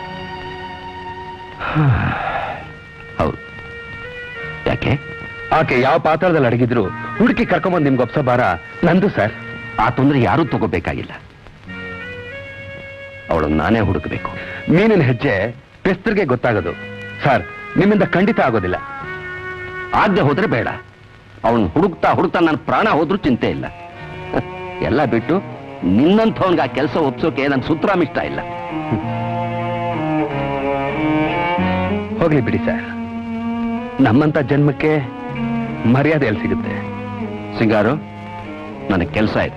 ಹೌದು ಯಾಕೆ ಆಕೆ ಯಾವ ಪಾತ್ರದಲ್ಲಿ ಅಡಗಿದ್ರು ಹುಡುಕಿ ಕರ್ಕೊಂಬಂದು ನಿಮ್ಗೆ ಒಪ್ಸೋ ಭಾರ ನಂದು ಸರ್ ಆ ತೊಂದರೆ ಯಾರೂ ತಗೋಬೇಕಾಗಿಲ್ಲ ಅವಳನ್ನು ನಾನೇ ಹುಡುಕಬೇಕು ಮೀನಿನ ಹೆಜ್ಜೆ ಪೆಸ್ತರಿಗೆ ಗೊತ್ತಾಗೋದು ಸರ್ ನಿಮ್ಮಿಂದ ಖಂಡಿತ ಆಗೋದಿಲ್ಲ ಆಗದೆ ಹೋದ್ರೆ ಬೇಡ ಅವನು ಹುಡುಕ್ತಾ ಹುಡುಕ್ತಾ ನನ್ನ ಪ್ರಾಣ ಹೋದ್ರೂ ಚಿಂತೆ ಇಲ್ಲ ಎಲ್ಲ ಬಿಟ್ಟು ನಿನ್ನಂಥವನ್ಗೆ ಆ ಕೆಲಸ ಒಪ್ಸೋಕೆ ನನ್ನ ಸುತ್ತರಾಮ್ ಇಷ್ಟ ಇಲ್ಲ ಹೋಗ್ಲಿ ಬಿಡಿ ಸರ್ ನಮ್ಮಂತ ಜನ್ಮಕ್ಕೆ ಮರ್ಯಾದೆ ಎಲ್ಲಿ ಸಿಗುತ್ತೆ ಸಿಂಗಾರು ನನಗೆ ಕೆಲಸ ಇದೆ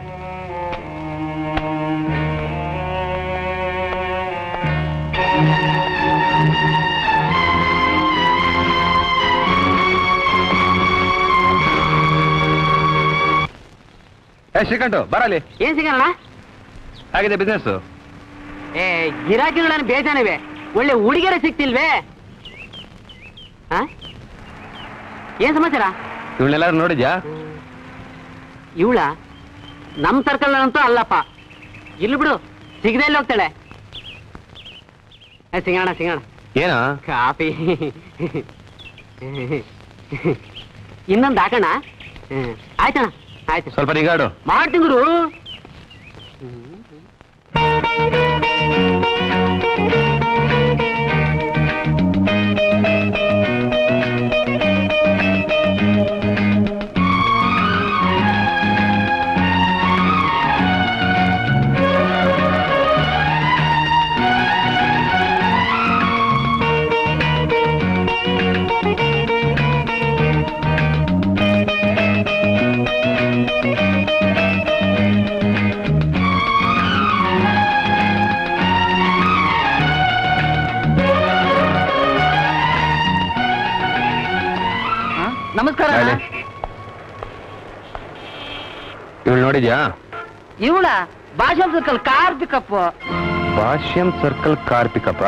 ಏ ಶ್ರೀಕಂಠು ಬರಲಿ ಏನ್ ಸಿಗೋಣ ಆಗಿದೆ ಬಿಸ್ನೆಸ್ ಏ ಗಿರಾಕಿಗಳನ್ನ ಬೇಜಾನಿವೆ ಒಳ್ಳೆ ಹುಡುಗಿಯರೇ ಸಿಗ್ತಿಲ್ವೇ ಆ? ಏನ್ ಸಮಾಚಾರ ಇವನ್ನೆಲ್ಲಾರು ನೋಡಿದ್ಯಾ ಇವಳ ನಮ್ ಸರ್ಕಲ್ ಅಂತೂ ಅಲ್ಲಪ್ಪ ಇಲ್ಲಿ ಬಿಡು ಸಿಗದೆ ಇಲ್ಲಿ ಹೋಗ್ತಾಳೆ ಏ, ಸಿಗೋಣ ಸಿಗೋಣ ಏನ ಕಾಫಿ ಇನ್ನೊಂದು ಹಾಕೋಣ ಹ್ಮ್. ಆಯ್ತಣ್ಣ ಆಯ್ತು ಸ್ವಲ್ಪ ನಿಗಾಡು ಮಾಡ್ತೀನಿ ಗುರು ನಮಸ್ಕಾರ ಇವಳು ನೋಡಿದ್ಯಾ ಇವಳ Bhasha circle car pickup Bhashyam circle ಕಾರ್ತಿಕಪ್ಪ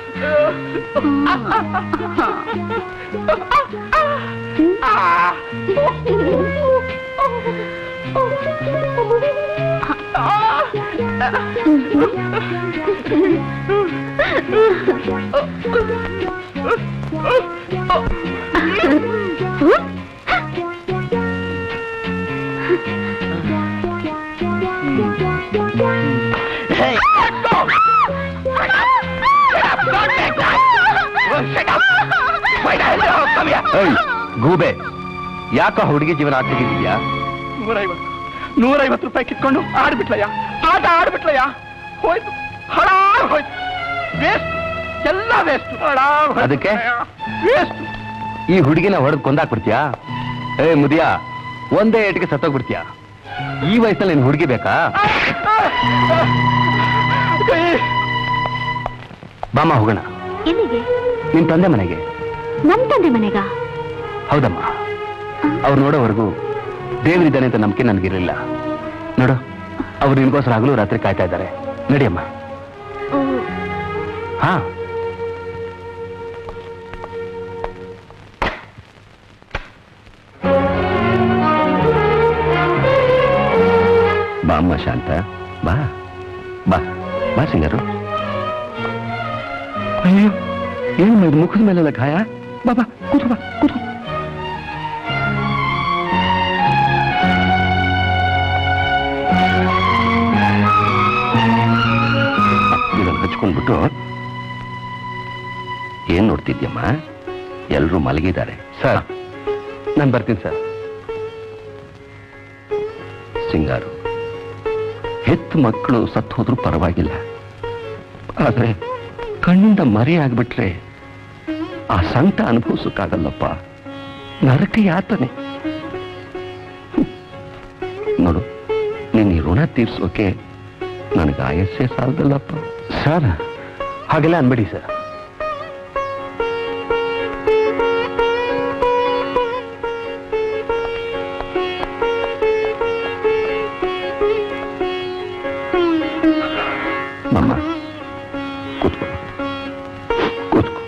ಏಯ್, ಗೂಬೆ ಯಾಕೋ ಹುಡುಗಿ ಜೀವನ ಆಗ್ತಿದ್ಯಾ ನೂರೈವತ್ತು ನೂರೈವತ್ತು ರೂಪಾಯಿ ಕಿತ್ಕೊಂಡು ಆಡ್ಬಿಟ್ಲಯ್ಯ ಆಟ ಆಡ್ಬಿಟ್ಲಯ್ಯ ಹೋಯ್ತು ಹಳಾಗ್ ಹೋಯ್ತು ವೇಸ್ಟ್ ಎಲ್ಲ ವೇಸ್ಟ್ ಹಳಾಗ್ ಅದಕ್ಕೆ? ವೇಸ್ಟ್ ಈ ಹುಡುಗಿನ ಹೊಡೆದು ಕೊಂದಾಕ್ಬಿಡ್ತೀಯಾ ಏ ಮುದಿಯಾ ಒಂದೇ ಏಟಿಗೆ ಸತ್ತೋಗ್ಬಿಡ್ತೀಯಾ ಈ ವಯಸ್ಸಲ್ಲಿ ನಿನ್ ಹುಡುಗಿ ಬೇಕಾ ಕೈ ಬಾಮ ಹೋಗೋಣ ಎಲ್ಲಿಗೆ ನಿನ್ ತಂದೆ ಮನೆಗೆ ನಮ್ ತಂದೆ ಮನೆಗ ಹೌದಮ್ಮ ಅವ್ರು ನೋಡೋವರೆಗೂ ದೇವರಿದ್ದಾನೆ ಅಂತ ನಂಬಿಕೆ ನನಗಿರಲಿಲ್ಲ ನೋಡು ಅವ್ರು ನಿನ್ಗೋಸ್ಕರ ಹಗಲು ರಾತ್ರಿ ಕಾಯ್ತಾ ಇದ್ದಾರೆ ನಡಿಯಮ್ಮ ಹಾ ಬಾಮ್ಮ ಶಾಂತ ಬಾ ಬಾ ಬಾ ಸಿಂಗರು ಅಯ್ಯೋ ಏನು ಇದು ಮುಖದ ಮೇಲೆಲ್ಲ ಗಾಯ ಬಾ ಬಾ ಕೂತು ಬಾ ಕೂತು ಇದನ್ನು ಹಚ್ಕೊಂಡ್ಬಿಟ್ಟು ಏನ್ ನೋಡ್ತಿದ್ಯಮ್ಮ ಎಲ್ರೂ ಮಲಗಿದ್ದಾರೆ ಸರ್ ನಾನು ಬರ್ತೀನಿ ಸರ್ ಸಿಂಗಾರು ಹೆತ್ತು ಮಕ್ಕಳು ಸತ್ತು ಹೋದ್ರೂ ಪರವಾಗಿಲ್ಲ ಆದ್ರೆ ಕಣ್ಣಿಂದ ಮರಿ ಆಗ್ಬಿಟ್ರೆ ಆ ಸಂಕಟ ಅನುಭವಿಸಕ್ಕಾಗಲ್ಲಪ್ಪ ನರಕ ಯಾತನೆ ಹ್ಮ್. ನೋಡು ನೀನ್ ಈ ಋಣ ತೀರ್ಸೋಕೆ ನನಗೆ ಆಯಸ್ಸೇ ಸಾಲದಲ್ಲಪ್ಪ ಸರ್ ಹಾಗೆಲ್ಲ ಅನ್ಬೇಡಿ ಸರ್ ಮಮ್ಮ ಕೂತ್ಕೋ ಕೂತ್ಕೋ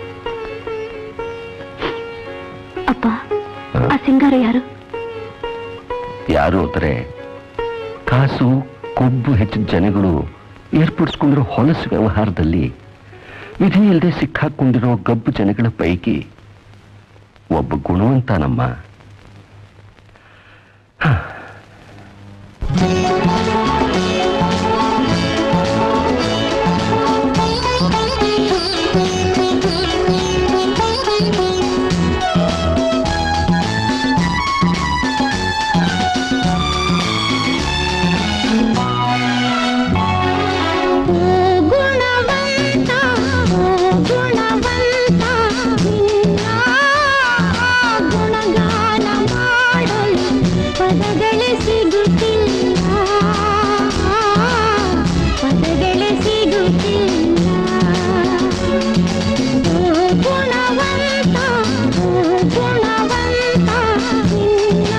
ಅಪ್ಪ ಆ ಸಿಂಗಾರ ಯಾರು ಯಾರು ಅಂದ್ರೆ ಕಾಸು ಕೊಬ್ಬು ಹೆಚ್ಚಿದ ಜನಗಳು ಏರ್ಪಡಿಸ್ಕೊಂಡಿರೋ ಹೊಲಸು ವ್ಯವಹಾರದಲ್ಲಿ ವಿಧಿ ಇಲ್ಲದೆ ಸಿಕ್ಕಾಕೊಂಡಿರೋ ಗಬ್ಬು ಜನಗಳ ಪೈಕಿ ಒಬ್ಬ ಗುಣವಂತನಮ್ಮ ಗುಣವಂತ ಗುಣವಂತ ನಿನ್ನ ಗುಣಗಾನ ಮಾಡಲು ಪದಗಳೇ ಸಿಗುತ್ತಿಲ್ಲ ಪದಗಳೇ ಸಿಗುತ್ತಿಲ್ಲ ಗುಣವಂತ ಗುಣವಂತ ನಿನ್ನ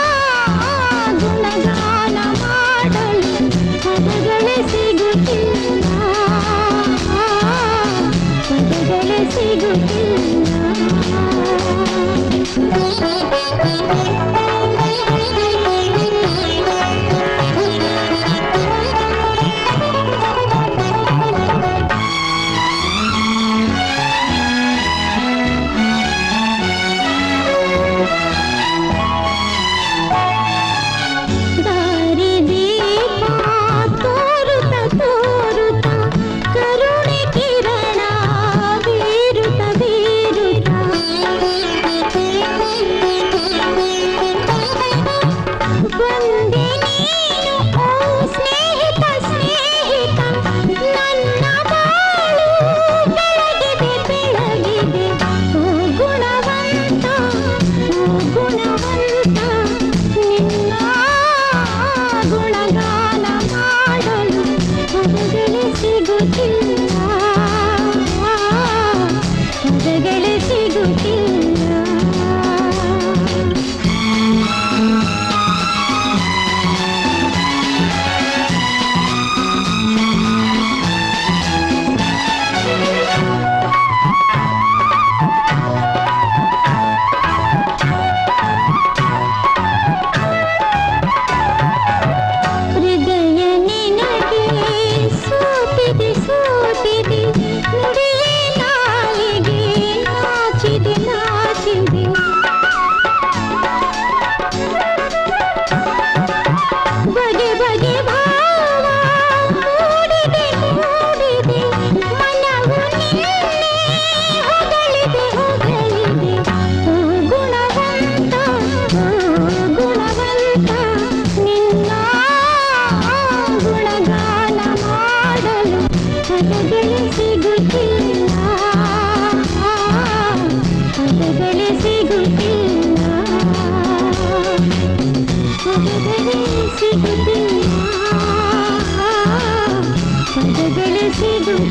ಗುಣಗಾನ ಮಾಡಲು ಪದಗಳೇ ಸಿಗುತ್ತಿಲ್ಲ ಪದಗಳೇ ದಾರಿ ದೀಪ ತೋರುತ್ತ ತೋರುತ್ತ ಕರುಣೆ ಕಿರಣ ಬೀರುತ್ತ ಬೀರುತ್ತ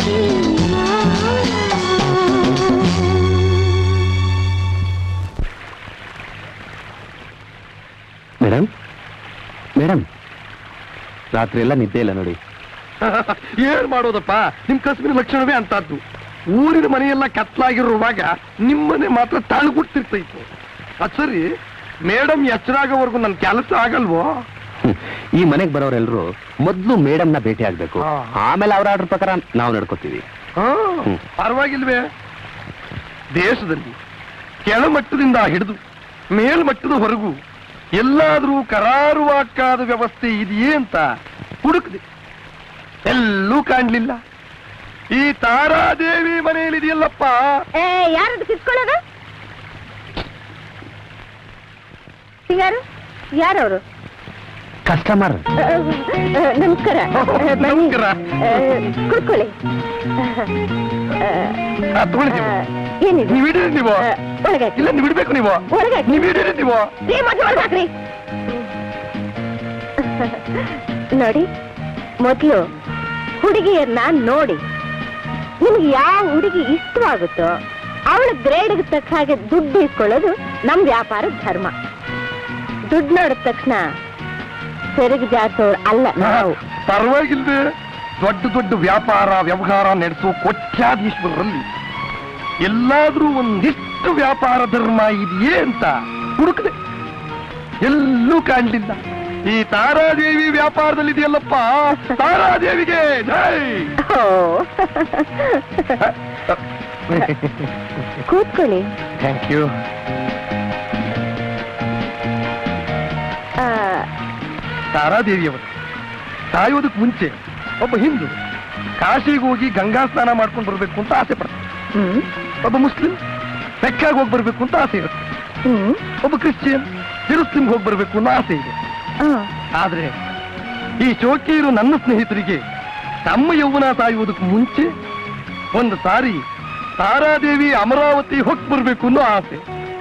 ಮೇಡಮ್ ಮೇಡಮ್ ರಾತ್ರಿ ಎಲ್ಲ ನಿದ್ದೆ ಇಲ್ಲ ನೋಡಿ ಏನ್ ಮಾಡೋದಪ್ಪ ನಿಮ್ ಕಸಬಿನ ಲಕ್ಷಣವೇ ಅಂತದ್ದು ಊರಿನ ಮನೆಯೆಲ್ಲ ಕತ್ಲಾಗಿರುವಾಗ ನಿಮ್ಮನೆ ಮಾತ್ರ ತಳ್ಗುಡ್ತಿರ್ತೈತು ಅದ್ ಸರಿ ಮೇಡಮ್ ಎಚ್ಚರಾಗೋವರೆಗೂ ನನ್ ಕೆಲಸ ಆಗಲ್ವೋ ಹ್ಮ್. ಈ ಮನೆಗೆ ಬರೋರೆಲ್ಲರೂ ಮೊದಲು ಮೇಡಮ್ನ ಭೇಟಿ ಆಗ್ಬೇಕು ಹಾ. ಆಮೇಲೆ ಅವ್ರ ಆರ್ಡರ್ ಪ್ರಕಾರ ನಾವು ನಡ್ಕೋತೀವಿ ಹಾ, ಹ್ಮ್. ಪರವಾಗಿಲ್ವೇ ದೇಶದಲ್ಲಿ ಕೆಳಮಟ್ಟದಿಂದ ಹಿಡಿದು ಮೇಲ್ಮಟ್ಟದವರೆಗೂ ಎಲ್ಲಾದ್ರೂ ಕರಾರುವಾಕ್ಕಾದ ವ್ಯವಸ್ಥೆ ಇದೆಯೇ ಅಂತ ಹುಡುಕ್ದೆ ಎಲ್ಲೂ ಕಾಣ್ಲಿಲ್ಲ ಈ ತಾರಾದೇವಿ ಮನೆಯಲ್ಲಿದೆಯಲ್ಲಪ್ಪ ಏ ಯಾರದು ಕಿತ್ಕೊಳ್ಳೋದು ಯಾರು ಯಾರವರು ಕಸ್ಟಮರ್ ನಮಸ್ಕಾರ ಆ, ಬನ್ನಿ. ನಮಸ್ಕಾರ. ಆ, ಕೂತ್ಕೊಳ್ಳಿ ಆ, ತಗೊಳ್ಳಿ ನೀವು. ಏನಿದೆ ನೀವ್ ಇಡೀರಿ ನೀವು ಆ, ಒಳಗಾಕಿ ಇಲ್ಲ ನೀವು ಇಡ್ಬೇಕು ನೀವು ಒಳಗಾಕಿ ನೀವ್ ಇಡೀರಿ ನೀವು ಏ ಮತ್ತೆ ಒಳಗಾಕ್ರಿ ನೋಡಿ ಮೊದಲು ಹುಡುಗಿಯನ್ನ ನೋಡಿ ನಿಮ್ಗೆ ಯಾವ ಹುಡುಗಿ ಇಷ್ಟವಾಗುತ್ತೋ ಅವಳ ಗ್ರೇಡ್ಗೆ ತಕ್ಕ ಹಾಗೆ ದುಡ್ಡು ಇಸ್ಕೊಳ್ಳೋದು ನಮ್ ವ್ಯಾಪಾರದ ಧರ್ಮ ದುಡ್ಡು ನೋಡಿದ ತಕ್ಷಣ ಸೆರಗು ಜಾತವ್ರು ಅಲ್ಲ ನಾವು ಪರವಾಗಿಲ್ವೇ ದೊಡ್ಡ ದೊಡ್ಡ ವ್ಯಾಪಾರ ವ್ಯವಹಾರ ನಡೆಸೋ ಕೋಟ್ಯಾಧೀಶ್ವರರಲ್ಲಿ ಎಲ್ಲಾದ್ರೂ ಒಂದಿಷ್ಟು ವ್ಯಾಪಾರ ಧರ್ಮ ಇದೆಯೇ ಅಂತ ಹುಡುಕದೆ ಎಲ್ಲೂ ಕಾಣ್ಲಿಲ್ಲ ಈ ತಾರಾದೇವಿ ವ್ಯಾಪಾರದಲ್ಲಿ ಇದೆಯಲ್ಲಪ್ಪ ತಾರಾದೇವಿಗೆ ಜೈ ಓ. ಕೂತ್ಕೊಳ್ಳಿ ಥ್ಯಾಂಕ್ ಯು ಆ, ತಾರಾದೇವಿಯವರು ಸಾಯೋದಕ್ಕೆ ಮುಂಚೆ ಒಬ್ಬ ಹಿಂದೂ ಕಾಶಿಗೆ ಹೋಗಿ ಗಂಗಾ ಸ್ನಾನ ಮಾಡ್ಕೊಂಡು ಬರ್ಬೇಕು ಅಂತ ಆಸೆ ಪಡ್ತಾರೆ ಹ್ಮ್ ಒಬ್ಬ ಮುಸ್ಲಿಂ ಮೆಕ್ಕಾಗಿ ಹೋಗಿ ಬರ್ಬೇಕು ಅಂತ ಆಸೆ ಇರುತ್ತೆ ಹ್ಮ್ ಒಬ್ಬ ಕ್ರಿಶ್ಚಿಯನ್ ಜೆರುಸಲಿಂ ಹೋಗಿ ಬರ್ಬೇಕು ಅನ್ನೋ ಆಸೆ ಇದೆ ಆ, ಆದ್ರೆ ಈ ಚೌಕಿಯರು ನನ್ನ ಸ್ನೇಹಿತರಿಗೆ ತಮ್ಮ ಯೌವನ ಸಾಯುವುದಕ್ಕೆ ಮುಂಚೆ ಒಂದು ಸಾರಿ ತಾರಾದೇವಿ ಅಮರಾವತಿ ಹೋಗಿ ಬರ್ಬೇಕು ಅನ್ನೋ ಆಸೆ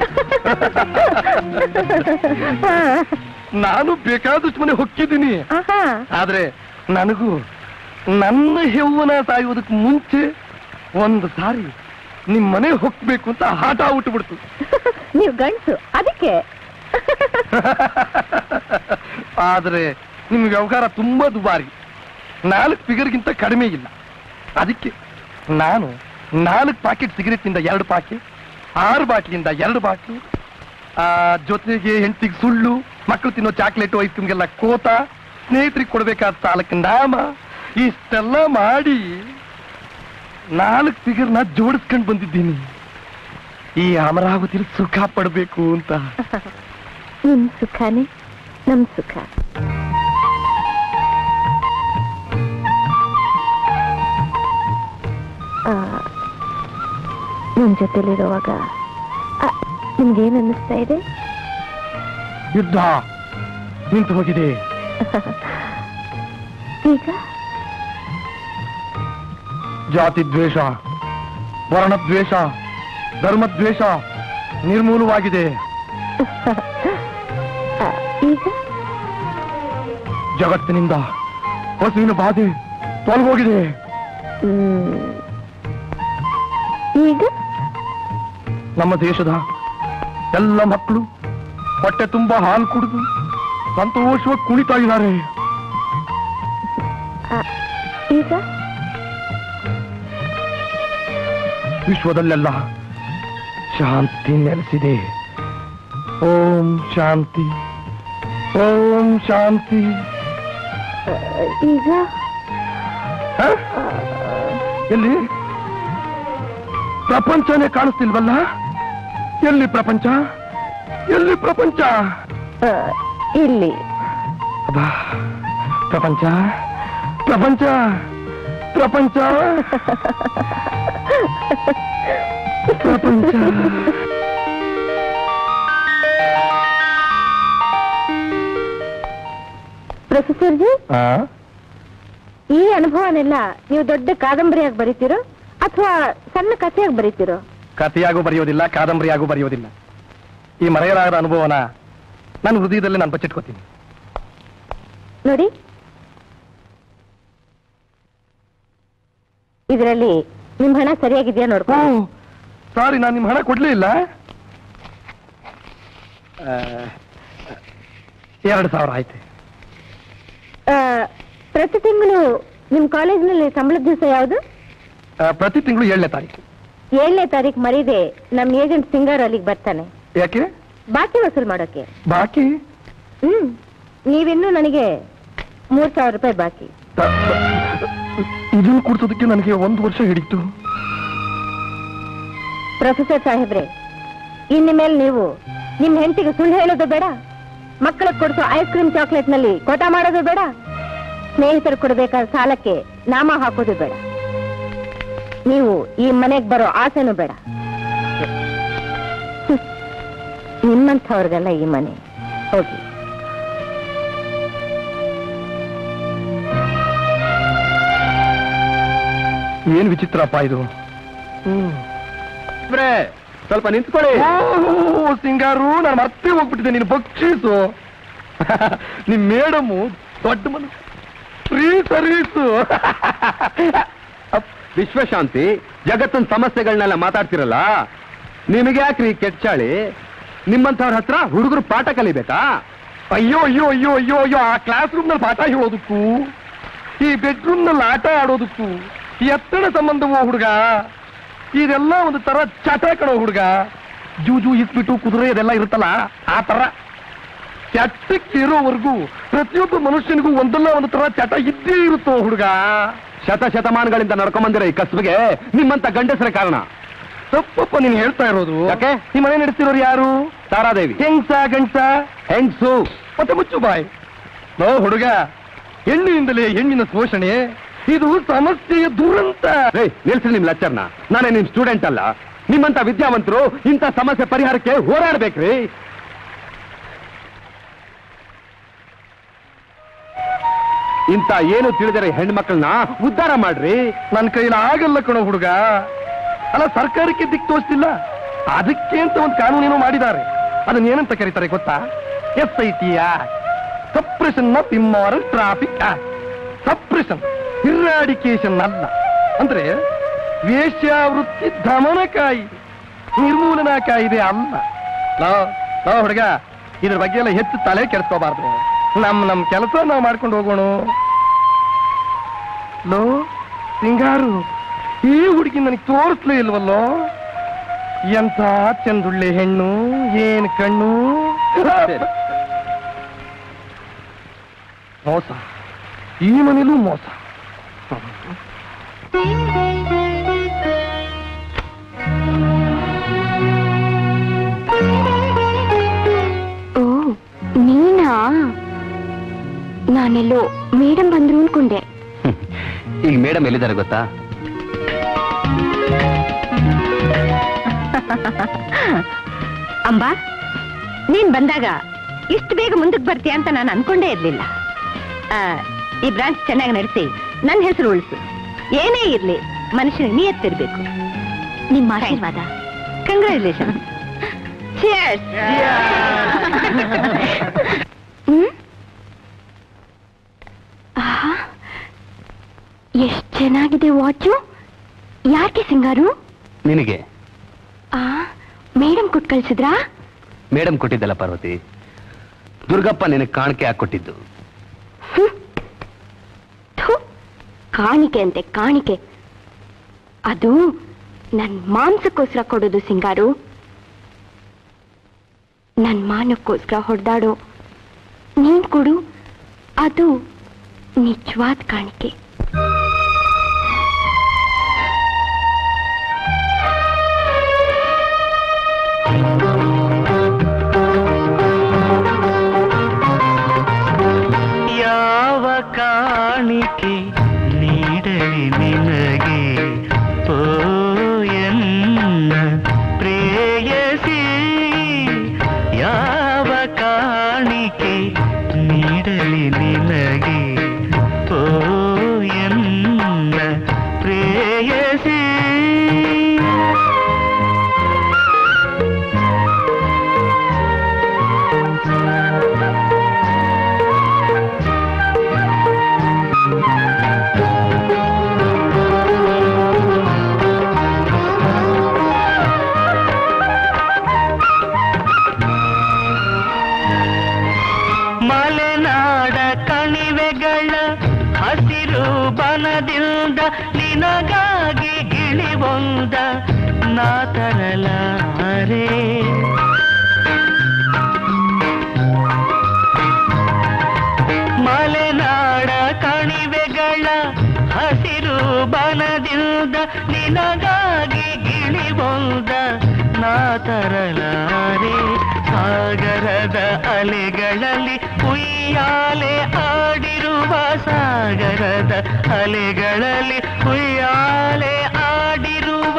ನಾನು ಬೇಕಾದಷ್ಟು ಮನೆ ಹೊಕ್ಕಿದ್ದೀನಿ ಆಹಾ. ಆದ್ರೆ ನನಗೂ ನನ್ನ ಯೌವನ ಸಾಯುವುದಕ್ಕೆ ಮುಂಚೆ ಒಂದು ಸಾರಿ ನಿಮ್ ಮನೆ ಹೋಗ್ಬೇಕು ಅಂತ ಆಟ ಬಿಡ್ತು ನೀವು ಗಂಡ್ಸು ಅದಕ್ಕೆ ಆದ್ರೆ ನಿಮ್ ವ್ಯವಹಾರ ತುಂಬಾ ದುಬಾರಿ ನಾಲ್ಕು ಫಿಗರ್ಗಿಂತ ಕಡಿಮೆ ಇಲ್ಲ ಅದಕ್ಕೆ ನಾನು ನಾಲ್ಕು ಪಾಕೆಟ್ ಸಿಗರೆಟ್ ಇಂದ ಎರಡು ಪಾಕೆಟ್ ಆರು ಬಾಟ್ಲಿಂದ ಎರಡು ಬಾಟ್ಲು ಆ ಜೊತೆಗೆ ಹೆಂಡತಿಗೆ ಸುಳ್ಳು ಮಕ್ಕಳು ತಿನ್ನೋ ಚಾಕ್ಲೇಟು ಐಸ್ ಕ್ರೀಮ್ಗೆಲ್ಲ ಕೋತ ಸ್ನೇಹಿತರಿಗೆ ಕೊಡ್ಬೇಕಾದ ಸಾಲಕ್ಕೆ ನಾಮ ಇಷ್ಟೆಲ್ಲ ಮಾಡಿ ನಾಲ್ಕು ಫಿಗರ್ನ ಜೋಡಿಸ್ಕೊಂಡು ಬಂದಿದ್ದೀನಿ ಈ ಅಮರಾವತಿ ಸುಖ ಪಡ್ಬೇಕು ಅಂತ ನಿಮ್ ಸುಖನೇ ನಮ್ ಸುಖ ಆ, ನಿಮ್ ಜೊತೆಲಿರುವಾಗ ಆ, ನಿಮ್ಗೇನ್ ಅನ್ನಿಸ್ತಾ ಇದೆ ಯುದ್ಧ ನಿಂತು ಹೋಗಿದೆ ಈಗ ಜಾತಿ ದ್ವೇಷ ವರ್ಣದ್ವೇಷ ಧರ್ಮದ್ವೇಷ ನಿರ್ಮೂಲವಾಗಿದೆ ಆ, ಈಗ ಜಗತ್ತಿನಿಂದ ಹಸುವಿನ ಬಾಧೆ ತೊಲಗೋಗಿದೆ ಹ್ಮ್. ಈಗ ನಮ್ಮ ದೇಶದ ಎಲ್ಲ ಮಕ್ಕಳು ಹೊಟ್ಟೆ ತುಂಬಾ ಹಾಲು ಕುಡಿದು ಸಂತೋಷವಾಗಿ ಕುಣಿತಾ ಇದ್ದಾರೆ ಆ, ಈಗ ವಿಶ್ವದಲ್ಲೆಲ್ಲ ಶಾಂತಿ ನೆಲೆಸಿದೆ ಓಂ ಶಾಂತಿ ಓಂ ಶಾಂತಿ ಆ, ಈಗ ಹ? ಎಲ್ಲಿ ಪ್ರಪಂಚನೇ ಕಾಣಿಸ್ತಿಲ್ವಲ್ಲ ಎಲ್ಲಿ ಪ್ರಪಂಚ ಎಲ್ಲಿ ಪ್ರಪಂಚ ಆ, ಇಲ್ಲಿ ಅಬ್ಬಾ, ಪ್ರಪಂಚ ಪ್ರಪಂಚ ಪ್ರಪಂಚ ಪ್ರಪಂಚ ಪ್ರೊಫೆಸರ್ ಜಿ ಆ? ಈ ಅನುಭವನೆಲ್ಲ ನೀವು ದೊಡ್ಡ ಕಾದಂಬರಿಯಾಗಿ ಬರೀತಿರೋ ಅಥವಾ ಸಣ್ಣ ಕಥೆಯಾಗಿ ಬರೀತಿರೋ ಕಥೆಯಾಗೂ ಬರೆಯೋದಿಲ್ಲ ಕಾದಂಬರಿಯಾಗೂ ಬರೆಯೋದಿಲ್ಲ ಈ ಮರೆಯಲಾಗದ ಅನುಭವನ ನನ್ನ ಹೃದಯದಲ್ಲಿ ನಾನು ಬಚ್ಚಿಟ್ಕೋತೀನಿ ನೋಡಿ ಇದರಲ್ಲಿ ನಿಮ್ ಹಣ ಸರಿಯಾಗಿದ್ಯಾ ನೋಡ್ಕೊ ಸಾರಿ ನಾನು ನಿಮ್ಮ ಹಣ ಕೊಡ್ಲೇ ಇಲ್ಲ ಎರಡು ಸಾವಿರ ಆಯ್ತು ಆ, ಪ್ರತಿ ತಿಂಗಳು ನಿಮ್ ಕಾಲೇಜ್ನಲ್ಲಿ ಸಂಬಳದ ದಿವಸ ಯಾವುದು ಆ, ಪ್ರತಿ ತಿಂಗಳು ಏಳನೇ ತಾರೀಕು ಏಳನೇ ತಾರೀಕು ಮರೀದೆ ನಮ್ ಏಜೆಂಟ್ ಸಿಂಗರ್ ಅಲ್ಲಿಗೆ ಬರ್ತಾನೆ ಯಾಕೆ ಬಾಕಿ ವಸೂಲ್ ಮಾಡೋಕೆ ಬಾಕಿ ಹ್ಮ್ ನೀವಿನ್ನೂ ನನಗೆ ಮೂರ್ ಸಾವಿರ ರೂಪಾಯಿ ಬಾಕಿ ತ- ಇದನ್ನು ಕೊಡ್ಸೋದಕ್ಕೆ ನನಗೆ ಒಂದು ವರ್ಷ ಹಿಡಿತು ಪ್ರೊಫೆಸರ್ ಸಾಹೇಬ್ರೆ ಇನ್ನು ಮೇಲೆ ನೀವು ನಿಮ್ ಹೆಂಡತಿಗೆ ಸುಳ್ಳು ಹೇಳೋದು ಬೇಡ ಮಕ್ಕಳಿಗೆ ಕೊಡಿಸೋ ಐಸ್ ಕ್ರೀಮ್ ಚಾಕ್ಲೇಟ್ ನಲ್ಲಿ ಕೋಟ ಮಾಡೋದು ಬೇಡ ಸ್ನೇಹಿತರು ಕೊಡಬೇಕಾದ ಸಾಲಕ್ಕೆ ನಾಮ ಹಾಕೋದು ಬೇಡ ನೀವು ಈ ಮನೆಗೆ ಬರೋ ಆಸೆನೂ ಬೇಡ ಹ್ಮ್. ನಿಮ್ಮಂಥವ್ರಿಗೆಲ್ಲ ಈ ಮನೆ ಹೋಗಿ ಏನ್ ವಿಚಿತ್ರಪ್ಪ ಇದು ಸ್ವಲ್ಪ ನಿಂತ್ಕೊಳ್ಳಿ ಓ, ಸಿಂಗಾರು ನಾನು ಮತ್ತೆ ಹೋಗ್ಬಿಟ್ಟಿದ್ದೆ ನೀನು ಬಕ್ಷೀಸು ನಿಮ್ ಮೇಡಮು ದೊಡ್ಡ ಮನಸ್ಸು ಫ್ರೀ ಸರ್ವೀಸು ವಿಶ್ವಶಾಂತಿ ಜಗತ್ತಿನ ಸಮಸ್ಯೆಗಳನ್ನೆಲ್ಲ ಮಾತಾಡ್ತಿರಲ್ಲ ನಿಮಗೆ ಯಾಕ್ರಿ ಕೆಟ್ಚಾಳಿ ನಿಮ್ಮಂಥವ್ರ ಹತ್ರ ಹುಡುಗರು ಪಾಠ ಕಲಿಬೇಕಾ ಅಯ್ಯೋ ಅಯ್ಯೋ ಅಯ್ಯೋ ಅಯ್ಯೋ ಅಯ್ಯೋ ಆ ಕ್ಲಾಸ್ ರೂಮ್ ನಲ್ಲಿ ಪಾಠ ಹೇಳೋದಕ್ಕೂ ಈ ಬೆಡ್ರೂಮ್ ನಲ್ಲಿ ಆಟ ಆಡೋದಕ್ಕೂ ಈ ಎತ್ತಡ ಸಂಬಂಧವೋ ಹುಡುಗ ಇದೆಲ್ಲ ಒಂದು ತರ ಚಟ ಕಣೋ ಹುಡುಗ ಜೂಜು ಇಸ್ಬಿಟ್ಟು ಕುದುರೆ ಇದೆಲ್ಲ ಇರುತ್ತಲ್ಲ ಆ ತರ ಚಟಕ್ಕೆ ಇರೋವರೆಗೂ ಪ್ರತಿಯೊಬ್ಬ ಮನುಷ್ಯನಿಗೂ ಒಂದಲ್ಲ ಒಂದು ತರ ಚಟ ಇದ್ದೇ ಇರುತ್ತೋ ಹುಡುಗ ಶತ ಶತಮಾನಗಳಿಂದ ನಡ್ಕೊಂಬಂದಿರೋ ಈ ಕಸಬಿಗೆ ನಿಮ್ಮಂತ ಗಂಡಸರ ಕಾರಣ ತಪ್ಪಪ್ಪ ನೀನ್ ಹೇಳ್ತಾ ಇರೋದು ಯಾಕೆ? ಈ ಮನೆ ನಡೆಸ್ತಿರೋರು ಯಾರು ತಾರಾದೇವಿ ಹೆಂಗ್ಸ ಗಂಡ್ಸ ಹೆಂಗ್ಸು ಮತ್ತೆ ಮುಚ್ಚು ಬಾಯ್ ನೋ ಹುಡುಗ ಹೆಣ್ಣಿನಿಂದಲೇ ಹೆಣ್ಣಿನ ಶೋಷಣೆ ಇದು ಸಮಸ್ಯೆಯ ದುರಂತ ಏಯ್ ನಿಲ್ಸಿ ನಿಮ್ ಲೆಕ್ಚರ್ನ ನಾನೇ ನಿಮ್ ಸ್ಟೂಡೆಂಟ್ ಅಲ್ಲ ನಿಮ್ಮಂತ ವಿದ್ಯಾವಂತರು ಇಂಥ ಸಮಸ್ಯೆ ಪರಿಹಾರಕ್ಕೆ ಹೋರಾಡ್ಬೇಕ್ರಿ ಇಂಥ ಏನು ತಿಳಿದರೆ ಹೆಣ್ಮಕ್ಳನ್ನ ಉದ್ಧಾರ ಮಾಡ್ರಿ ನನ್ನ ಕೈಲಿ ಆಗಲ್ಲ ಕಣೋ ಹುಡುಗ ಅಲ್ಲ ಸರ್ಕಾರಕ್ಕೆ ದಿಕ್ ತೋರಿಸ್ತಿಲ್ಲ ಅದಕ್ಕೆ ಅಂತ ಒಂದು ಕಾನೂನೇನೋ ಮಾಡಿದ್ದಾರೆ ಅದನ್ನ ಏನಂತ ಕರೀತಾರೆ ಗೊತ್ತಾ S I T suppression of immoral traffic act suppression eradication ಅಲ್ಲ ಅಂದ್ರೆ ವೇಶ್ಯಾವೃತ್ತಿ ದಮನ ಕಾಯಿದೆ ನಿರ್ಮೂಲನಾ ಕಾಯಿದೆ ಅಲ್ಲ ಲೋ ಲೋ ಹುಡುಗ ಇದ್ರ ಬಗ್ಗೆ ಎಲ್ಲ ಹೆಚ್ಚು ತಲೆ ಕೆಡಿಸ್ಕೋಬಾರ್ದು ನಮ್ ನಮ್ ಕೆಲಸ ನಾವು ಮಾಡ್ಕೊಂಡು ಹೋಗೋಣ ಲೋ ಸಿಂಗಾರು ಈ ಹುಡುಗಿ ನನಗೆ ತೋರಿಸ್ಲೇ ಇಲ್ವಲ್ಲೋ ಎಂತ ಚಂದುಳ್ಳೆ ಹೆಣ್ಣು ಏನ್ ಕಣ್ಣು ಮೋಸ ಈ ಮನೇಲೂ ಮೋಸ ಓ ನೀನಾ ನಾನೆಲ್ಲೋ ಮೇಡಮ್ ಬಂದ್ರು ಅನ್ಕೊಂಡೆ ಈಗ ಮೇಡಮ್ ಎಲ್ಲಿದ್ದಾರೆ ಗೊತ್ತಾ ಅಂಬಾ ನೀನ್ ಬಂದಾಗ ಇಷ್ಟು ಬೇಗ ಮುಂದಕ್ಕೆ ಬರ್ತೀಯ ಅಂತ ನಾನು ಅನ್ಕೊಂಡೇ ಇರ್ಲಿಲ್ಲ ಆ, ಈ ಬ್ರಾಂಚ್ ಚೆನ್ನಾಗಿ ನಡೆಸಿ ನನ್ನ ಹೆಸರು ಉಳಿಸು ಏನೇ ಇರ್ಲಿ ಮನುಷ್ಯನಿಗೆ ನಿಯತ್ತಿರ್ಬೇಕು ನಿಮ್ಮ ಆಶೀರ್ವಾದ ಕಂಗ್ರ್ಯಾಚುಲೇಷನ್ ಹ್ಮ್ ಆಹಾ, ಎಷ್ಟ್ ಚೆನ್ನಾಗಿದೆ ವಾಚು ಯಾಕೆ ಸಿಂಗಾರು ನಿನಗೆ ಆ ಮೇಡಮ್ ಕೊಟ್ಟು ಕಳ್ಸಿದ್ರಾ ಮೇಡಮ್ ಕೊಟ್ಟಿದ್ದಲ್ಲ ಪಾರ್ವತಿ ದುರ್ಗಪ್ಪ ನಿನಗೆ ಕಾಣಿಕೆ ಹಾಕೊಟ್ಟಿದ್ದು ಹ್ಮ್. ಥು, ಕಾಣಿಕೆ ಅಂತೆ ಕಾಣಿಕೆ ಅದು ನನ್ ಮಾಂಸಕ್ಕೋಸ್ಕರ ಕೊಡೋದು ಸಿಂಗಾರು ನನ್ ಮಾನಕ್ಕೋಸ್ಕರ ಹೊಡೆದಾಡೋ ನೀನ್ ಕೊಡು ಅದು ನಿಜವಾದ ಕಾಣಿಕೆ ಯಾವ ಕಾಣಿಕೆ ನೀಡಲಿ ನಿನಗೆ ಓ ಎನ್ನ ಪ್ರೇಯಸಿ ಯಾವ ಕಾಣಿಕೆ ನೀಡಲಿ ನಿನಗೆ ಓ ಗಿಳಿಬೊಂದ ನಾ ತರಲಾರೆ ಮಲೆನಾಡ ಕಣಿವೆಗಳ ಹಸಿರು ಬನದಿಂದ ನಿನಗಾಗಿ ಗಿಳಿಬೊಂದ ನಾ ತರಲಾರೆ ಸಾಗರದ ಅಲೆಗಳಲ್ಲಿ ಉಯ್ಯಾಲೆ ಆಡಿರುವ ಸಾಗರದ ಅಲೆಗಳಲ್ಲಿ ಉಯ್ಯಾಲೆ ಆಡಿರುವ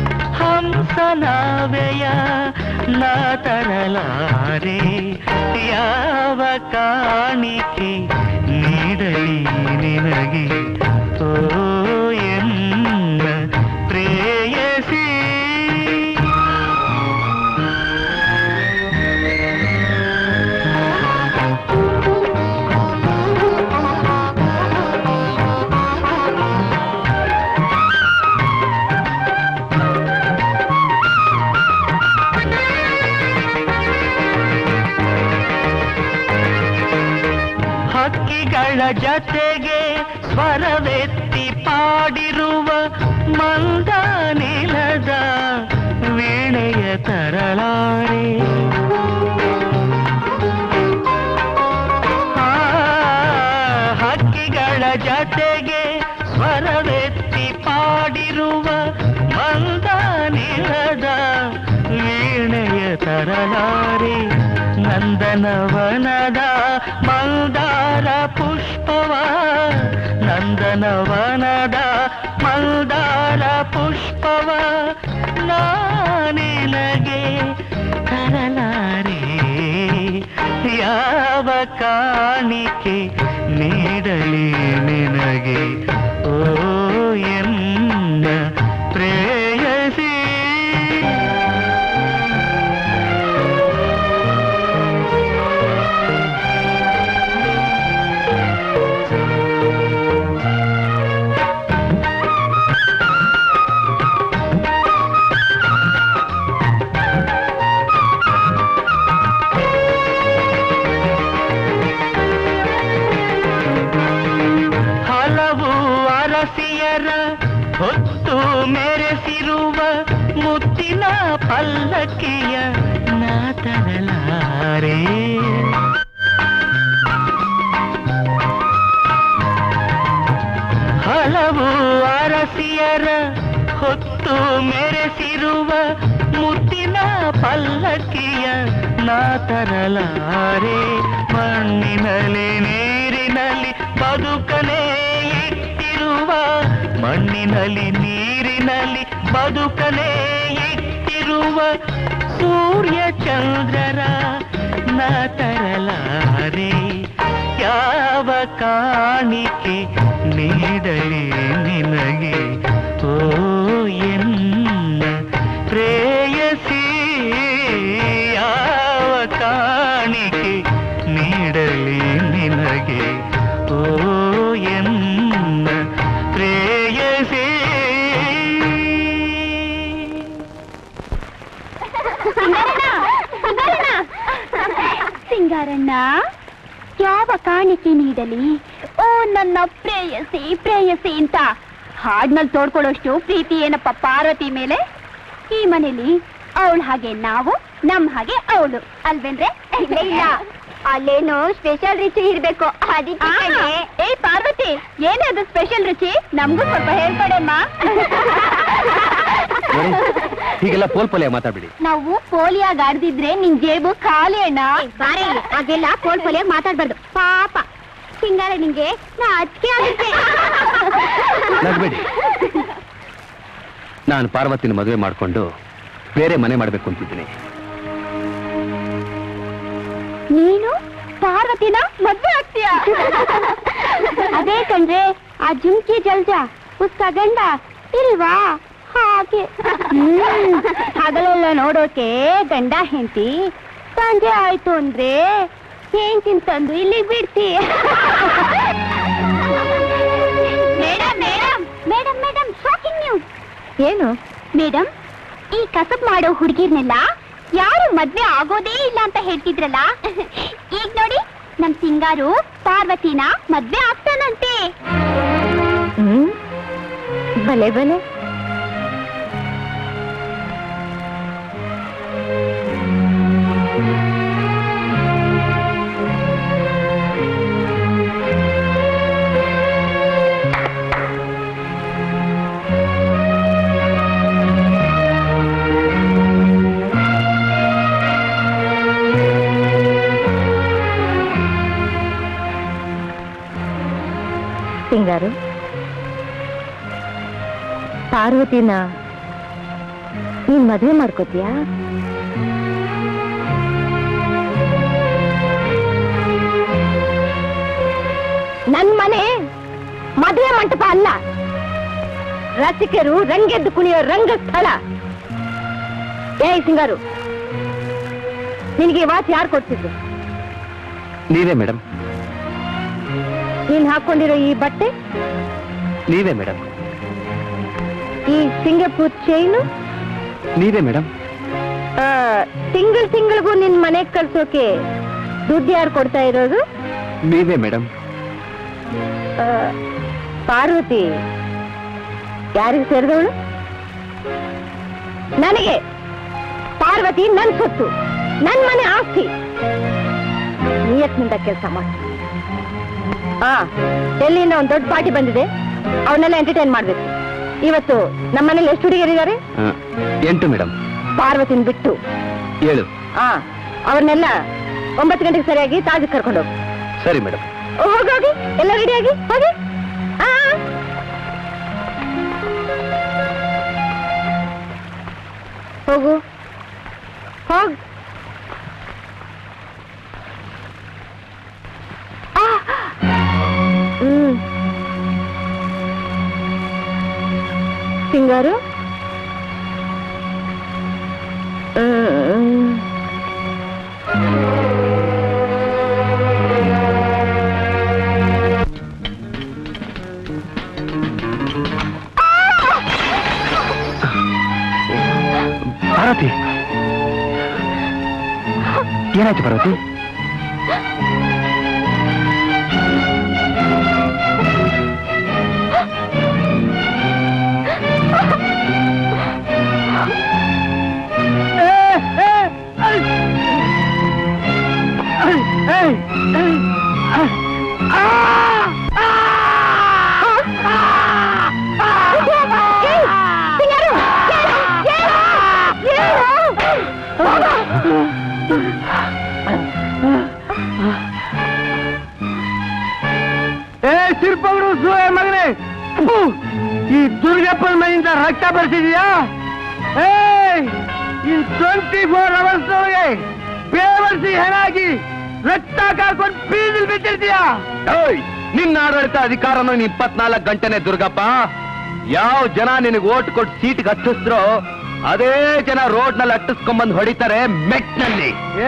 ಹಂಸನಾವೆಯ ನಾ ತರಲಾರೆ ಯಾವ ಕಾಣಿಕೆ ನೀಡಲಿ ನಿನಗೆ ಓ ಎನ್ನ ಪ್ರೇಯಸಿ ಹಕ್ಕಿಗಳ ಜತೆಗೆ ಸ್ವರವೆತ್ತಿ ಪಾಡಿರುವ ಮಂದ ನಿಲದ ವೀಣೆಯ ತರಲಾರೆ ಆ, ಹಕ್ಕಿಗಳ ಜತೆಗೆ ಸ್ವರವೆತ್ತಿ ಪಾಡಿರುವ ಮಂದ ನಿಲದ ವೀಣೆಯ ತರಲಾರೆ ನಂದನವನದ ಮಂದಾರ ಪುಷ್ಪವ ನಂದನವನದ ಮಂದಾರ ಪುಷ್ಪವ ನಾನಿನಗೆ ತರಲಾರೆ ಯಾವ ಕಾಣಿಕೆ ನೀಡಲಿ ನಿನಗೆ ಓ ಎನ್ನ ಪ್ರೇಯಸಿ ಹಲವು ಅರಸಿಯರ ಹೊತ್ತು ಮೆರೆಸಿರುವ ಮುತ್ತಿನ ಪಲ್ಲಕ್ಕಿಯ ನಾ ತರಲಾರೆ ಹಲವು ಅರಸಿಯರ ಹೊತ್ತು ಮೆರೆಸಿರುವ ಮುತ್ತಿನ ಪಲ್ಲಕ್ಕಿಯ ನಾ ತರಲಾರೆ ಮಣ್ಣಿನಲ್ಲಿ ನೀರಿನಲ್ಲಿ ಬದುಕನೇ ಇಟ್ಟಿರುವ ಮಣ್ಣಿನಲ್ಲಿ ನೀರಿನಲ್ಲಿ ಬದುಕನೇ ಇಟ್ಟಿರುವ ಸೂರ್ಯ ಚಂದ್ರರ ನಾ ತರಲಾರೆ ಯಾವ ಕಾಣಿಕೆ ನೀಡಲಿ ನಿನಗೆ ಓ ಎನ್ನ ಪ್ರೇಯಸಿ ಯಾವ ಕಾಣಿಕೆ ನೀಡಲಿ ನಿನಗೆ ಓ ಎನ್ನ ಪ್ರೇಯಸಿ ಸಿಂಗಾರಣ್ಣ ಯಾವ ಕಾಣಿಕೆ ನೀಡಲಿ ಓ ನನ್ನ ಪ್ರೇಯಸಿ ಪ್ರೇಯಸಿ ಅಂತ ಹಾಡ್ನಲ್ಲಿ ತೋಡ್ಕೊಳ್ಳೋಷ್ಟು ಪ್ರೀತಿ ಏನಪ್ಪ ಪಾರ್ವತಿ ಮೇಲೆ ಈ ಮನೇಲಿ ಅವಳ ಹಾಗೆ ನಾವು ನಮ್ ಹಾಗೆ ಅವಳು ಅಲ್ವೇನ್ರೆ ಇಲ್ಲ ಇಲ್ಲ ಅಲ್ಲೇನೋ ಸ್ಪೆಷಲ್ ರುಚಿ ಇರ್ಬೇಕು ಅದಕ್ಕೆ ಏ ಪಾರ್ವತಿ ಏನೇ ಅದು ಸ್ಪೆಷಲ್ ರುಚಿ ನಮ್ಗೂ ಸ್ವಲ್ಪ ಹೇಳ್ಕೊಡಮ್ಮ ಹೀಗೆಲ್ಲ ಪೋಲ್ ಪೋಲೆ ಮಾತಾಡ್ಬಿಡಿ ನಾವು ಪೋಲಿಯಾಗ ಆಡ್ದಿದ್ರೆ ನಿನ್ ಜೇಬು ಖಾಲಿ ಅಣ್ಣ ಬಾರೆ ಹಾಗೆಲ್ಲ ಪೋಲ್ ಪೋಲಿಯಾಗ ಮಾತಾಡ್ಬಾರ್ದು ಪಾಪ ಹಿಂಗಾರೆ ನಿಂಗೆ ನಾಚಿಕೆ ಆಗುತ್ತೆ ನಗ್ಬೇಡಿ ನಾನು ಪಾರ್ವತಿನ ಮದುವೆ ಮಾಡ್ಕೊಂಡು ಬೇರೆ ಮನೆ ಮಾಡ್ಬೇಕು ಅಂತಿದ್ದೀನಿ ನೀನು ಪಾರ್ವತಿನ ಮದ್ವೆ ಆಗ್ತೀಯ ಅದೇ ಕಣ್ರೆ ಆ ಜುಮ್ಕಿ ಜಲ್ಜಾ ಉಸ್ಕ ಗಂಡ ಇಲ್ವಾ ಹಾಗೆ ಹ್ಮ್, ಹಗಲೆಲ್ಲ ನೋಡೋಕೆ ಗಂಡ ಹೆಂಡತಿ ಸಂಜೆ ಆಯ್ತು ಅಂದ್ರೆ ಹೆಂಡತಿನ ತಂದು ಇಲ್ಲಿಗೆ ಬಿಡ್ತಿ madam madam madam madam shocking news ಏನು ಮೇಡಮ್ ಈ ಕಸಬ್ ಮಾಡೋ ಹುಡುಗಿರ್ನೆಲ್ಲ ಯಾರು ಮದ್ವೆ ಆಗೋದೇ ಇಲ್ಲ ಅಂತ ಹೇಳ್ತಿದ್ರಲ್ಲ ಈಗ ನೋಡಿ ನಮ್ ಸಿಂಗಾರು ಪಾರ್ವತಿನ ಮದ್ವೆ ಆಗ್ತಾನಂತೆ ಹ್ಮ್ ಬಲೆ ಬಲೆ ಪಾರ್ವತಿನ ನೀನ್ ಮದ್ವೆ ಮಾಡ್ಕೋತೀಯಾ ನನ್ ಮನೆ ಮದುವೆ ಮಂಟಪ ಅಲ್ಲ ರಸಿಕರು ರಂಗೆದ್ದು ಕುಣಿಯೋ ರಂಗಸ್ಥಳ ಏಯ್ ಸಿಂಗಾರು ನಿನಗೆ ಈ ವಾಚ್ ಯಾರು ಕೊಡ್ತಿದ್ರು ನೀವೇ ಮೇಡಮ್ ನೀನ್ ಹಾಕೊಂಡಿರೋ ಈ ಬಟ್ಟೆ ನೀವೇ ಮೇಡಮ್ ಈ ಸಿಂಗಪೂರ್ ಚೈನು ನೀವೇ ಮೇಡಮ್ ತಿಂಗಳು ತಿಂಗಳಿಗೂ ನಿನ್ ಮನೆಗ್ ಕಳ್ಸೋಕೆ ದುಡ್ಡು ಯಾರು ಕೊಡ್ತಾ ಇರೋದು ನೀವೇ ಮೇಡಮ್ ಆ, ಪಾರ್ವತಿ ಯಾರಿಗೆ ಸೇರಿದವಳು ನನಗೆ ಪಾರ್ವತಿ ನನ್ ಸೊತ್ತು ನನ್ ಮನೆ ಆಸ್ತಿ ನಿಯತ್ನಿಂದ ಕೆಲಸ ಮಾಡಿ ಹಾ ಡೆಲ್ಲಿಯಿಂದ ಒಂದು ದೊಡ್ಡ ಪಾರ್ಟಿ ಬಂದಿದೆ ಅವನ್ನೆಲ್ಲ ಎಂಟರ್ಟೈನ್ ಮಾಡ್ಬೇಕು ಇವತ್ತು ನಮ್ಮ ಮನೇಲಿ ಎಷ್ಟು ಹುಡುಗಿಯರಿದ್ದಾರೆ ಎಂಟು ಮೇಡಮ್ ಪಾರ್ವತಿನ ಬಿಟ್ಟು ಏಳು ಹಾ ಅವ್ರನ್ನೆಲ್ಲ ಒಂಬತ್ತು ಗಂಟೆಗೆ ಸರಿಯಾಗಿ ತಾಜ್ ಕರ್ಕೊಂಡು ಹೋಗು ಸರಿ ಮೇಡಮ್ ಹೋಗೋಗಿ ಎಲ್ಲ ರೆಡಿಯಾಗಿ ಹೋಗಿ ಆ. ಹೋಗು ಹೋಗ್ ಆ. ಹ್ಮ್ ಸಿಂಗಾರು ಹ್ಮ್ ಪಾರ್ವತಿ ಏನಾಯ್ತು ಪಾರ್ವತಿ ಏ ಸಿರ್ಪಗಳು ಸೂಳೆ ಮಗನೇ ಫು! ಈ ದುರ್ಗಪ್ಪನ ಮನೆಯಿಂದ ರಕ್ತ ಬರ್ತಿದೀಯಾ ಏ ಈ ಟ್ವೆಂಟಿ ಫೋರ್ ಅವರ್ಸ್ ಒಳಗೆ ಬೇವರ್ಸಿ ಹೆಣಾಗಿ ರಕ್ತ ಕಾಕೊಂಡು ಬೀದಿಲ್ ಬಿಟ್ಟಿರ್ತೀಯಾ ಏಯ್, ನಿನ್ನ ಆಡಳಿತ ಅಧಿಕಾರನು ನೀನ್ ಇಪ್ಪತ್ನಾಲ್ಕು ಗಂಟೆನೆ ದುರ್ಗಪ್ಪ ಯಾವ ಜನ ನಿನಗೆ ಓಟ್ ಕೊಟ್ಟು ಸೀಟ್ಗೆ ಹತ್ತಿಸಿದ್ರೋ ಅದೇ ಜನ ರೋಡ್ ನಲ್ಲಿ ಅಟ್ಟಿಸ್ಕೊಂಡ್ಬಂದು ಹೊಡಿತಾರೆ ಮೆಟ್ನಲ್ಲಿ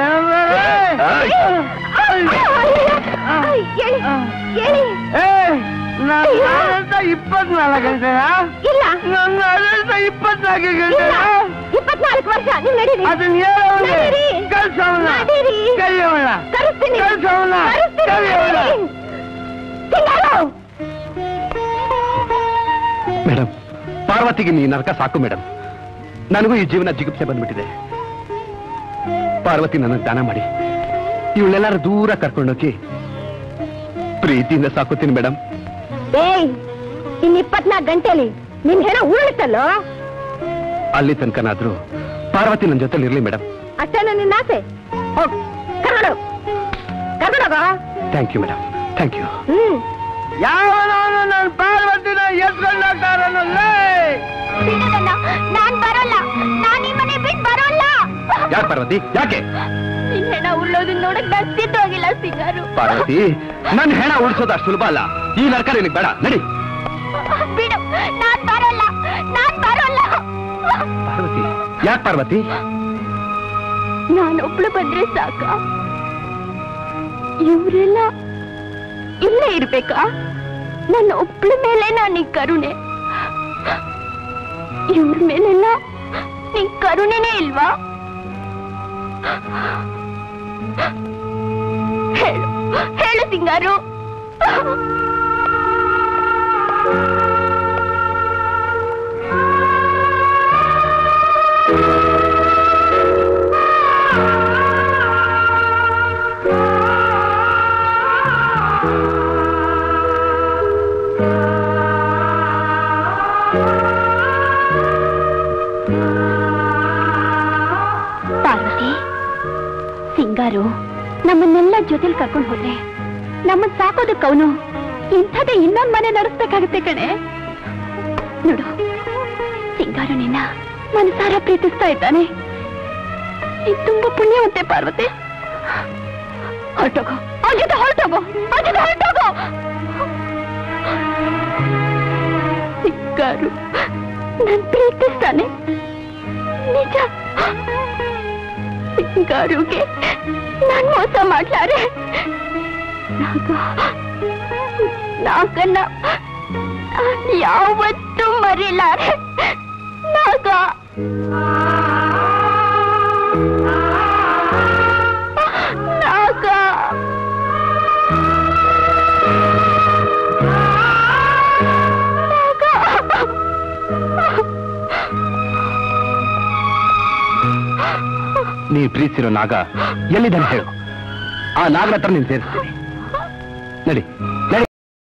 ಏ ನನ್ನ ಆಡಳಿತ ಇಪ್ಪತ್ನಾಲ್ಕು ಗಂಟೆಯಾ ಇಲ್ಲ ನನ್ನ ಆಡಳಿತ ಇಪ್ಪತ್ನಾಲ್ಕು ಇಲ್ಲ ಗಂಟೆಯಾ ಇಪ್ಪತ್ನಾಲ್ಕು ವರ್ಷ ನೀವು ನಡೀರಿ ಅದನ್ನ ಹೇಳೋಣ ನಡೀರಿ. ಕಳ್ಸೋಣ ನಡೀರಿ. ಕೈಯೋಣ ಕರೆಸ್ತೀನಿ ಕಳ್ಸೋಣ ಕರೆಸ್ತೀನಿ, ಕೈಯೋಣ ನಡೀರಿ. ಸಿಂಗಾರು ಮೇಡಮ್ ಪಾರ್ವತಿಗೆ ನೀ ನರಕ ಸಾಕು ಮೇಡಮ್ ನನಗೂ ಈ ಜೀವನ ಜಿಗುಪ್ಸೆ ಬಂದ್ಬಿಟ್ಟಿದೆ ಪಾರ್ವತಿ ನನಗೆ ದಾನ ಮಾಡಿ ಇವಳೆಲ್ಲಾರು ದೂರ ಕರ್ಕೊಂಡೋಗಿ ಪ್ರೀತಿಯಿಂದ ಸಾಕುತ್ತೀನಿ ಮೇಡಮ್ ಏಯ್ ಇನ್ ಇಪ್ಪತ್ನಾಲ್ಕು ಗಂಟೆಲಿ ನಿನ್ ಹೆಣ ಉರುಳುತ್ತಲ್ಲೋ ಅಲ್ಲಿ ತನಕನಾದ್ರೂ ಪಾರ್ವತಿ ನನ್ನ ಜೊತೆಲಿ ಇರ್ಲಿ ಮೇಡಮ್ ಅಷ್ಟೇನ ನಿನ್ನ ಆಸೆ ಹೋಗ್ ಕರ್ಕೊಂಡು ಕರ್ಕೊಂಡೋಗ thank you madam thank you hmm ಯಾವನವನು ನನ್ನ ಪಾರ್ವತಿನ ಎತ್ಕೊಂಡು ಹೋಗ್ತಾರನ್ನಲ್ಲೇ ನಾನ್ ಬರೋಲ್ಲ ನಾನ್ ಈ ಮನೆ ಬಿಟ್ಟು ಬರೋಲ್ಲ ಯಾಕೆ ಪಾರ್ವತಿ ಯಾಕೆ ನಿನ್ ಹೆಣ ಉಳ್ಳೋದನ್ನ ನೋಡಕ್ ನಾನ್ ಸಿದ್ಧವಾಗಿಲ್ಲ ಸಿಂಗಾರು ಪಾರ್ವತಿ ನನ್ನ ಹೆಣ ಉಳಿಸೋದು ಅಷ್ಟು ಸುಲಭ ಅಲ್ಲ ಈ ನರಕ ನಿನಗೆ ಬೇಡ ನಡಿ ಬಿಡು ನಾನ್ ಬರೋಲ್ಲ ನಾನ್ ಬರೋಲ್ಲ ಪಾರ್ವತಿ ಯಾಕೆ ಪಾರ್ವತಿ ನಾನೊಬ್ಳು ಬಂದ್ರೆ ಸಾಕ ಇವರೆಲ್ಲ ಇಲ್ಲೇ ಇರ್ಬೇಕಾ ನನ್ನ ಒಬ್ಳ ಮೇಲೆ ನಾನೀಗ ಕರುಣೆ ಇವ್ರ ಮೇಲೆಲ್ಲ ನೀನ್ ಕರುಣೆನೇ ಇಲ್ವಾ ಹೇಳು ಹೇಳು ಸಿಂಗಾರು ಪಾರ್ವತಿ ಸಿಂಗಾರು ನಮ್ಮನ್ನೆಲ್ಲ ಜೊತೆಲಿ ಕರ್ಕೊಂಡು ಹೋದ್ರೆ ನಮ್ಮನ್ ಸಾಕೋದಕ್ಕೆ ಅವನು ಇಂಥದೇ ಇನ್ನೊಂದ್ ಮನೆ ನಡೆಸ್ಬೇಕಾಗತ್ತೆ ಕಣೆ ನೋಡು ಸಿಂಗಾರು ನಿನ್ನ ಮನಸಾರ ಪ್ರೀತಿಸ್ತಾ ಇದ್ದಾನೆ ನೀನ್ ತುಂಬಾ ಪುಣ್ಯವಂತೆ ಪಾರ್ವತಿ ಹೊರಟೋಗೋ ಅವನ ಜೊತೆ ಹೊರಟೋಗೋ ಅವನ ಜೊತೆ ಹೊರಟೋಗೋ ಸಿಂಗಾರು ನನ್ ಪ್ರೀತಿಸ್ತಾನೆ ನಿಜ ಸಿಂಗಾರುಗೆ ನಾನ್ ಮೋಸ ಮಾಡ್ಲಾರೆ ನಾಗ ನಾಗನ್ನ ನಾನ್ ಯಾವತ್ತೂ ಮರಿಲಾರೆ ನಾಗ ನಾಗ ನೀ ಪ್ರೀತಿಸಿರೋ ನಾಗ ಎಲ್ಲಿದ್ದಾನೆ ಹೇಳು ಆ ನಾಗನ ಹತ್ರ ನೀನು ಸೇರಿಸ್ತೀನಿ ನಡಿ ನಡಿ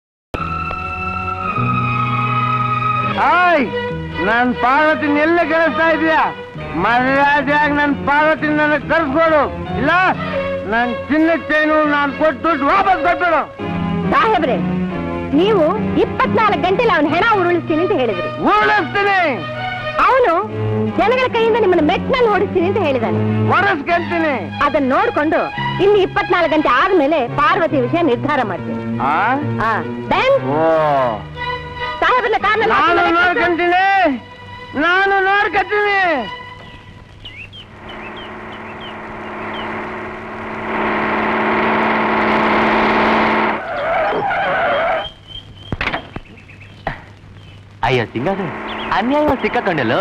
ಆಯ್ ನನ್ ಪಾರ್ವತಿನ ಎಲ್ಲ ಗಳಿಸ್ತಾ ಇದೀಯ ಮರ್ಯಾದೆಯಾಗಿ ನನ್ ಪಾರ್ವತಿ ನನಗೆ ಕರ್ಸ್ಕೊಡು ಇಲ್ಲ ನನ್ ಚಿನ್ನ ಚೈನು ನಾನು ಕೊಟ್ಟು ದುಡ್ಡು ವಾಪಸ್ ಕೊಟ್ಬಿಡು ಸಾಹೇಬ್ರೆ ನೀವು ಇಪ್ಪತ್ನಾಲ್ಕು ಗಂಟೆಲಿ ಅವನ ಹೆಣ ಉರುಳಿಸ್ತೀನಿ ಅಂತ ಹೇಳಿದ್ರಿ ಉರುಳಿಸ್ತೀನಿ ಅವನು ಜನಗಳ ಕೈಯಿಂದ ನಿಮ್ಮನ್ನ ಮೆಟ್ನಲ್ಲಿ ಓಡಿಸ್ತೀನಿ ಅಂತ ಹೇಳಿದಾನೆ ಹೊರಸ್ಕೊಂತೀನಿ ಅದನ್ನ ನೋಡ್ಕೊಂಡು ಇನ್ನು ಇಪ್ಪತ್ನಾಲ್ಕು ಗಂಟೆ ಆದ್ಮೇಲೆ ಪಾರ್ವತಿ ವಿಷಯ ನಿರ್ಧಾರ ಮಾಡ್ತೀನಿ ಆ ಆ, then ಓ ಸಾಹೇಬ್ರನ್ನ ಕಾರ್ನಲ್ಲಿ ನಾನು ಹಾಕಿ ಮನೆಗೆ ಕಳ್ಸು. ನೋಡ್ಕೊಂತೀನಿ ನಾನು ನೋಡ್ಕೊತೀನಿ ಅಯ್ಯೋ ಸಿಂಗಾರು ಅನ್ಯಾಯ ಸಿಕ್ಕಾಕೊಂಡಲ್ಲೋ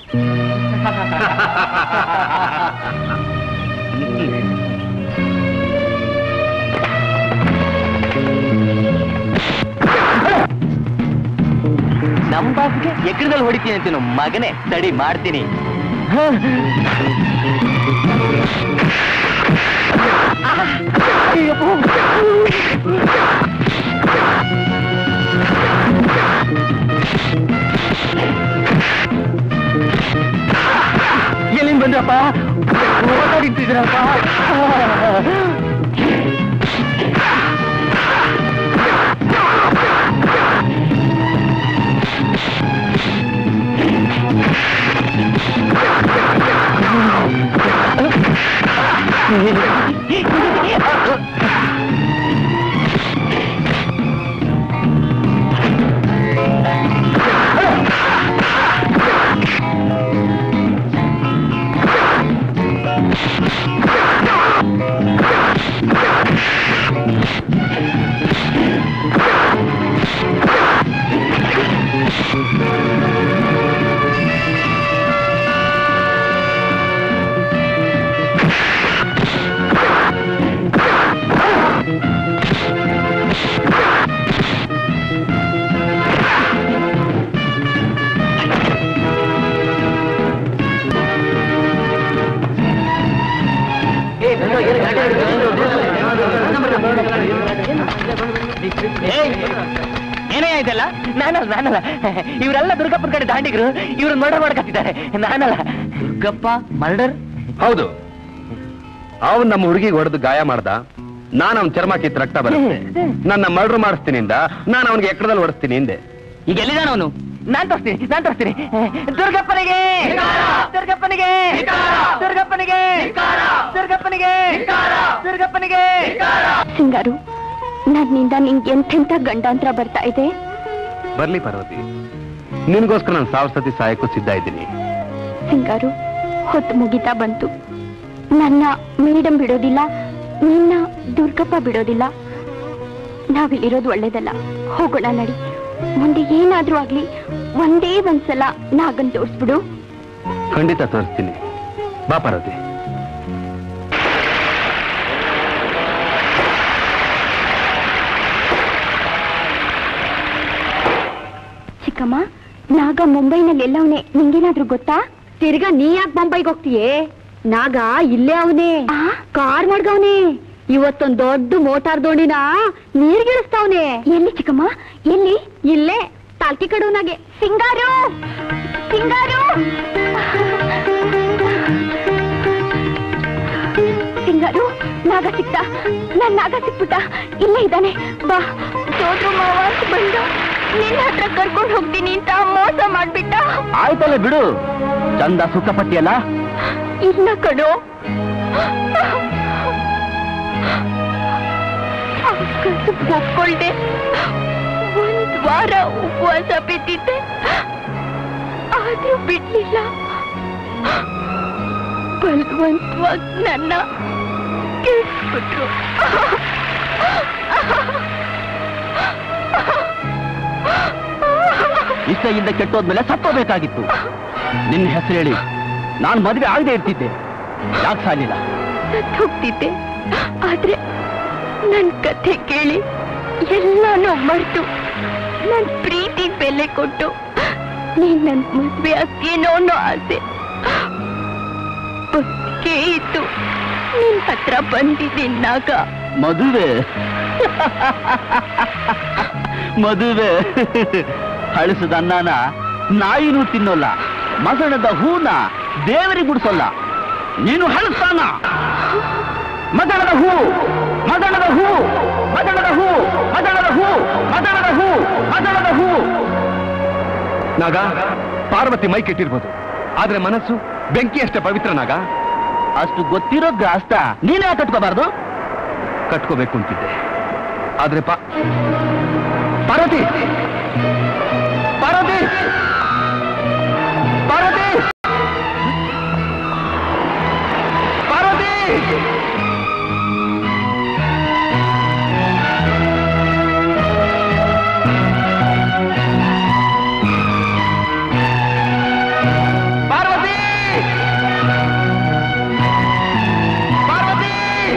ನಮ್ ಬಾಸ್ಗೆ ಎಕಡದಲ್ಲಿ ಹೊಡಿತೀನಿ ಅಂತೀನು ಮಗನೇ ತಡಿ ಮಾಡ್ತೀನಿ ಎಲ್ಲಿಂದ ಬಂದ್ರಪ್ಪ ಓಡಾಡಿಟ್ಟಿದ್ರಪ್ಪ ಏನೇ ಇದೆಲ್ಲ ನಾನಲ್ಲ ನಾನಲ್ಲ ಇವರೆಲ್ಲ ದುರ್ಗಪ್ಪನ ಕಡೆ ದಾಂಡಿಗರು ಇವ್ರು ಮರ್ಡರ್ ಮಾಡ್ಕತ್ತಿದ್ದಾರೆ ನಾನಲ್ಲ ದುರ್ಗಪ್ಪ ಮರ್ಡರ್ ಹೌದು ಅವನ್ ನಮ್ಮ ಹುಡುಗಿಗೆ ಹೊಡೆದು ಗಾಯ ಮಾಡ್ದ ನಾನು ಅವನ್ ಚರ್ಮ ಕಿತ್ತು ರಕ್ತ ಬರುತ್ತೆ ನನ್ನ ಮರ್ಡರ್ ಮಾಡಿಸ್ತೀನಿ ಇಂದ ನಾನು ಅವನಿಗೆ ಎಕ್ಕಡದಲ್ಲಿ ಹೊಡಿಸ್ತೀನಿ ಹಿಂದೆ ಈಗ ಎಲ್ಲಿದ್ದಾನ ಅವನು ನಾನ್ ತೋರಿಸ್ತೀನಿ ನಾನ್ ತೋರಿಸ್ತೀನಿ ದುರ್ಗಪ್ಪನಿಗೆ ದುರ್ಗಪ್ಪನಿಗೆ ದುರ್ಗಪ್ಪನಿಗೆ ದುರ್ಗಪ್ಪನಿಗೆ ದುರ್ಗಪ್ಪನಿಗೆ ಸಿಂಗಾರು ನನ್ನಿಂದ ನಿಂಗೆ ಎಂತೆಂಥ ಗಂಡಾಂತರ ಬರ್ತಾ ಇದೆ ಬರ್ಲಿ ಪಾರ್ವತಿ ನಿನ್ಗೋಸ್ಕರ ನಾನು ಸಾವಿರ ಸತಿ ಸಾಯಕ್ಕೂ ಸಿದ್ಧ ಇದ್ದೀನಿ ಸಿಂಗಾರು ಹೊತ್ತು ಮುಗಿತಾ ಬಂತು ನನ್ನ ಮೇಡಮ್ ಬಿಡೋದಿಲ್ಲ ನಿನ್ನ ದುರ್ಗಪ್ಪ ಬಿಡೋದಿಲ್ಲ ನಾವಿಲ್ಲಿರೋದು ಒಳ್ಳೇದಲ್ಲ ಹೋಗೋಣ ನಡಿ ಮುಂದೆ ಏನಾದ್ರೂ ಆಗ್ಲಿ ಒಂದೇ ಒಂದ್ಸಲ ನಾಗನ್ ತೋರಿಸ್ಬಿಡು ಖಂಡಿತ ತೋರಿಸ್ತೀನಿ ಬಾ ಪಾರ್ವತಿ ಚಿಕ್ಕಮ್ಮ ನಾಗ ಮುಂಬೈನಲ್ಲಿ ಎಲ್ಲವನೇ ನಿಂಗೇನಾದ್ರೂ ಗೊತ್ತಾ ತಿರ್ಗಾ ನೀ ಯಾಕೆ ಬೊಂಬೈಗೆ ಹೋಗ್ತೀಯೇ ನಾಗ ಇಲ್ಲೇ ಅವನೇ ಕಾರ್ ಮಾಡ್ಗವನೆ ಇವತ್ತೊಂದ್ ದೊಡ್ಡ ಮೋಟಾರ್ ದೋಣಿನ ನೀರ್ಗಿಳಿಸ್ತಾವನೆ ಎಲ್ಲಿ ಚಿಕ್ಕಮ್ಮ ಎಲ್ಲಿ ಇಲ್ಲೇ ತಾಲ್ಕಿ ಕಡೂನಾಗೆ ಸಿಂಗಾರು ಸಿಂಗಾರು ಸಿಂಗಾರು ನಾಗ ಸಿಕ್ತ ನನ್ ನಾಗ ಸಿಕ್ಬಿಟ್ಟ ಇಲ್ಲೇ ಇದ್ದಾನೆ ಬಾ ಸೋದ್ರು ಮಾವ ಅಂತ ಬಂದ ನಿನ್ನ ಹತ್ರ ಕರ್ಕೊಂಡು ಹೋಗ್ತೀನಿ ಅಂತ ಮೋಸ ಮಾಡ್ಬಿಟ್ಟ ಆಯ್ತಲ್ಲ ಬಿಡು ಚಂದ ಸುಖಪಟ್ಟಿಯಲ್ಲ ಇಲ್ಲ ಕಣೋ ಕಸು ಒಪ್ಕೊಳ್ದೆ ಒಂದ್ ವಾರ ಉಪವಾಸ ಬಿದ್ದಿದ್ದೆ ಆದ್ರೂ ಬಿಡ್ಲಿಲ್ಲ ಬಲವಂತವಾಗಿ ನನ್ನ ಕೆಡ್ಸ್ಬಿಟ್ರು ಇಷ್ಟದಿಂದ ಕೆಟ್ಟೋದ್ಮೇಲೆ ಸತ್ತೋಬೇಕಾಗಿತ್ತು ನಿನ್ನ ಹೆಸರು ಹೇಳಿ ನಾನು ಮದುವೆ ಆಗದೆ ಇರ್ತಿದ್ದೆ ಯಾಕೆ ಸಾಲಿಲ್ಲ ಸತ್ ಹೋಗ್ತಿದ್ದೆ ಆದ್ರೆ ನನ್ ಕಥೆ ಕೇಳಿ ಎಲ್ಲಾನು ಮರ್ತು ನನ್ ಪ್ರೀತಿ ಬೆಲೆ ಕೊಟ್ಟು ನೀನ್ ನನ್ ಮದ್ವೆ ಆಗ್ತೀನೋ ಅನ್ನೋ ಆಸೆ ಬದುಕೇ ಇತ್ತು ನಿನ್ ಹತ್ರ ಬಂದಿದ್ದೀನಾಗ ಮದುವೆ ಮದುವೆ ಹಳಸದ ಅನ್ನನ ನಾಯಿನೂ ತಿನ್ನೋಲ್ಲ ಮಸಣದ ಹೂನ ದೇವರಿಗೆ ಗುಡಿಸೋಲ್ಲ ನೀನು ಹಳಸ್ತಾನ ಮದಣದ ಹೂ ಮದಣದ ಹೂ ಮದಣದ ಹೂ ಮದಣದ ಹೂ ಮದಣದ ಹೂ ಮದಣದ ಹೂ ನಾಗ ಪಾರ್ವತಿ ಮೈ ಕೆಟ್ಟಿರ್ಬೋದು ಆದ್ರೆ ಮನಸ್ಸು ಬೆಂಕಿ ಅಷ್ಟೇ ಪವಿತ್ರ ನಾಗ ಅಷ್ಟು ಗೊತ್ತಿರೋ ಗ್ರಾಸ್ತ ನೀನೇ ಕಟ್ಕೋಬಾರ್ದು ಕಟ್ಕೋಬೇಕು ಅಂತಿದ್ದೆ ಆದ್ರೆ ಪಾ ಪಾರ್ವತಿ ಪಾರ್ವತಿ ಪಾರ್ವತಿ ಪಾರ್ವತಿ ಪಾರ್ವತಿ ಪಾರ್ವತಿ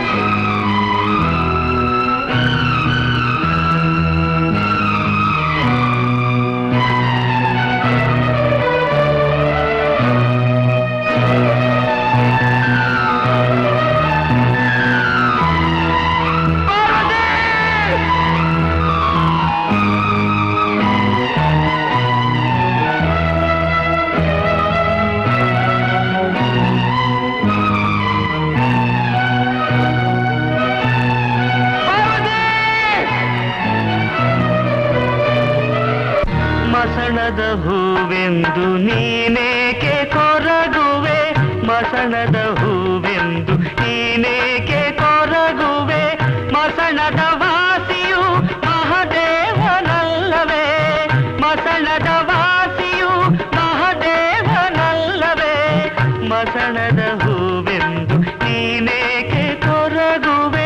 ಮಸಣದ ಹೂವೆಂದು ನೀನೇಕೆ ಕೊರಗುವೆ ಮಸಣದ ಹೂವೆಂದು ನೀನೇಕೆ ಕೊರಗುವೆ ಮಸಣದ ವಾಸಿಯು ಮಹದೇವನಲ್ಲವೇ ಮಸಣದ ವಾಸಿಯು ಮಹದೇವನಲ್ಲವೇ ಮಸಣದ ಹೂವೆಂದು ನೀನೇಕೆ ಕೊರಗುವೆ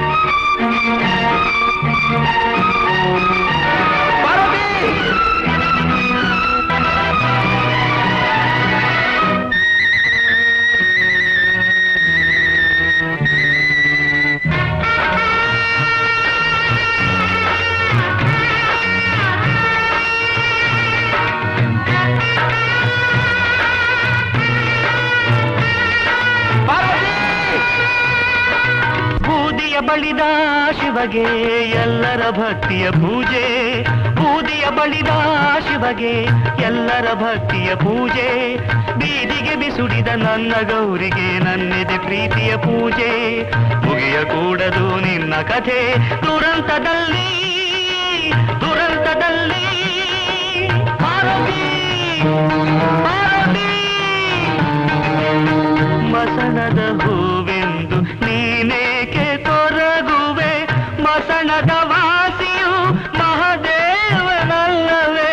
ಬೂದಿಯ ಬಳಿದ ಶಿವಗೆ ಎಲ್ಲರ ಭಕ್ತಿಯ ಪೂಜೆ ಬೂದಿಯ ಬಳಿದ ಶಿವಗೆ ಎಲ್ಲರ ಭಕ್ತಿಯ ಪೂಜೆ ಬೀದಿಗೆ ಬಿಸುಡಿದ ನನ್ನ ಗೌರಿಗೆ ನನ್ನೆದೆ ಪ್ರೀತಿಯ ಪೂಜೆ ಮುಗಿಯಕೂಡದು ನಿನ್ನ ಕಥೆ ದುರಂತದಲ್ಲಿ ದುರಂತದಲ್ಲಿ ಪಾರ್ವತಿ, ಪಾರ್ವತಿ. ಮಸಣದ ಹೂವೆಂದು ನೀನೇಕೆ ಕೊರಗುವೆ ಮಸಣದ ವಾಸಿಯು ಮಹದೇವನಲ್ಲವೇ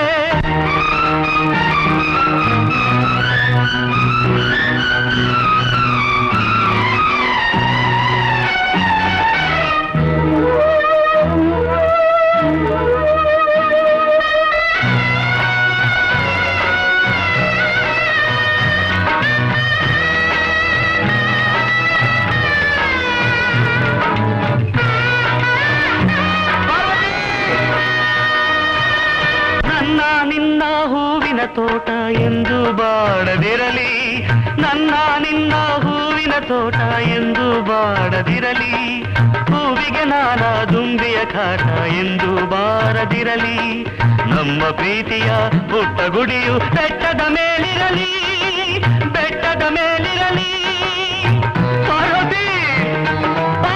ನನ್ನ ನಿನ್ನ ಹೂವಿನ ತೋಟ ಎಂದು ಬಾಡದಿರಲಿ ನನ್ನ ನಿನ್ನ ಹೂವಿನ ತೋಟ ಎಂದು ಬಾಡದಿರಲಿ ಹೂವಿಗೆ ನಾನ ದುಂಬಿಯ ಕಾಟ ಎಂದು ಬಾರದಿರಲಿ ನಮ್ಮ ಪ್ರೀತಿಯ ಪುಟ್ಟ ಗುಡಿಯು ಬೆಟ್ಟದ ಮೇಲಿರಲಿ ಬೆಟ್ಟದ ಮೇಲಿರಲಿ ಪಾರ್ವತಿ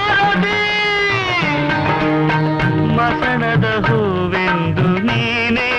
ಪಾರ್ವತಿ ಮಸಣದ ಹೂವೆಂದು ನೀನೇ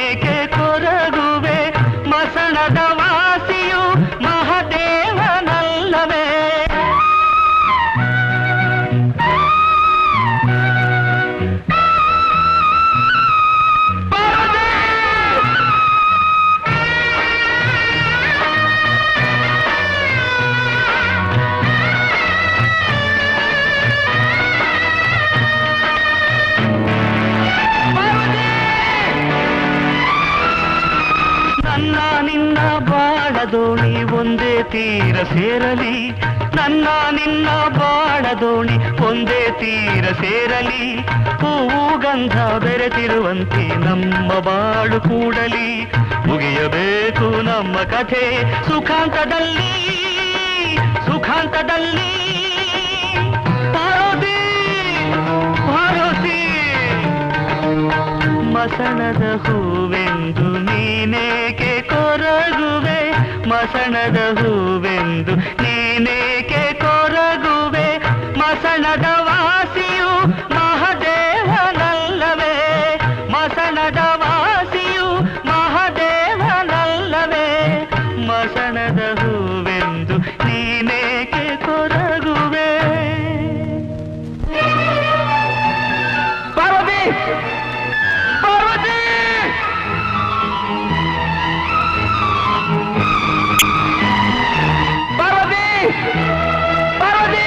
ತೀರ ಸೇರಲಿ ನನ್ನ ನಿನ್ನ ಬಾಳ ದೋಣಿ ಒಂದೇ ತೀರ ಸೇರಲಿ ಹೂವು ಗಂಧ ಬೆರೆತಿರುವಂತೆ ನಮ್ಮ ಬಾಳು ಕೂಡಲಿ ಮುಗಿಯಬೇಕು ನಮ್ಮ ಕಥೆ ಸುಖಾಂತದಲ್ಲಿ ಸುಖಾಂತದಲ್ಲಿ ಪಾರ್ವತಿ ಪಾರ್ವತಿ ಮಸಣದ ಹೂವೆಂದು ನೀನೇಕೆ ಕೊರಗುವೆ ಮಸಣದ ಹೂವೆಂದು ನೀನೇಕೆ ಕೊರಗುವೆ ಮಸಣದ ವಾಸಿಯು ಮಹದೇವನಲ್ಲವೇ ಮಸಣದ ವಾಸಿಯು ಮಹದೇವನಲ್ಲವೇ ಮಸಣದ ಹೂವೆಂದು ನೀನೇಕೆ ಕೊರಗುವೆ ಪಾರ್ವತಿ ಪಾರ್ವತಿ ಪಾರ್ವತಿ ಪಾರ್ವತಿ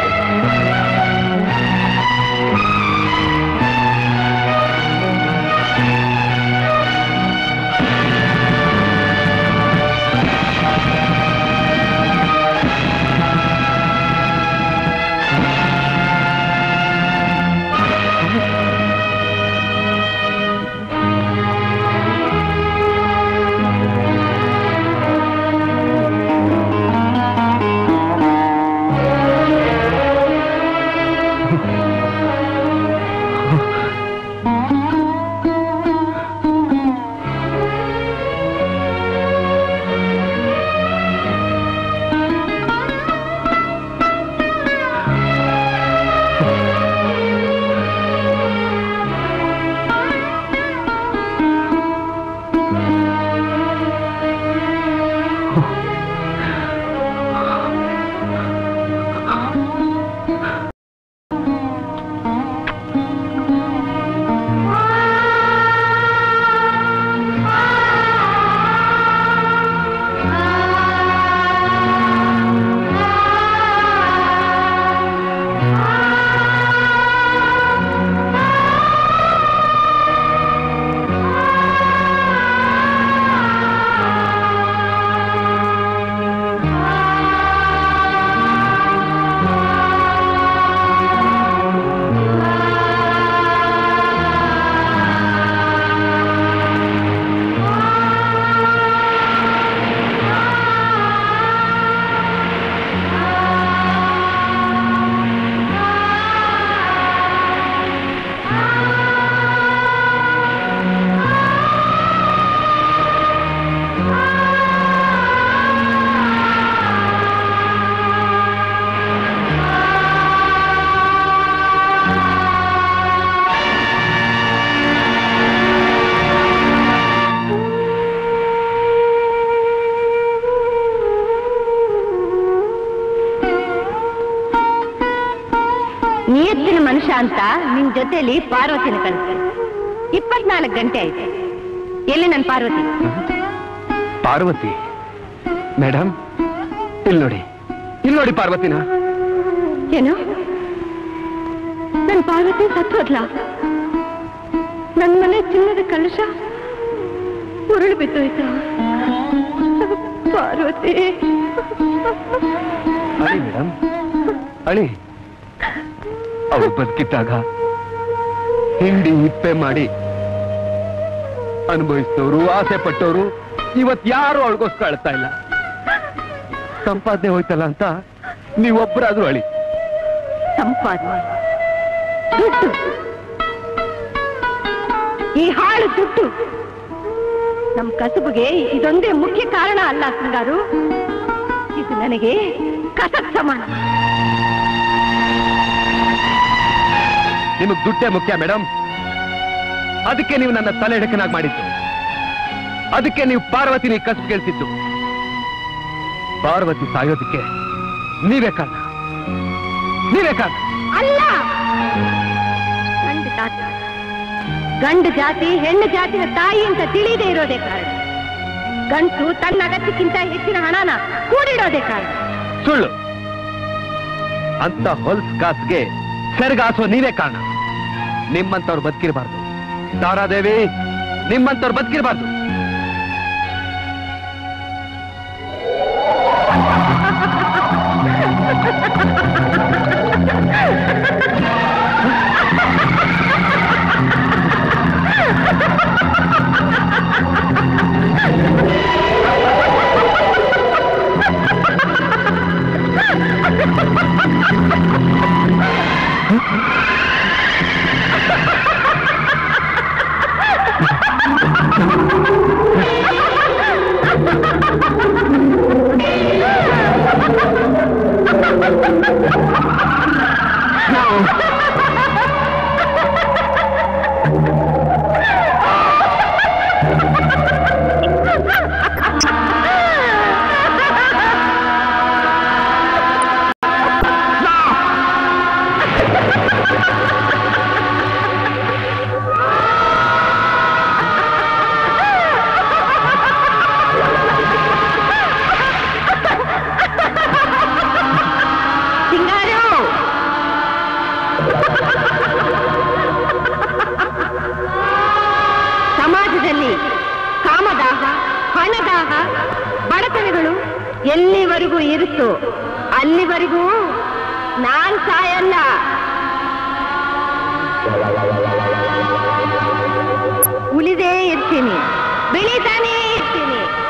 ನಿಯತ್ತಿನ ಮನುಷ್ಯ ಅಂತ ನಿನ್ ಜೊತೆಲಿ ಪಾರ್ವತಿನ ಕಳಿಸ್ತಾರೆ ಇಪ್ಪತ್ನಾಲ್ಕು ಗಂಟೆ ಆಯ್ತು ಎಲ್ಲಿ ನನ್ ಪಾರ್ವತಿ ಪಾರ್ವತಿ ಮೇಡಮ್ ಇಲ್ಲಿ ನೋಡಿ ಇಲ್ಲಿ ನೋಡಿ ಪಾರ್ವತಿನ ಏನು ನನ್ ಪಾರ್ವತಿ ಸತ್ವದ್ಲ ನನ್ ಮನೆ ಚಿನ್ನದ ಕಲಶ ಉರುಳು ಬಿದ್ದೋಯ್ತ ಪಾರ್ವತಿ ಅಳಿ ಮೇಡಮ್ ಅಳಿ ಅವಳು ಬದುಕಿದ್ದಾಗ ಹಿಂಡಿ ಹಿಪ್ಪೆ ಮಾಡಿ ಅನುಭವಿಸಿದವರು ಆಸೆ ಪಟ್ಟವರು ಇವತ್ ಯಾರು ಅವಳಿಗೋಸ್ಕರ ಅಳ್ತಾ ಇಲ್ಲ ಸಂಪಾದನೆ ಹೋಯ್ತಲ್ಲ ಅಂತ ನೀವೊಬ್ಬರಾದ್ರೂ ಅಳಿ ಸಂಪಾದನೆ ದುಡ್ಡು ಈ ಹಾಳು ದುಡ್ಡು ನಮ್ ಕಸುಬುಗೆ ಇದೊಂದೇ ಮುಖ್ಯ ಕಾರಣ ಅಲ್ಲ ಸಿಂಗಾರು ಇದು ನನಗೆ ಕಸಕ್ ಸಮಾನ ನಿಮಗ್ ದುಡ್ಡೇ ಮುಖ್ಯ ಮೇಡಮ್ ಅದಕ್ಕೆ ನೀವು ನನ್ನ ತಲೆ ಹಿಡಕನಾಗಿ ಮಾಡಿದ್ದು ಅದಕ್ಕೆ ನೀವು ಪಾರ್ವತಿನಿ ಕಸಬು ಕೇಳ್ತಿದ್ದು ಪಾರ್ವತಿ ಸಾಯೋದಕ್ಕೆ ನೀವೇ ಕಾರಣ ನೀವೇ ಕಾರಣ ಅಲ್ಲ ಖಂಡಿತ ಅಲ್ಲ. ಗಂಡು ಜಾತಿ ಹೆಣ್ಣು ಜಾತಿನ ತಾಯಿ ಅಂತ ತಿಳಿಯದೇ ಇರೋದೇ ಕಾರಣ ಗಂಟು ತನ್ನ ಅಗತ್ಯಕ್ಕಿಂತ ಹೆಚ್ಚಿನ ಹಣನ ಕೂಡಿಡೋದೇ ಕಾರಣ ಸುಳ್ಳು ಅಂತ ಹೊಲ್ಸ್ ಕಾಸ್ಗೆ ಸೆರಗಾಸೋ ನೀವೇ ಕಾರಣ ನಿಮ್ಮಂತವ್ರು ಬದುಕಿರಬಾರ್ದು ತಾರಾದೇವಿ ನಿಮ್ಮಂತವ್ರು ಬದುಕಿರಬಾರ್ದು ಸಿಂಗಾರು ಸಮಾಜದಲ್ಲಿ ಕಾಮದಾಹ ಹಣದಾಹ ಬಡತನಗಳು ಎಲ್ಲಿವರೆಗೂ ಇರುತ್ತೋ ಅಲ್ಲಿವರೆಗೂ ನಾನ್ ಸಾಯಲ್ಲ ಉಳಿದೇ ಇರ್ತೀನಿ ಬೆಳೀತಾನೇ ಇರ್ತೀನಿ